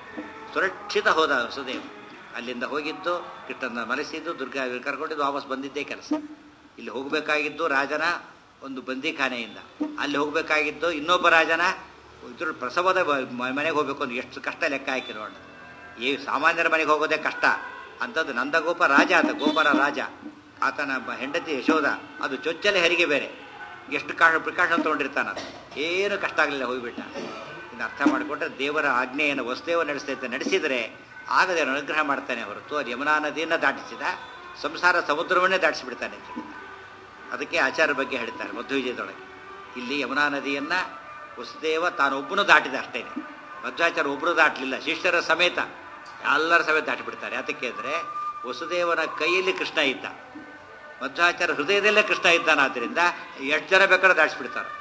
ಸುರಕ್ಷಿತ ಹೋದ ವಸುದೇವ ಅಲ್ಲಿಂದ ಹೋಗಿದ್ದು ಕೃಷ್ಣನ ಮರೆಸಿದ್ದು ದುರ್ಗಾ ಕರ್ಕೊಂಡಿದ್ದು ವಾಪಸ್ ಬಂದಿದ್ದೇ ಕೆಲಸ ಇಲ್ಲಿ ಹೋಗಬೇಕಾಗಿದ್ದು ರಾಜನ ಒಂದು ಬಂದಿಖಾನೆಯಿಂದ ಅಲ್ಲಿ ಹೋಗಬೇಕಾಗಿದ್ದು ಇನ್ನೊಬ್ಬ ರಾಜನ ಇದ್ರ ಪ್ರಸವದ ಮ- ಮನೆಗೆ ಹೋಗ್ಬೇಕು ಅಂದ್ರೆ ಎಷ್ಟು ಕಷ್ಟ ಲೆಕ್ಕ ಹಾಕಿ ನೋಡ ಈ ಸಾಮಾನ್ಯರ ಮನೆಗೆ ಹೋಗೋದೇ ಕಷ್ಟ ಅಂಥದ್ದು ನಂದಗೋಪ ರಾಜ ಆತ ಗೋಪರ ರಾಜ ಆತನ ಬ- ಹೆಂಡತಿ ಯಶೋಧ ಅದು ಚೊಚ್ಚಲೆ ಹೆರಿಗೆ ಬೇರೆ ಎಷ್ಟು ಕಾ ಪ್ರಿಕಾಷನ್ ತೊಗೊಂಡಿರ್ತಾನ ಅದು. ಏನು ಕಷ್ಟ ಆಗಲಿಲ್ಲ ಹೋಗ್ಬಿಟ್ಟ ಇನ್ನು ಅರ್ಥ ಮಾಡಿಕೊಂಡ್ರೆ ದೇವರ ಆಜ್ಞೆಯನ್ನು ವಸುದೇವ ನಡೆಸ್ತೈತೆ ನಡೆಸಿದರೆ ಆಗದೆ ಅವನು ಅನುಗ್ರಹ ಮಾಡ್ತಾನೆ ಹೊರತು ಅದು ಯಮುನಾ ನದಿಯನ್ನು ದಾಟಿಸಿದ ಸಂಸಾರ ಸಮುದ್ರವನ್ನೇ ದಾಟಿಸಿಬಿಡ್ತಾನೆ ಅಂತ ಹೇಳ್ತಾರೆ. ಅದಕ್ಕೆ ಆಚಾರ ಬಗ್ಗೆ ಹೇಳ್ತಾರೆ ಮಧ್ವವಿಜಯದೊಳಗೆ ಇಲ್ಲಿ ಯಮುನಾ ನದಿಯನ್ನ ವಸುದೇವ ತಾನೊಬ್ಬನು ದಾಟಿದ ಅಷ್ಟೇ ಮಧ್ವಾಚಾರ್ಯ ಒಬ್ಬರು ದಾಟಲಿಲ್ಲ ಶಿಷ್ಯರ ಸಮೇತ ಎಲ್ಲರ ಸಮೇತ ದಾಟಿಬಿಡ್ತಾರೆ ಯಾತಕ್ಕೆ ಅಂದರೆ ವಸುದೇವನ ಕೈಯಲ್ಲಿ ಕೃಷ್ಣ ಇದ್ದ ಮಧ್ವಾಚಾರ್ಯ ಹೃದಯದಲ್ಲೇ ಕೃಷ್ಣ ಇದ್ದಾನಾದ್ದರಿಂದ ಎಷ್ಟು ಜನ ಬೇಕಾದ್ರೆ ದಾಟಿಸ್ಬಿಡ್ತಾರೆ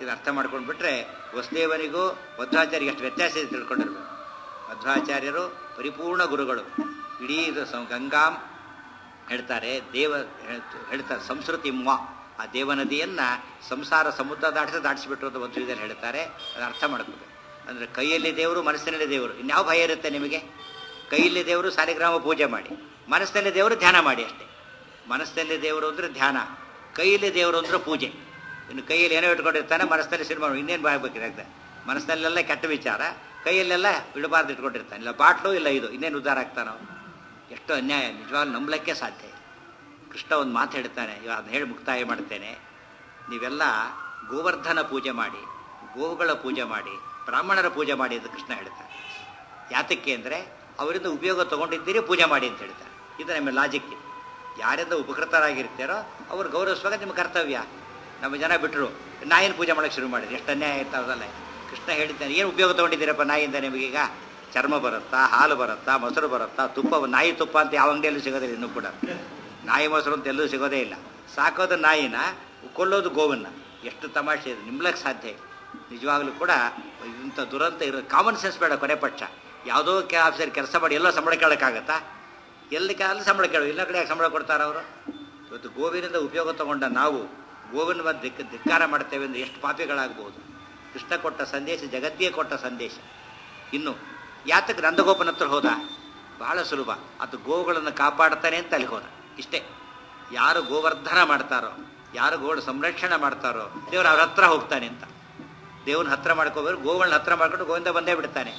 ಇದು ಅರ್ಥ ಮಾಡ್ಕೊಂಡು ಬಿಟ್ರೆ ವಸುದೇವನಿಗೂ ಮಧ್ವಾಚಾರ್ಯಗೆ ಎಷ್ಟು ವ್ಯತ್ಯಾಸ ಇದೆ ತಿಳ್ಕೊಂಡಿರ್ಬೇಕು ಮಧ್ವಾಚಾರ್ಯರು ಪರಿಪೂರ್ಣ ಗುರುಗಳು ಇಡೀ ಇದು ಸಂ- ಗಂಗಾಂ ಹೇಳ್ತಾರೆ ದೇವ ಹೇಳ್ತ- ಹೇಳ್ತಾರೆ ಸಂಸ್ಕೃತಿ ಮ ಆ ದೇವನದಿಯನ್ನ ಸಂಸಾರ ಸಮುದ್ರ ದಾಟಿಸಿ ದಾಟಿಸಿಬಿಟ್ರು ಅಂತ ಮಧ್ವದಲ್ಲಿ ಹೇಳ್ತಾರೆ ಅದು ಅರ್ಥ ಮಾಡ್ಕೋಬೇಕು ಅಂದ್ರೆ ಕೈಯಲ್ಲಿ ದೇವರು ಮನಸ್ಸಿನಲ್ಲಿ ದೇವರು ಇನ್ಯಾವ ಭಯ ಇರುತ್ತೆ ನಿಮಗೆ ಕೈಯಲ್ಲಿ ದೇವರು ಸಾಲಿಗ್ರಾಮ ಪೂಜೆ ಮಾಡಿ ಮನಸ್ಸಿನಲ್ಲಿ ದೇವರು ಧ್ಯಾನ ಮಾಡಿ ಅಷ್ಟೇ ಮನಸ್ಸಿನಲ್ಲಿ ದೇವರು ಅಂದ್ರೆ ಧ್ಯಾನ ಕೈಯಲ್ಲಿ ದೇವರು ಅಂದ್ರೆ ಪೂಜೆ ಇನ್ನು ಕೈಯಲ್ಲಿ ಏನೋ ಇಟ್ಕೊಂಡಿರ್ತಾನೆ ಮನಸ್ಸಿನಲ್ಲಿ ಸಿನಿಮಾ ಇನ್ನೇನು ಬಾಗ್ಬೇಕಿರಾಗ್ತದೆ ಮನಸ್ಸಿನಲ್ಲೆಲ್ಲ ಕೆಟ್ಟ ವಿಚಾರ ಕೈಯಲ್ಲೆಲ್ಲ ಬಿಡಬಾರ್ದು ಇಟ್ಕೊಂಡಿರ್ತಾನೆ ಇಲ್ಲ ಬಾಟ್ಲು ಇಲ್ಲ ಇದು ಇನ್ನೇನು ಉದ್ಧಾರ ಆಗ್ತಾನೋ ಎಷ್ಟು ಅನ್ಯಾಯ ನಿಜವಾಗ್ಲೂ ನಂಬಲಿಕ್ಕೆ ಸಾಧ್ಯ ಇಲ್ಲ ಕೃಷ್ಣ ಒಂದು ಮಾತು ಹೇಳ್ತಾನೆ ಇವಾಗ ಅದನ್ನ ಹೇಳಿ ಮುಕ್ತಾಯ ಮಾಡ್ತೇನೆ ನೀವೆಲ್ಲ ಗೋವರ್ಧನ ಪೂಜೆ ಮಾಡಿ ಗೋವುಗಳ ಪೂಜೆ ಮಾಡಿ ಬ್ರಾಹ್ಮಣರ ಪೂಜೆ ಮಾಡಿ ಅಂತ ಕೃಷ್ಣ ಹೇಳ್ತಾನೆ ಯಾತಕ್ಕೆ ಅಂದರೆ ಅವರಿಂದ ಉಪಯೋಗ ತಗೊಂಡಿದ್ದೀರಿ ಪೂಜೆ ಮಾಡಿ ಅಂತ ಹೇಳ್ತಾರೆ ಇದು ನಮ್ಮ ಲಾಜಿಕ್ ಇದು ಯಾರಿಂದ ಉಪಕೃತರಾಗಿರ್ತಾರೋ ಅವ್ರು ಗೌರವಿಸುವಾಗ ನಿಮ್ಮ ಕರ್ತವ್ಯ ನಮ್ಮ ಜನ ಬಿಟ್ಟರು ನಾಯಿನ ಪೂಜೆ ಮಾಡೋಕ್ಕೆ ಶುರು ಮಾಡಿದ್ರು ಎಷ್ಟು ಅನ್ಯಾಯ ಇರ್ತಾವಲ್ಲ ಕೃಷ್ಣ ಹೇಳಿದ್ದಾನೆ ಏನು ಉಪಯೋಗ ತಗೊಂಡಿದ್ದೀರಪ್ಪ ನಾಯಿಯಿಂದ ನಿಮಗೀಗ ಚರ್ಮ ಬರುತ್ತಾ ಹಾಲು ಬರುತ್ತಾ ಮೊಸರು ಬರುತ್ತಾ ತುಪ್ಪ ನಾಯಿ ತುಪ್ಪ ಅಂತ ಯಾವ ಅಂಗಡಿಯಲ್ಲೂ ಸಿಗೋದಿಲ್ಲ ಇನ್ನೂ ಕೂಡ ನಾಯಿ ಮೊಸರು ಅಂತ ಎಲ್ಲೂ ಸಿಗೋದೇ ಇಲ್ಲ ಸಾಕೋದು ನಾಯಿನ ಕೊಲ್ಲೋದು ಗೋವನ್ನ ಎಷ್ಟು ತಮಾಷೆ ಇದೆ ನಿಮ್ಲಕ್ಕೆ ಸಾಧ್ಯ ಇಲ್ಲ ನಿಜವಾಗ್ಲೂ ಕೂಡ ಇಂಥ ದುರಂತ ಇರೋ ಕಾಮನ್ ಸೆನ್ಸ್ ಬೇಡ ಕೊನೆ ಪಕ್ಷ ಯಾವುದೋ ಕೆ ಆಫೀಸರ್ ಕೆಲಸ ಮಾಡಿ ಎಲ್ಲೋ ಸಂಬಳ ಕೇಳೋಕ್ಕಾಗತ್ತಾ ಎಲ್ಲಿ ಕಾಲ ಸಂಬಳ ಕೇಳೋ ಇಲ್ಲ ಕಡೆ ಯಾಕೆ ಸಂಬಳ ಕೊಡ್ತಾರ ಅವರು ಇವತ್ತು ಗೋವಿನಿಂದ ಉಪಯೋಗ ತಗೊಂಡ ನಾವು ಗೋವಿನ ಮೇಲೆ ದಿಕ್ಕ ಧಿಕ್ಕಾರ ಮಾಡ್ತೇವೆ ಅಂದರೆ ಎಷ್ಟು ಪಾಪಿಗಳಾಗ್ಬೋದು ಕೃಷ್ಣ ಕೊಟ್ಟ ಸಂದೇಶ ಜಗತ್ತಿಗೆ ಕೊಟ್ಟ ಸಂದೇಶ ಇನ್ನು ಯಾತಕ್ಕೆ ನಂದಗೋಪನ ಹತ್ರ ಹೋದ ಬಹಳ ಸುಲಭ ಅದು ಗೋವುಗಳನ್ನು ಕಾಪಾಡ್ತಾನೆ ಅಂತ ಅಲ್ಲಿ ಹೋದ ಇಷ್ಟೇ ಯಾರು ಗೋವರ್ಧನ ಮಾಡ್ತಾರೋ ಯಾರು ಗೋಳ ಸಂರಕ್ಷಣೆ ಮಾಡ್ತಾರೋ ದೇವ್ರು ಅವ್ರ ಹತ್ರ ಹೋಗ್ತಾನೆ ಅಂತ ದೇವ್ರನ್ನ ಹತ್ರ ಮಾಡ್ಕೋಬೇಕು ಗೋಗಳನ್ನ ಹತ್ರ ಮಾಡ್ಕೊಂಡು ಗೋವಿಂದ ಬಂದೇ ಬಿಡ್ತಾನೆ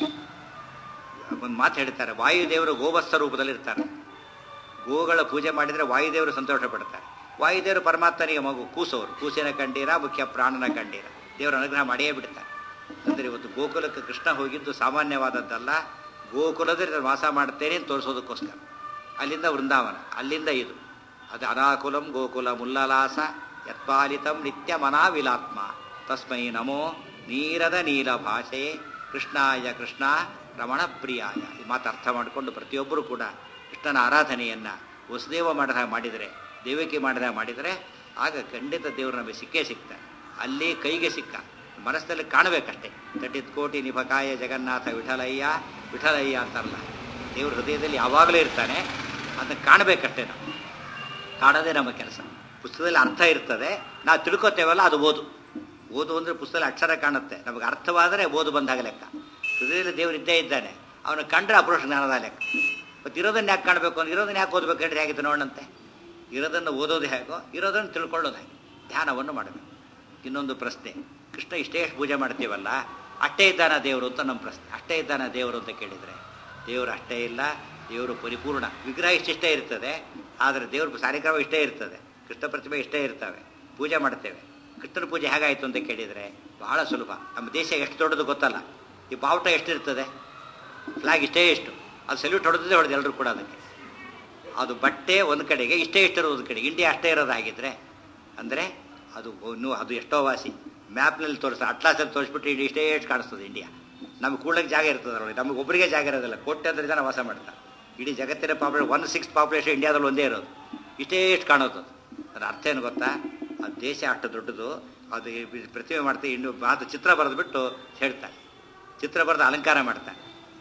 ಒಂದು ಮಾತು ಹೇಳ್ತಾರೆ ವಾಯುದೇವರು ಗೋವತ್ಸ ರೂಪದಲ್ಲಿ ಇರ್ತಾರೆ ಗೋಗಳ ಪೂಜೆ ಮಾಡಿದರೆ ವಾಯುದೇವರು ಸಂತೋಷ ಪಡ್ತಾರೆ ವಾಯುದೇವರು ಪರಮಾತ್ಮನಿಗೆ ಮಗು ಕೂಸೋರು ಕೂಸಿನ ಕಂಡೀರ ಮುಖ್ಯ ಪ್ರಾಣನ ಕಂಡೀರ ದೇವರ ಅನುಗ್ರಹ ಮಾಡಿಯೇ ಬಿಡ್ತಾರೆ ಅಂದರೆ ಇವತ್ತು ಗೋಕುಲಕ್ಕೆ ಕೃಷ್ಣ ಹೋಗಿದ್ದು ಸಾಮಾನ್ಯವಾದದ್ದಲ್ಲ ಗೋಕುಲದಲ್ಲಿ ನಾನು ವಾಸ ಮಾಡ್ತೇನೆ ಅಂತ ತೋರಿಸೋದಕ್ಕೋಸ್ಕರ ಅಲ್ಲಿಂದ ವೃಂದಾವನ ಅಲ್ಲಿಂದ ಇದು ಅದು ಅನಾಕುಲಂ ಗೋಕುಲ ಮುಲ್ಲಲಾಸ ಯತ್ಪಾಲಿತಂ ನಿತ್ಯ ಮನಾವಿಲಾತ್ಮ ತಸ್ಮೈ ನಮೋ ನೀರದ ನೀಲ ಭಾಷೆ ಕೃಷ್ಣಾಯ ಕೃಷ್ಣ ರಮಣ ಪ್ರಿಯಾಯ ಈ ಮಾತು ಅರ್ಥ ಮಾಡಿಕೊಂಡು ಪ್ರತಿಯೊಬ್ಬರು ಕೂಡ ಕೃಷ್ಣನ ಆರಾಧನೆಯನ್ನು ವಸುದೇವ ಮಾಡಿದ ಮಾಡಿದರೆ ದೇವಕಿ ಮಾಡಿದ ಮಾಡಿದರೆ ಆಗ ಖಂಡಿತ ದೇವರು ನಮಗೆ ಸಿಕ್ಕೇ ಸಿಗ್ತಾರೆ ಅಲ್ಲಿ ಕೈಗೆ ಸಿಕ್ಕ ಮನಸ್ಸಲ್ಲಿ ಕಾಣಬೇಕಷ್ಟೇ ತಟ್ಟಿದ ಕೋಟಿ ನಿಭಕಾಯ ಜಗನ್ನಾಥ ವಿಠಲಯ್ಯ ವಿಠಲಯ್ಯ ಅಂತಾರಲ್ಲ ದೇವ್ರ ಹೃದಯದಲ್ಲಿ ಯಾವಾಗಲೂ ಇರ್ತಾನೆ ಅದನ್ನು ಕಾಣಬೇಕಷ್ಟೇ ನಾವು ಕಾಣೋದೇ ನಮ್ಮ ಕೆಲಸ ಪುಸ್ತಕದಲ್ಲಿ ಅರ್ಥ ಇರ್ತದೆ ನಾವು ತಿಳ್ಕೊತೇವಲ್ಲ ಅದು ಓದು ಓದು ಅಂದರೆ ಪುಸ್ತಕದಲ್ಲಿ ಅಕ್ಷರ ಕಾಣುತ್ತೆ ನಮಗೆ ಅರ್ಥವಾದರೆ ಓದು ಬಂದಾಗ ಲೆಕ್ಕ ಹೃದಯದಲ್ಲಿ ದೇವರು ಇದ್ದೇ ಇದ್ದಾನೆ ಅವನು ಕಂಡ್ರೆ ಅಪುರುಷ ಜ್ಞಾನದ ಲೆಕ್ಕ ಮತ್ತು ಇರೋದನ್ನ ಯಾಕೆ ಕಾಣಬೇಕು ಅಂದ್ರೆ ಇರೋದನ್ನ ಯಾಕೆ ಓದಬೇಕು ಹೇಳಿದ್ರೆ ಹೇಗಿತ್ತು ನೋಡಂತೆ ಇರೋದನ್ನು ಓದೋದು ಹೇಗೋ ಇರೋದನ್ನು ತಿಳ್ಕೊಳ್ಳೋದು ಹೇಗೆ ಧ್ಯಾನವನ್ನು ಮಾಡಬೇಕು ಇನ್ನೊಂದು ಪ್ರಶ್ನೆ ಕೃಷ್ಣ ಇಷ್ಟೇ ಪೂಜೆ ಮಾಡ್ತೀವಲ್ಲ ಅಷ್ಟೇ ಇದ್ದಾನ ದೇವರು ಅಂತ ನಮ್ಮ ಪ್ರಶ್ನೆ ಅಷ್ಟೇ ಇದ್ದಾನ ದೇವರು ಅಂತ ಕೇಳಿದರೆ ದೇವರು ಅಷ್ಟೇ ಇಲ್ಲ ದೇವರು ಪರಿಪೂರ್ಣ ವಿಗ್ರಹ ಇಷ್ಟಿಷ್ಟೇ ಇರ್ತದೆ ಆದರೆ ದೇವ್ರ ಕಾರ್ಯಕ್ರಮ ಇಷ್ಟೇ ಇರ್ತದೆ ಕೃಷ್ಣ ಪ್ರತಿಮೆ ಇಷ್ಟೇ ಇರ್ತವೆ ಪೂಜೆ ಮಾಡ್ತೇವೆ ಕೃಷ್ಣನ ಪೂಜೆ ಹೇಗಾಯಿತು ಅಂತ ಕೇಳಿದರೆ ಬಹಳ ಸುಲಭ ನಮ್ಮ ದೇಶ ಎಷ್ಟು ದೊಡ್ಡದು ಗೊತ್ತಲ್ಲ ಈ ಬಾವುಟ ಎಷ್ಟಿರ್ತದೆ ಫ್ಲಾಗ್ ಇಷ್ಟೇ ಎಷ್ಟು ಅದು ಸಲ್ಯೂಟ್ ಹೊಡೆದೇ ಹೊಡೆದು ಎಲ್ಲರೂ ಕೂಡ ಅದಕ್ಕೆ ಅದು ಬಟ್ಟೆ ಒಂದು ಕಡೆಗೆ ಇಷ್ಟೇ ಇಷ್ಟಿರೋದು ಒಂದು ಕಡೆಗೆ ಇಂಡಿಯಾ ಅಷ್ಟೇ ಇರೋದಾಗಿದ್ದರೆ ಅಂದರೆ ಅದು ಇನ್ನೂ ಅದು ಎಷ್ಟೋ ವಾಸಿ ಮ್ಯಾಪ್ನಲ್ಲಿ ತೋರಿಸ್ತಾರೆ ಅಟ್ಲಾಸಲ್ಲಿ ತೋರಿಸ್ಬಿಟ್ಟು ಇಡೀ ಇಷ್ಟೇ ಎಷ್ಟು ಕಾಣಿಸ್ತದೆ ಇಂಡಿಯಾ ನಮ್ಗೆ ಕೂಡಕ್ಕೆ ಜಾಗ ಇರ್ತದೆ ಅದರೊಳಗೆ ನಮಗೆ ಒಬ್ಬರಿಗೆ ಜಾಗ ಇರೋದಿಲ್ಲ ಕೋಟ್ಯಾಂತರ ಜನ ವಾಸ ಮಾಡ್ತಾರೆ ಇಡೀ ಜಗತ್ತಿನ ಪಾಪ್ಯುಲೇ ಒನ್ ಸಿಕ್ಸ್ ಪಾಪ್ಯುಲೇಷನ್ ಇಂಡಿಯಾದಲ್ಲಿ ಒಂದೇ ಇರೋದು ಇಷ್ಟೇ ಎಷ್ಟು ಕಾಣೋದು ಅದರ ಅರ್ಥ ಏನು ಗೊತ್ತಾ ಆ ದೇಶ ಅಷ್ಟು ದೊಡ್ಡದು ಅದು ಈ ಪ್ರತಿಮೆ ಮಾಡ್ತೀವಿ ಇನ್ನು ಮಾತು ಚಿತ್ರ ಬರೆದುಬಿಟ್ಟು ಹೇಳ್ತಾರೆ ಚಿತ್ರ ಬರೆದು ಅಲಂಕಾರ ಮಾಡ್ತಾನೆ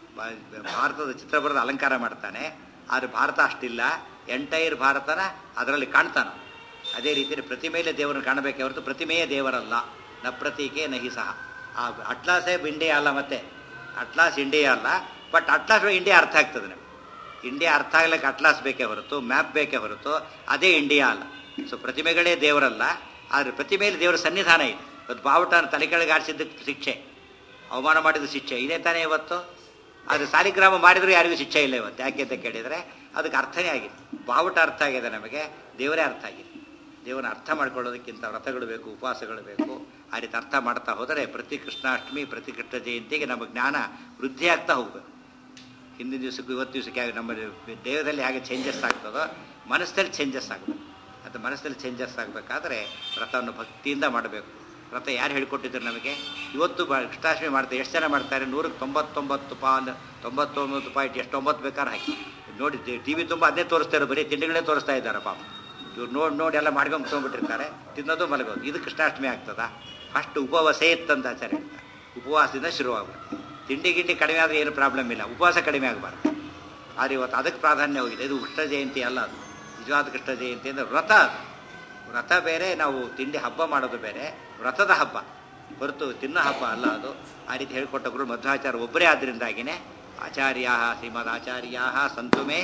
ಬ- ಭಾರತದ ಚಿತ್ರ ಬರೆದು ಅಲಂಕಾರ ಮಾಡ್ತಾನೆ ಆದರೆ ಭಾರತ ಅಷ್ಟಿಲ್ಲ ಎಂಟೈರ್ ಭಾರತನ ಅದರಲ್ಲಿ ಕಾಣ್ತಾನೆ ಅದೇ ರೀತಿ ಪ್ರತಿಮೆಯಲ್ಲಿ ದೇವರನ್ನು ಕಾಣಬೇಕೆ ಹೊರತು ಪ್ರತಿಮೆಯೇ ದೇವರಲ್ಲ ನ ಪ್ರತೀಕೆ ನಹಿ ಸಹ ಆ ಅಟ್ಲಾಸೇ ಇಂಡಿಯಾ ಅಲ್ಲ ಮತ್ತೆ ಅಟ್ಲಾಸ್ ಇಂಡಿಯಾ ಅಲ್ಲ ಬಟ್ ಅಟ್ಲಾಸ್ ಇಂಡಿಯಾ ಅರ್ಥ ಆಗ್ತದೆ ನಮಗೆ ಇಂಡಿಯಾ ಅರ್ಥ ಆಗ್ಲಿಕ್ಕೆ ಅಟ್ಲಾಸ್ ಬೇಕೇ ಹೊರತು ಮ್ಯಾಪ್ ಬೇಕೇ ಹೊರತು ಅದೇ ಇಂಡಿಯಾ ಅಲ್ಲ ಸೊ ಪ್ರತಿಮೆಗಳೇ ದೇವರಲ್ಲ ಆದರೆ ಪ್ರತಿಮೆಯಲ್ಲಿ ದೇವರ ಸನ್ನಿಧಾನ ಇದೆ ಇವತ್ತು ಬಾವುಟನ ತಲೆ ಕೆಳಗೆ ಆಡಿಸಿದ್ದಕ್ಕೆ ಶಿಕ್ಷೆ ಅವಮಾನ ಮಾಡಿದ ಶಿಕ್ಷೆ ಇದೇ ತಾನೇ ಇವತ್ತು ಅದು ಸಾಲಿಗ್ರಾಮ ಮಾಡಿದ್ರು ಯಾರಿಗೂ ಶಿಕ್ಷೆ ಇಲ್ಲ ಇವತ್ತು ಯಾಕೆ ಅಂತ ಕೇಳಿದರೆ ಅದಕ್ಕೆ ಅರ್ಥನೇ ಆಗಿದೆ ಬಾವುಟ ಅರ್ಥ ಆಗಿದೆ ನಮಗೆ ದೇವರೇ ಅರ್ಥ ಆಗಿದೆ ದೇವರ ಅರ್ಥ ಮಾಡ್ಕೊಳ್ಳೋದಕ್ಕಿಂತ ವ್ರತಗಳು ಬೇಕು ಉಪವಾಸಗಳು ಬೇಕು ಆ ರೀತಿ ಅರ್ಥ ಮಾಡ್ತಾ ಹೋದರೆ ಪ್ರತಿ ಕೃಷ್ಣಾಷ್ಟಮಿ ಪ್ರತಿ ಕೃಷ್ಣ ಜಯಂತಿಗೆ ನಮ್ಮ ಜ್ಞಾನ ವೃದ್ಧಿ ಆಗ್ತಾ ಹೋಗ್ಬೇಕು ಹಿಂದಿನ ದಿವಸಕ್ಕೂ ಇವತ್ತು ದಿವಸಕ್ಕೆ ಹಾಗೆ ನಮ್ಮ ದೇಹದಲ್ಲಿ ಹೇಗೆ ಚೇಂಜಸ್ ಆಗ್ತದೋ ಮನಸ್ಸಲ್ಲಿ ಚೇಂಜಸ್ ಆಗಬೇಕು ಅದು ಮನಸ್ಸಲ್ಲಿ ಚೇಂಜಸ್ ಆಗಬೇಕಾದ್ರೆ ವ್ರತವನ್ನು ಭಕ್ತಿಯಿಂದ ಮಾಡಬೇಕು ವ್ರತ ಯಾರು ಹೇಳ್ಕೊಟ್ಟಿದ್ರು ನಮಗೆ ಇವತ್ತು ಬ ಕೃಷ್ಣಾಷ್ಟಮಿ ಮಾಡ್ತಾರೆ ಎಷ್ಟು ಜನ ಮಾಡ್ತಾರೆ ನೂರಕ್ಕೆ ತೊಂಬತ್ತೊಂಬತ್ತು ಪಾಲ್ ತೊಂಬತ್ತೊಂಬತ್ತು ಪಾಯಿಂಟ್ ಎಷ್ಟು ಒಂಬತ್ತು ಬೇಕಾದ್ರೆ ಹಾಕಿ ನೋಡಿ ಟಿ ವಿ ತುಂಬ ಅದೇ ತೋರಿಸ್ತಾರೆ ಬರೀ ತಿಂಡಿಗಳೇ ತೋರಿಸ್ತಾ ಇದ್ದಾರೆ ಪಾಪ ಇವ್ರು ನೋಡಿ ನೋಡಿ ಎಲ್ಲ ಮಾಡ್ಕೊಂಡು ತೊಗೊಂಡ್ಬಿಟ್ಟಿರ್ತಾರೆ ತಿನ್ನೋದು ಮಲಗೋದು ಇದು ಕೃಷ್ಣಾಷ್ಟಮಿ ಆಗ್ತದಾ ಫಸ್ಟ್ ಉಪವಾಸೇತ್ ಅಂತ ಆಚಾರ್ಯ ಹೇಳ್ತಾರೆ ಉಪವಾಸದಿಂದ ಶುರುವಾಗುತ್ತೆ ತಿಂಡಿ ಗಿಂಡಿ ಕಡಿಮೆ ಆದರೆ ಏನು ಪ್ರಾಬ್ಲಮ್ ಇಲ್ಲ ಉಪವಾಸ ಕಡಿಮೆ ಆಗಬಾರ್ದು ಆದರೆ ಇವತ್ತು ಅದಕ್ಕೆ ಪ್ರಾಧಾನ್ಯ ಹೋಗಿದೆ ಇದು ಕೃಷ್ಣ ಜಯಂತಿ ಅಲ್ಲ ಅದು ನಿಜವಾದ ಕೃಷ್ಣ ಜಯಂತಿ ಅಂದರೆ ವ್ರತ ಅದು ವ್ರತ ಬೇರೆ ನಾವು ತಿಂಡಿ ಹಬ್ಬ ಮಾಡೋದು ಬೇರೆ ವ್ರತದ ಹಬ್ಬ ಹೊರತು ತಿನ್ನೋ ಹಬ್ಬ ಅಲ್ಲ ಅದು ಆ ರೀತಿ ಹೇಳಿಕೊಟ್ಟವರು ಮಧ್ವಾಚಾರ್ಯ ಒಬ್ಬರೇ ಆದ್ದರಿಂದಾಗಿನೇ ಆಚಾರ್ಯ ಶ್ರೀಮದ್ ಆಚಾರ್ಯ ಸಂತುಮೇ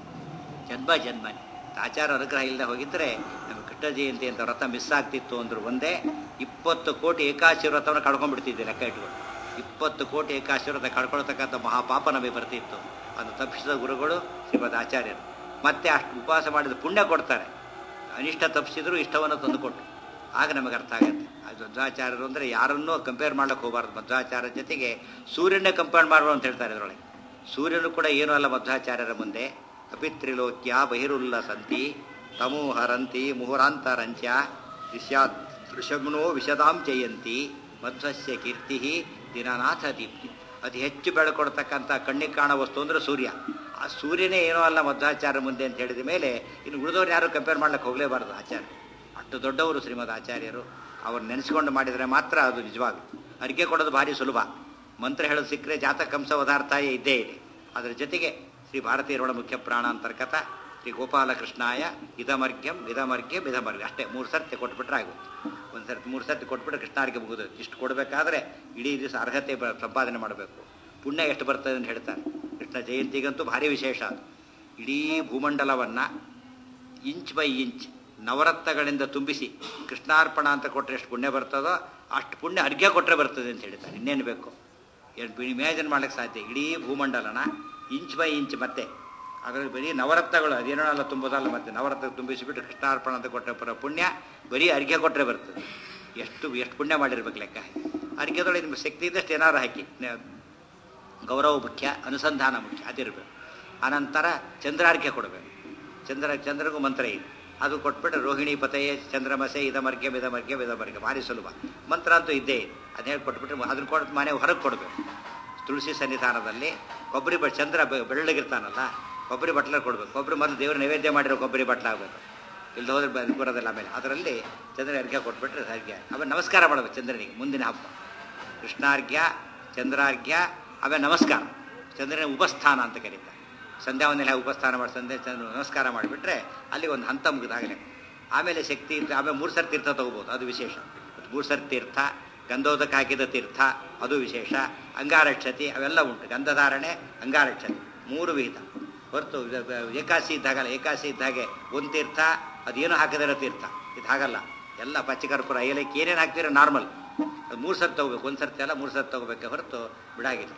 ಜನ್ಮ ಜನ್ಮನಿ ಆಚಾರ ಅನುಗ್ರಹ ಇಲ್ಲದೆ ಹೋಗಿದ್ರೆ ನಮಗೆ ಕೃಷ್ಣ ಜಯಂತಿ ಅಂತ ವ್ರತ ಮಿಸ್ ಆಗ್ತಿತ್ತು ಅಂದ್ರು ಒಂದೇ ಇಪ್ಪತ್ತು ಕೋಟಿ ಏಕಾಶಿ ವ್ರತವನ್ನು ಕಳ್ಕೊಂಡ್ಬಿಡ್ತಿದ್ದೆ ಲೆಕ್ಕ ಇಟ್ಕೊಂಡು ಇಪ್ಪತ್ತು ಕೋಟಿ ಏಕಾಶಿ ವ್ರತ ಕಳ್ಕೊಳ್ತಕ್ಕಂಥ ಮಹಾಪಾಪ ನಮಗೆ ಬರ್ತಿತ್ತು ಅದು ತಪ್ಪಿಸಿದ ಗುರುಗಳು ಶ್ರೀಮದ್ ಆಚಾರ್ಯರು ಮತ್ತೆ ಅಷ್ಟು ಉಪವಾಸ ಮಾಡಿದ ಪುಣ್ಯ ಕೊಡ್ತಾರೆ ಅನಿಷ್ಟ ತಪ್ಪಿಸಿದ್ರು ಇಷ್ಟವನ್ನು ತಂದುಕೊಟ್ಟು ಆಗ ನಮಗೆ ಅರ್ಥ ಆಗುತ್ತೆ ಅದು ಮಧ್ವಾಚಾರ್ಯರು ಅಂದರೆ ಯಾರನ್ನೂ ಕಂಪೇರ್ ಮಾಡ್ಲಿಕ್ಕೆ ಹೋಗಬಾರ್ದು ಮಧ್ವಾಚಾರ್ಯರ ಜೊತೆಗೆ ಸೂರ್ಯನೇ ಕಂಪೇರ್ ಮಾಡಬಾರ್ದು ಅಂತ ಹೇಳ್ತಾರೆ ಇದರೊಳಗೆ ಸೂರ್ಯನು ಕೂಡ ಏನೂ ಅಲ್ಲ ಮಧ್ವಾಚಾರ್ಯರ ಮುಂದೆ ಅಪಿತ್ರಿಲೋಕ್ಯ ಬಹಿರುಲ್ಲಸಂತಿ ತಮೋ ಹರಂತಿ ಮುಹುರಾಂತರಂಚ ವಿಷಾತ್ ಋಷಗ್ನೋ ವಿಷದಾಂ ಜಯಂತಿ ಮಧ್ವಸ್ಯ ಕೀರ್ತಿ ದಿನನಾಥ ದೀಪ್ತಿ ಅತಿ ಹೆಚ್ಚು ಬೆಳಕೊಡ್ತಕ್ಕಂಥ ಕಣ್ಣಿಗೆ ಕಾಣೋ ವಸ್ತು ಅಂದರೆ ಸೂರ್ಯ ಆ ಸೂರ್ಯನೇ ಏನೋ ಅಲ್ಲ ಮಧ್ವಾಚಾರ್ಯ ಮುಂದೆ ಅಂತ ಹೇಳಿದ ಮೇಲೆ ಇನ್ನು ಉಳಿದವ್ರು ಯಾರು ಕಂಪೇರ್ ಮಾಡ್ಲಿಕ್ಕೆ ಹೋಗಲೇಬಾರ್ದು ಆಚಾರ್ಯ ಅಷ್ಟು ದೊಡ್ಡವರು ಶ್ರೀಮದ್ ಆಚಾರ್ಯರು ಅವ್ರು ನೆನೆಸ್ಕೊಂಡು ಮಾಡಿದರೆ ಮಾತ್ರ ಅದು ನಿಜವಾಗ ಅರಿಕೆ ಕೊಡೋದು ಭಾರಿ ಸುಲಭ ಮಂತ್ರ ಹೇಳೋದು ಸಿಕ್ಕರೆ ಜಾತಕ ಕಂಸ ಪದಾರ್ಥಾಯ ಇದ್ದೇ ಇದೆ ಅದರ ಜೊತೆಗೆ ಶ್ರೀ ಭಾರತೀಯರೊಳ ಮುಖ್ಯ ಪ್ರಾಣ ಅಂತರ್ಗತ ಶ್ರೀ ಗೋಪಾಲಕೃಷ್ಣಾಯ ಇದಮರ್ಘ್ಯಂ ಇದಮರ್ಘ್ಯಂ ಇದಮರ್ಘ್ಯ ಅಷ್ಟೇ ಮೂರು ಸರ್ತಿ ಕೊಟ್ಬಿಟ್ರೆ ಆಗುತ್ತೆ ಒಂದು ಸರ್ತಿ ಮೂರು ಸರ್ತಿ ಕೊಟ್ಬಿಟ್ರೆ ಕೃಷ್ಣಾರ್ಗೆ ಮುಗಿದು ಇಷ್ಟು ಕೊಡಬೇಕಾದ್ರೆ ಇಡೀ ದಿವಸ ಅರ್ಹತೆ ಬ- ಸಂಪಾದನೆ ಮಾಡಬೇಕು ಪುಣ್ಯ ಎಷ್ಟು ಬರ್ತದೆ ಅಂತ ಹೇಳ್ತಾರೆ ಕೃಷ್ಣ ಜಯಂತಿಗಂತೂ ಭಾರಿ ವಿಶೇಷ ಅದು ಇಡೀ ಭೂಮಂಡಲವನ್ನು ಇಂಚ್ ಬೈ ಇಂಚ್ ನವರತ್ನಗಳಿಂದ ತುಂಬಿಸಿ ಕೃಷ್ಣಾರ್ಪಣ ಅಂತ ಕೊಟ್ಟರೆ ಎಷ್ಟು ಪುಣ್ಯ ಬರ್ತದೋ ಅಷ್ಟು ಪುಣ್ಯ ಅರ್ಘ್ಯ ಕೊಟ್ಟರೆ ಬರ್ತದೆ ಅಂತ ಹೇಳ್ತಾರೆ ಇನ್ನೇನು ಬೇಕು ಏನು ಇಮ್ಯಾಜಿನ್ ಮಾಡ್ಲಿಕ್ಕೆ ಸಾಧ್ಯ ಇಡೀ ಭೂಮಂಡಲನ ಇಂಚ್ ಬೈ ಇಂಚ್ ಮತ್ತೆ ಅದರಲ್ಲಿ ಬರೀ ನವರತ್ನಗಳು ಅದೇನೋ ಅಲ್ಲ ತುಂಬೋದಲ್ಲ ಮತ್ತೆ ನವರತ್ನ ತುಂಬಿಸಿಬಿಟ್ಟು ಕೃಷ್ಣಾರ್ಪಣ ಅಂತ ಕೊಟ್ಟರೆ ಬರೋ ಪುಣ್ಯ ಬರೀ ಅರ್ಘ್ಯ ಕೊಟ್ಟರೆ ಬರ್ತದೆ ಎಷ್ಟು ಎಷ್ಟು ಪುಣ್ಯ ಮಾಡಿರ್ಬೇಕು ಲೆಕ್ಕ ಅರ್ಘ್ಯದೊಳಗೆ ನಿಮ್ಮ ಶಕ್ತಿ ಇದ್ದಷ್ಟು ಏನಾರು ಹಾಕಿ ನೆ- ಗೌರವ ಮುಖ್ಯ ಅನುಸಂಧಾನ ಮುಖ್ಯ ಅದಿರಬೇಕು ಆನಂತರ ಚಂದ್ರಾರ್ಘ್ಯ ಕೊಡಬೇಕು ಚಂದ್ರ ಚಂದ್ರಗೂ ಮಂತ್ರ ಇದೆ ಅದು ಕೊಟ್ಬಿಟ್ರೆ ರೋಹಿಣಿ ಪತೆಯೇ ಚಂದ್ರಮಸೆ ಇದಮರ್ಘ್ಯ ಮಿದಮರ್ಘ್ಯ ಮಿದಮರ್ಘ್ಯ ಭಾರಿ ಸುಲಭ ಮಂತ್ರ ಅಂತೂ ಇದ್ದೇ ಇದೆ ಅದು ಹೇಳಿ ಕೊಟ್ಬಿಟ್ರೆ ಅದನ್ನ ಕೊಟ್ಟು ಮನೆ ಹೊರಗೆ ಕೊಡಬೇಕು ತುಳಸಿ ಸನ್ನಿಧಾನದಲ್ಲಿ ಕೊಬ್ಬರಿ ಬಟ್ ಚಂದ್ರ ಬೆ- ಬೆಳ್ಳಗಿರ್ತಾನಲ್ಲ ಕೊಬ್ಬರಿ ಬಟ್ಲ ಕೊಡಬೇಕು ಕೊಬ್ಬರಿ ಮೊದಲು ದೇವರು ನೈವೇದ್ಯ ಮಾಡಿರೋ ಕೊಬ್ಬರಿ ಬಟ್ಲ ಆಗಬೇಕು ಇಲ್ಲಿ ಹೋದ್ರೆ ಬ- ಬರೋದಿಲ್ಲ ಆಮೇಲೆ ಅದರಲ್ಲಿ ಚಂದ್ರ ಅರ್ಘ್ಯ ಕೊಟ್ಬಿಟ್ರೆ ಅರ್ಘ್ಯ ಆಮೇಲೆ ನಮಸ್ಕಾರ ಮಾಡಬೇಕು ಚಂದ್ರನಿಗೆ ಮುಂದಿನ ಹಬ್ಬ ಕೃಷ್ಣಾರ್ಘ್ಯ ಚಂದ್ರಾರ್ಘ್ಯ ಆಮೇಲೆ ನಮಸ್ಕಾರ ಚಂದ್ರನ ಉಪಸ್ಥಾನ ಅಂತ ಕರೀತಾರೆ ಸಂಧ್ಯಾ ಒಂದೆಲ್ಲ ಉಪಸ್ಥಾನ ಮಾಡಿ ಸಂಧ್ಯಾ ಚಂದ್ರ ನಮಸ್ಕಾರ ಮಾಡಿಬಿಟ್ರೆ ಅಲ್ಲಿ ಒಂದು ಹಂತ ಮುಗಿದಾಗಲೇ ಆಮೇಲೆ ಶಕ್ತಿ ಇರ್ತ ಆಮೇಲೆ ಮೂರು ಸರ್ ತೀರ್ಥ ತಗೋಬೋದು ಅದು ವಿಶೇಷ ಮೂರು ಸರ್ ತೀರ್ಥ ಗಂಧೋದಕ ಹಾಕಿದ ತೀರ್ಥ ಅದು ವಿಶೇಷ ಅಂಗಾರಕ್ಷತಿ ಅವೆಲ್ಲ ಉಂಟು ಗಂಧಧಾರಣೆ ಅಂಗಾರಕ್ಷತಿ ಮೂರು ವಿಹಿತ ಹೊರತು ಇದು- ಇದು ಏಕಾಸಿ ಇದ್ದಾಗಲ್ಲ ಏಕಾಸಿ ಇದ್ದಾಗೆ ಒಂದು ತೀರ್ಥ ಅದೇನು ಹಾಕದಿರೋ ತೀರ್ಥ ಇದು ಹಾಗಲ್ಲ ಎಲ್ಲ ಪಚ್ಚಕರ್ಪೂರ ಏಲಕ್ಕಿ ಏನೇನು ಹಾಕ್ತೀರೋ ನಾರ್ಮಲ್ ಅದು ಮೂರು ಸರ್ತಿ ತಗೋಬೇಕು ಒಂದು ಸರ್ತಿ ಅಲ್ಲ ಮೂರು ಸರ್ತಿ ತಗೋಬೇಕೆ ಹೊರತು ಬಿಡಾಗಿಲ್ಲ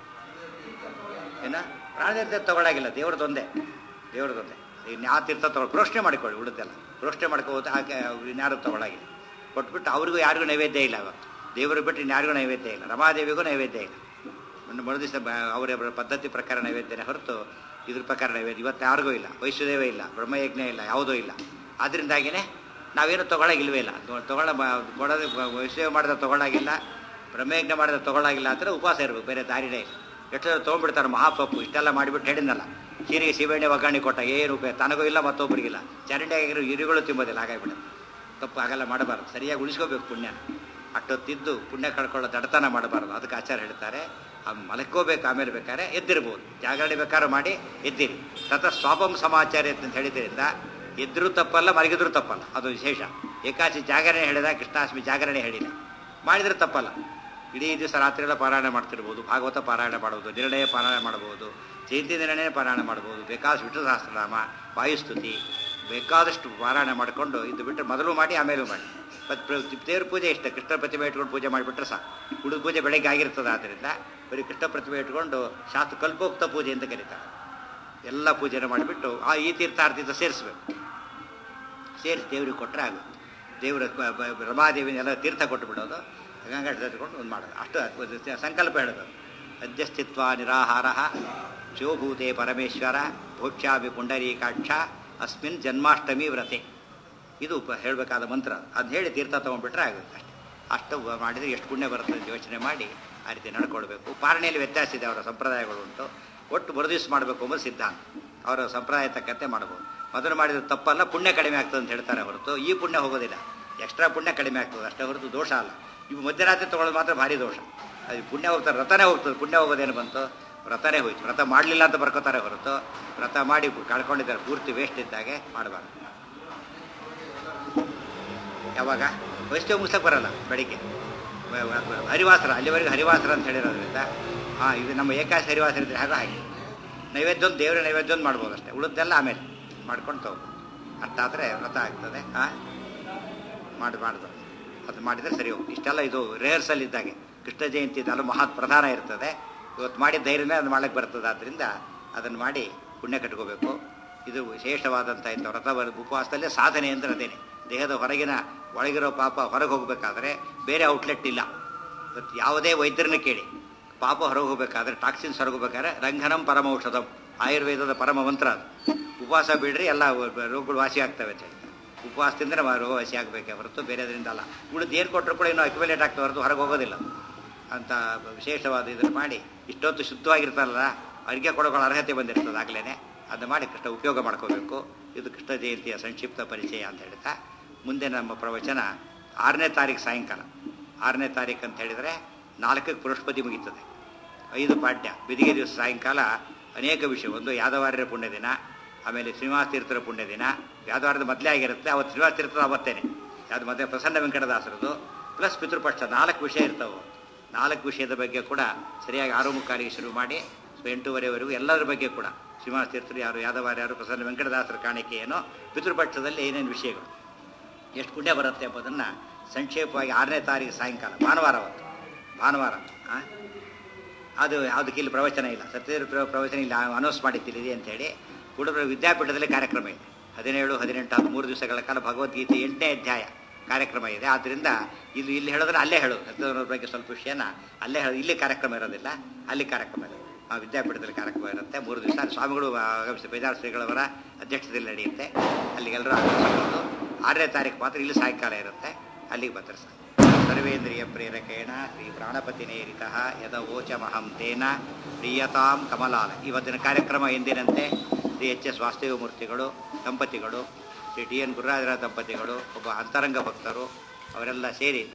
ಏನ ಪ್ರಾಣತೀರ್ಥ ತಗೊಳಾಗಿಲ್ಲ ದೇವ್ರದೊಂದೇ ದೇವ್ರದೊಂದೇ ಇನ್ಯಾವ ತೀರ್ಥ ತಗೊಳ್ಳಿ ಪ್ರೋಷ್ಣೆ ಮಾಡಿಕೊಳ್ಳಿ ಉಳಿದೆಲ್ಲ ಪ್ರೋಷ್ಣೆ ಮಾಡ್ಕೋಬೋದು ಹಾಗೆ ಇನ್ಯಾರು ತಗೊಳಾಗಿಲ್ಲ ಕೊಟ್ಬಿಟ್ಟು ಅವ್ರಿಗೂ ಯಾರಿಗೂ ನೈವೇದ್ಯ ಇಲ್ಲ ಇವತ್ತು ದೇವರು ಬಿಟ್ಟು ಇನ್ಯಾರಿಗೂ ನೈವೇದ್ಯ ಇಲ್ಲ ರಮಾದೇವಿಗೂ ನೈವೇದ್ಯ ಇಲ್ಲ ಒಂದು ಮರು ದಿವಸ ಅವರ ಪದ್ಧತಿ ಪ್ರಕಾರ ನೈವೇದ್ಯನೇ ಹೊರತು ಇದ್ರ ಪ್ರಕಾರ ನೈವೇದ್ಯ ಇವತ್ತು ಯಾರಿಗೂ ಇಲ್ಲ ವೈಷ್ಣುದೇವ ಇಲ್ಲ ಬ್ರಹ್ಮಯಜ್ಞ ಇಲ್ಲ ಯಾವುದೂ ಇಲ್ಲ ಆದ್ದರಿಂದಾಗಿನೇ ನಾವೇನು ತಗೊಳಗಿಲ್ವೇ ಇಲ್ಲ ತಗೊಳ ಕೊಡೋದು ವೈಷ್ಣವ ಮಾಡಿದ ತಗೊಳಾಗಿಲ್ಲ ಬ್ರಹ್ಮಯಜ್ಞ ಮಾಡಿದ ತಗೊಳಾಗಿಲ್ಲ ಅಂದರೆ ಉಪವಾಸ ಇರಬೇಕು ಬೇರೆ ದಾರಿನೇ ಇಲ್ಲ ಎಷ್ಟು ಜನ ತೊಗೊಂಡ್ಬಿಡ್ತಾರೆ ಮಹಾಪಪ್ಪು ಇಷ್ಟೆಲ್ಲ ಮಾಡಿಬಿಟ್ಟು ಹೇಳಿದ್ನಲ್ಲ ಸೀರೆಗೆ ಸೀಬೆಣ್ಣೆ ಒಗ್ಗರಣೆ ಕೊಟ್ಟ ಏನು ಉಪಯೋಗ ತನಗೂ ಇಲ್ಲ ಮತ್ತೊಬ್ಬರಿಗಿಲ್ಲ ಚರಂಡಿ ಆಗಿರೋ ಇರುಗಳು ತಿಂಬೋದಿಲ್ಲ ಹಾಗಾಗಿಬಿಡುತ್ತೆ ತಪ್ಪು ಹಾಗೆಲ್ಲ ಮಾಡಬಾರ್ದು ಸರಿಯಾಗಿ ಉಳಿಸ್ಕೋಬೇಕು ಪುಣ್ಯ ಅಷ್ಟೊತ್ತಿದ್ದು ಪುಣ್ಯ ಕಳ್ಕೊಳ್ಳೋ ದಡತನ ಮಾಡಬಾರ್ದು ಅದಕ್ಕೆ ಆಚಾರ ಹೇಳ್ತಾರೆ ಆ ಮಲಕ್ಕೋಬೇಕು ಆಮೇಲೆ ಬೇಕಾದ್ರೆ ಎದ್ದಿರ್ಬೋದು ಜಾಗರಣೆ ಬೇಕಾದ್ರೂ ಮಾಡಿ ಎದ್ದಿರಿ ತತ ಸ್ವಾಪಂ ಸಮಾಚಾರ ಅಂತ ಹೇಳಿದ್ರಿಂದ ಎದ್ರೂ ತಪ್ಪಲ್ಲ ಮಲಗಿದ್ರೂ ತಪ್ಪಲ್ಲ ಅದು ವಿಶೇಷ ಏಕಾಶಿ ಜಾಗರಣೆ ಹೇಳಿದ ಕೃಷ್ಣಾಷ್ಟಮಿ ಜಾಗರಣೆ ಹೇಳಿಲ್ಲ ಮಾಡಿದ್ರೆ ತಪ್ಪಲ್ಲ ಇಡೀ ದಿವಸ ರಾತ್ರಿ ಎಲ್ಲ ಪಾರಾಯಣ ಮಾಡ್ತಿರ್ಬೋದು ಭಾಗವತ ಪಾರಾಯಣ ಮಾಡ್ಬೋದು ನಿರ್ಣಯ ಪಾರಾಯಣ ಮಾಡ್ಬೋದು ಜಯಂತಿ ನಿರ್ಣಯ ಪಾರಾಯಣ ಮಾಡ್ಬೋದು ಬೇಕಾದಷ್ಟು ವಿಷ್ಣು ಸಹಸ್ರನಾಮ ವಾಯುಸ್ತುತಿ ಬೇಕಾದಷ್ಟು ಪಾರಾಯಣ ಮಾಡಿಕೊಂಡು ಇದು ಬಿಟ್ಟರೆ ಮೊದಲು ಮಾಡಿ ಆಮೇಲೂ ಮಾಡಿ ಮತ್ತು ದೇವ್ರ ಪೂಜೆ ಇಷ್ಟ ಕೃಷ್ಣ ಪ್ರತಿಮೆ ಇಟ್ಕೊಂಡು ಪೂಜೆ ಮಾಡಿಬಿಟ್ರೆ ಸಾಕು ಉಳಿದ ಪೂಜೆ ಬೆಳಗ್ಗೆ ಆಗಿರ್ತದೆ ಆದ್ದರಿಂದ ಬರೀ ಕೃಷ್ಣ ಪ್ರತಿಮೆ ಇಟ್ಕೊಂಡು ಶಾಸ್ತ್ರ ಕಲ್ಪೋಕ್ತ ಪೂಜೆ ಅಂತ ಕರೀತಾರೆ ಎಲ್ಲ ಪೂಜೆನ ಮಾಡಿಬಿಟ್ಟು ಆ ಈ ತೀರ್ಥಾರ್ಥ ಸೇರಿಸ್ಬೇಕು ಸೇರಿಸಿ ದೇವ್ರಿಗೆ ಕೊಟ್ಟರೆ ಆಗುತ್ತೆ ದೇವರ ಬ- ಬ- ರಮಾದೇವಿನೆಲ್ಲ ತೀರ್ಥ ಕೊಟ್ಟು ಬಿಡೋದು ಗಂಗಾ ತಗೊಂಡು ಒಂದು ಮಾಡೋದು ಅಷ್ಟು ಒಂದು ಸ- ಸಂಕಲ್ಪ ಹೇಳೋದು ಅಧ್ಯಸ್ಥಿತ್ವ ನಿರಾಹಾರ ಶಿವಭೂತೆ ಪರಮೇಶ್ವರ ಭೋಕ್ಷ್ಯಾಭಿ ಪುಂಡರೀಕಾಕ್ಷ ಅಸ್ಮಿನ್ ಜನ್ಮಾಷ್ಟಮಿ ವ್ರತೆ ಇದು ಪ- ಹೇಳಬೇಕಾದ ಮಂತ್ರ ಅದು ಹೇಳಿ ತೀರ್ಥ ತೊಗೊಂಡ್ಬಿಟ್ರೆ ಆಗುತ್ತೆ ಅಷ್ಟೇ ಅಷ್ಟು ಮಾಡಿದರೆ ಎಷ್ಟು ಪುಣ್ಯ ಬರುತ್ತೆ ಅಂತ ಯೋಚನೆ ಮಾಡಿ ಆ ರೀತಿ ನಡ್ಕೊಳ್ಬೇಕು ಪಾರಣೆಯಲ್ಲಿ ವ್ಯತ್ಯಾಸ ಇದೆ ಅವರ ಸಂಪ್ರದಾಯಗಳು ಉಂಟು ಒಟ್ಟು ಮರುದಿವ್ಸ ಮಾಡಬೇಕು ಎಂಬುದು ಸಿದ್ಧಾಂತ ಅವರ ಸಂಪ್ರದಾಯ ತಕ್ಕಂತೆ ಮಾಡ್ಬೋದು ಮೊದಲು ಮಾಡಿದ ತಪ್ಪಲ್ಲ ಪುಣ್ಯ ಕಡಿಮೆ ಆಗ್ತದೆ ಅಂತ ಹೇಳ್ತಾರೆ ಹೊರತು ಈ ಪುಣ್ಯ ಹೋಗೋದಿಲ್ಲ ಎಕ್ಸ್ಟ್ರಾ ಪುಣ್ಯ ಕಡಿಮೆ ಆಗ್ತದೆ ಅಷ್ಟೇ ಹೊರತು ದೋಷ ಅಲ್ಲ ಇವು ಮಧ್ಯರಾತ್ರಿ ತೊಗೊಳ್ಳೋದು ಮಾತ್ರ ಭಾರಿ ದೋಷ ಅದು ಪುಣ್ಯ ಹೋಗ್ತಾರೆ ವ್ರತನೇ ಹೋಗ್ತದೆ ಪುಣ್ಯ ಹೋಗೋದೇನು ಬಂತು ವ್ರತನೇ ಹೋಯ್ತು ವ್ರತ ಮಾಡಲಿಲ್ಲ ಅಂತ ಬರ್ಕೋತಾರೆ ಹೊರತು ವ್ರತ ಮಾಡಿ ಕಳ್ಕೊಂಡಿದ್ದಾರೆ ಪೂರ್ತಿ ವೇಸ್ಟ್ ಇದ್ದಾಗೆ ಮಾಡಬಾರ್ದು ಯಾವಾಗ ವೈಷ್ಣವ ಮುಗಿಸಕ್ಕೆ ಬರಲ್ಲ ಬೆಳಿಗ್ಗೆ ವ- ವ- ಹರಿವಾಸರ ಅಲ್ಲಿವರೆಗೆ ಹರಿವಾಸರ ಅಂತ ಹೇಳಿರೋದ್ರಿಂದ ಹಾಂ ಇದು ನಮ್ಮ ಏಕಾಶ ಹರಿವಾಸರ ಇದ್ರೆ ಹಾಗೆ ಹಾಗೆ ನೈವೇದ್ಯ ಒಂದು ದೇವರ ನೈವೇದ್ಯ ಒಂದು ಮಾಡ್ಬೋದು ಅಷ್ಟೇ ಉಳಿದೆಲ್ಲ ಆಮೇಲೆ ಮಾಡ್ಕೊಂಡು ತಗೋಬೋದು ಅರ್ಥ ಆದರೆ ವ್ರತ ಆಗ್ತದೆ ಹಾಂ ಮಾಡಿ ಮಾಡ್ದು ಅದು ಮಾಡಿದರೆ ಸರಿ ಹೋಗಿ ಇಷ್ಟೆಲ್ಲ ಇದು ರಿಹರ್ಸಲ್ ಇದ್ದಾಗೆ ಕೃಷ್ಣ ಜಯಂತಿ ಇದೆಲ್ಲ ಮಹತ್ ಪ್ರಧಾನ ಇರ್ತದೆ ಇವತ್ತು ಮಾಡಿದ ಧೈರ್ಯನೇ ಅದು ಮಾಡಕ್ಕೆ ಬರ್ತದೆ ಆದ್ದರಿಂದ ಅದನ್ನು ಮಾಡಿ ಪುಣ್ಯ ಕಟ್ಕೋಬೇಕು ಇದು ವಿಶೇಷವಾದಂಥ ಇಂಥ ವ್ರತ ಉಪವಾಸದಲ್ಲೇ ಸಾಧನೆ ಅಂದರೆ ಅದೇನೆ ದೇಹದ ಹೊರಗಿನ ಒಳಗಿರೋ ಪಾಪ ಹೊರಗೆ ಹೋಗಬೇಕಾದ್ರೆ ಬೇರೆ ಔಟ್ಲೆಟ್ ಇಲ್ಲ ಇವತ್ತು ಯಾವುದೇ ವೈದ್ಯರನ್ನ ಕೇಳಿ ಪಾಪ ಹೊರಗೆ ಹೋಗಬೇಕಾದ್ರೆ ಟಾಕ್ಸಿನ್ಸ್ ಹೊರಗೆ ಹೋಗ್ಬೇಕಾದ್ರೆ ರಂಗನಂ ಪರಮ ಔಷಧಂ ಆಯುರ್ವೇದದ ಪರಮ ಮಂತ್ರ ಅದು ಉಪವಾಸ ಬಿಡ್ರಿ ಎಲ್ಲ ರೋಗಗಳು ವಾಸಿ ಆಗ್ತವೆ ಅಂತ ಹೇಳ್ತಾರೆ ಉಪವಾಸದಿಂದ ನಮ್ಮ ರೋಗ ವಾಸಿ ಆಗಬೇಕೆ ಹೊರತು ಬೇರೆದ್ರಿಂದ ಅಲ್ಲ ಉಳಿದು ಏನು ಕೊಟ್ಟರು ಕೂಡ ಇನ್ನೂ ಅಕ್ಯುಮುಲೇಟ್ ಆಗ್ತವೆ ಹೊರತು ಹೊರಗೆ ಹೋಗೋದಿಲ್ಲ ಅಂತ ವಿಶೇಷವಾದ ಇದನ್ನು ಮಾಡಿ ಇಷ್ಟೊತ್ತು ಶುದ್ಧವಾಗಿರ್ತಾರಲ್ಲ ಅಡುಗೆ ಕೊಡೋಗಳ ಅರ್ಹತೆ ಬಂದಿರ್ತದೆ ಆಗ್ಲೇ ಅದನ್ನು ಮಾಡಿ ಕೃಷ್ಣ ಉಪಯೋಗ ಮಾಡ್ಕೋಬೇಕು ಇದು ಕೃಷ್ಣ ಜಯಂತಿಯ ಸಂಕ್ಷಿಪ್ತ ಪರಿಚಯ ಅಂತ ಹೇಳ್ತಾ ಮುಂದೆ ನಮ್ಮ ಪ್ರವಚನ ಆರನೇ ತಾರೀಕು ಸಾಯಂಕಾಲ ಆರನೇ ತಾರೀಕು ಅಂತ ಹೇಳಿದರೆ ನಾಲ್ಕಕ್ಕೆ ಬೃಹಸ್ಪತಿ ಮುಗೀತದೆ ಐದು ಪಾಠ್ಯ ಬಿದಿಗೆ ದಿವಸ ಸಾಯಂಕಾಲ ಅನೇಕ ವಿಷಯ ಒಂದು ಯಾದವಾರ್ಯರ ಪುಣ್ಯ ದಿನ ಆಮೇಲೆ ಶ್ರೀನಿವಾಸ ತೀರ್ಥರ ಪುಣ್ಯ ದಿನ ಯಾದವಾರದ ಮೊದಲೇ ಆಗಿರುತ್ತೆ ಅವತ್ತು ಶ್ರೀನಿವಾಸ ತೀರ್ಥದ ಅವತ್ತೇನೆ ಯಾವ್ದು ಮೊದಲೇ ಪ್ರಸನ್ನ ವೆಂಕಟದಾಸರದು ಪ್ಲಸ್ ಪಿತೃಪಕ್ಷ ನಾಲ್ಕು ವಿಷಯ ಇರ್ತವೆ ನಾಲ್ಕು ವಿಷಯದ ಬಗ್ಗೆ ಕೂಡ ಸರಿಯಾಗಿ ಆರು ಮುಕ್ಕಾಲಿಗೆ ಶುರು ಮಾಡಿ ಸೊ ಎಂಟೂವರೆವರೆಗೂ ಎಲ್ಲರ ಬಗ್ಗೆ ಕೂಡ ಶ್ರೀನಿವಾಸ ತೀರ್ಥರು ಯಾರು ಯಾದವಾರ ಯಾರು ಪ್ರಸನ್ನ ವೆಂಕಟದಾಸರ ಕಾಣಿಕೆ ಏನೋ ಪಿತೃಪಕ್ಷದಲ್ಲಿ ಏನೇನು ವಿಷಯಗಳು ಎಷ್ಟು ಪುಣ್ಯ ಬರುತ್ತೆ ಎಂಬುದನ್ನು ಸಂಕ್ಷೇಪವಾಗಿ ಆರನೇ ತಾರೀಕು ಸಾಯಂಕಾಲ ಭಾನುವಾರ ಅವತ್ತು ಭಾನುವಾರ ಆ? ಅದು ಯಾವುದಕ್ಕೆ ಇಲ್ಲಿ ಪ್ರವಚನ ಇಲ್ಲ ಸತ್ಯದೇವ ಪ್ರ- ಪ್ರವಚನ ಇಲ್ಲಿ ಅನೌನ್ಸ್ ಮಾಡಿದ್ದಿಲ್ಲ ಇದೆ ಅಂತೇಳಿ ಹುಡುಗರ ವಿದ್ಯಾಪೀಠದಲ್ಲಿ ಕಾರ್ಯಕ್ರಮ ಇದೆ ಹದಿನೇಳು ಹದಿನೆಂಟು ಅದು ಮೂರು ದಿವಸಗಳ ಕಾಲ ಭಗವದ್ಗೀತೆ ಎಂಟನೇ ಅಧ್ಯಾಯ ಕಾರ್ಯಕ್ರಮ ಇದೆ ಆದ್ದರಿಂದ ಇಲ್ಲಿ ಇಲ್ಲಿ ಹೇಳಿದ್ರೆ ಅಲ್ಲೇ ಹೇಳೋದು ಸತ್ಯದೇವರ ಬಗ್ಗೆ ಸ್ವಲ್ಪ ವಿಷಯನ ಅಲ್ಲೇ ಹೇಳೋದು ಇಲ್ಲಿ ಕಾರ್ಯಕ್ರಮ ಇರೋದಿಲ್ಲ ಅಲ್ಲಿ ಕಾರ್ಯಕ್ರಮ ಇರೋದು ಆ ವಿದ್ಯಾಪೀಠದಲ್ಲಿ ಕಾರ್ಯಕ್ರಮ ಇರುತ್ತೆ ಮೂರು ದಿವಸ ಸ್ವಾಮಿಗಳು ಆಗಮಿಸಿ ಬೇದಾರ ಶ್ರೀಗಳವರ ಅಧ್ಯಕ್ಷತೆಯಲ್ಲಿ ನಡೆಯುತ್ತೆ ಅಲ್ಲಿಗೆಲ್ಲರೂ ಆಗಮಿಸಬಹುದು ಆರನೇ ತಾರೀಕು ಮಾತ್ರ ಇಲ್ಲಿ ಸಾಯಂಕಾಲ ಇರುತ್ತೆ ಅಲ್ಲಿಗೆ ಬರ್ತಾರೆ ಸರ್ ಸರ್ವೇಂದ್ರಿಯ ಪ್ರೇರಕೇಣ ಶ್ರೀ ಪ್ರಾಣಪತಿ ನೇರಿತಃ ಯದ ಓಚಮಹಂ ತೇನ ಪ್ರಿಯತಾಂ ಕಮಲಾಲ ಇವತ್ತಿನ ಕಾರ್ಯಕ್ರಮ ಎಂದಿನಂತೆ ಶ್ರೀ ಎಚ್ ಎಸ್ ವಾಸ್ತವ ಮೂರ್ತಿಗಳು ದಂಪತಿಗಳು ಶ್ರೀ ಟಿ ಎನ್ ಗುರುರಾಜರ ದಂಪತಿಗಳು ಒಬ್ಬ ಅಂತರಂಗ ಭಕ್ತರು ಅವರೆಲ್ಲ ಸೇರಿ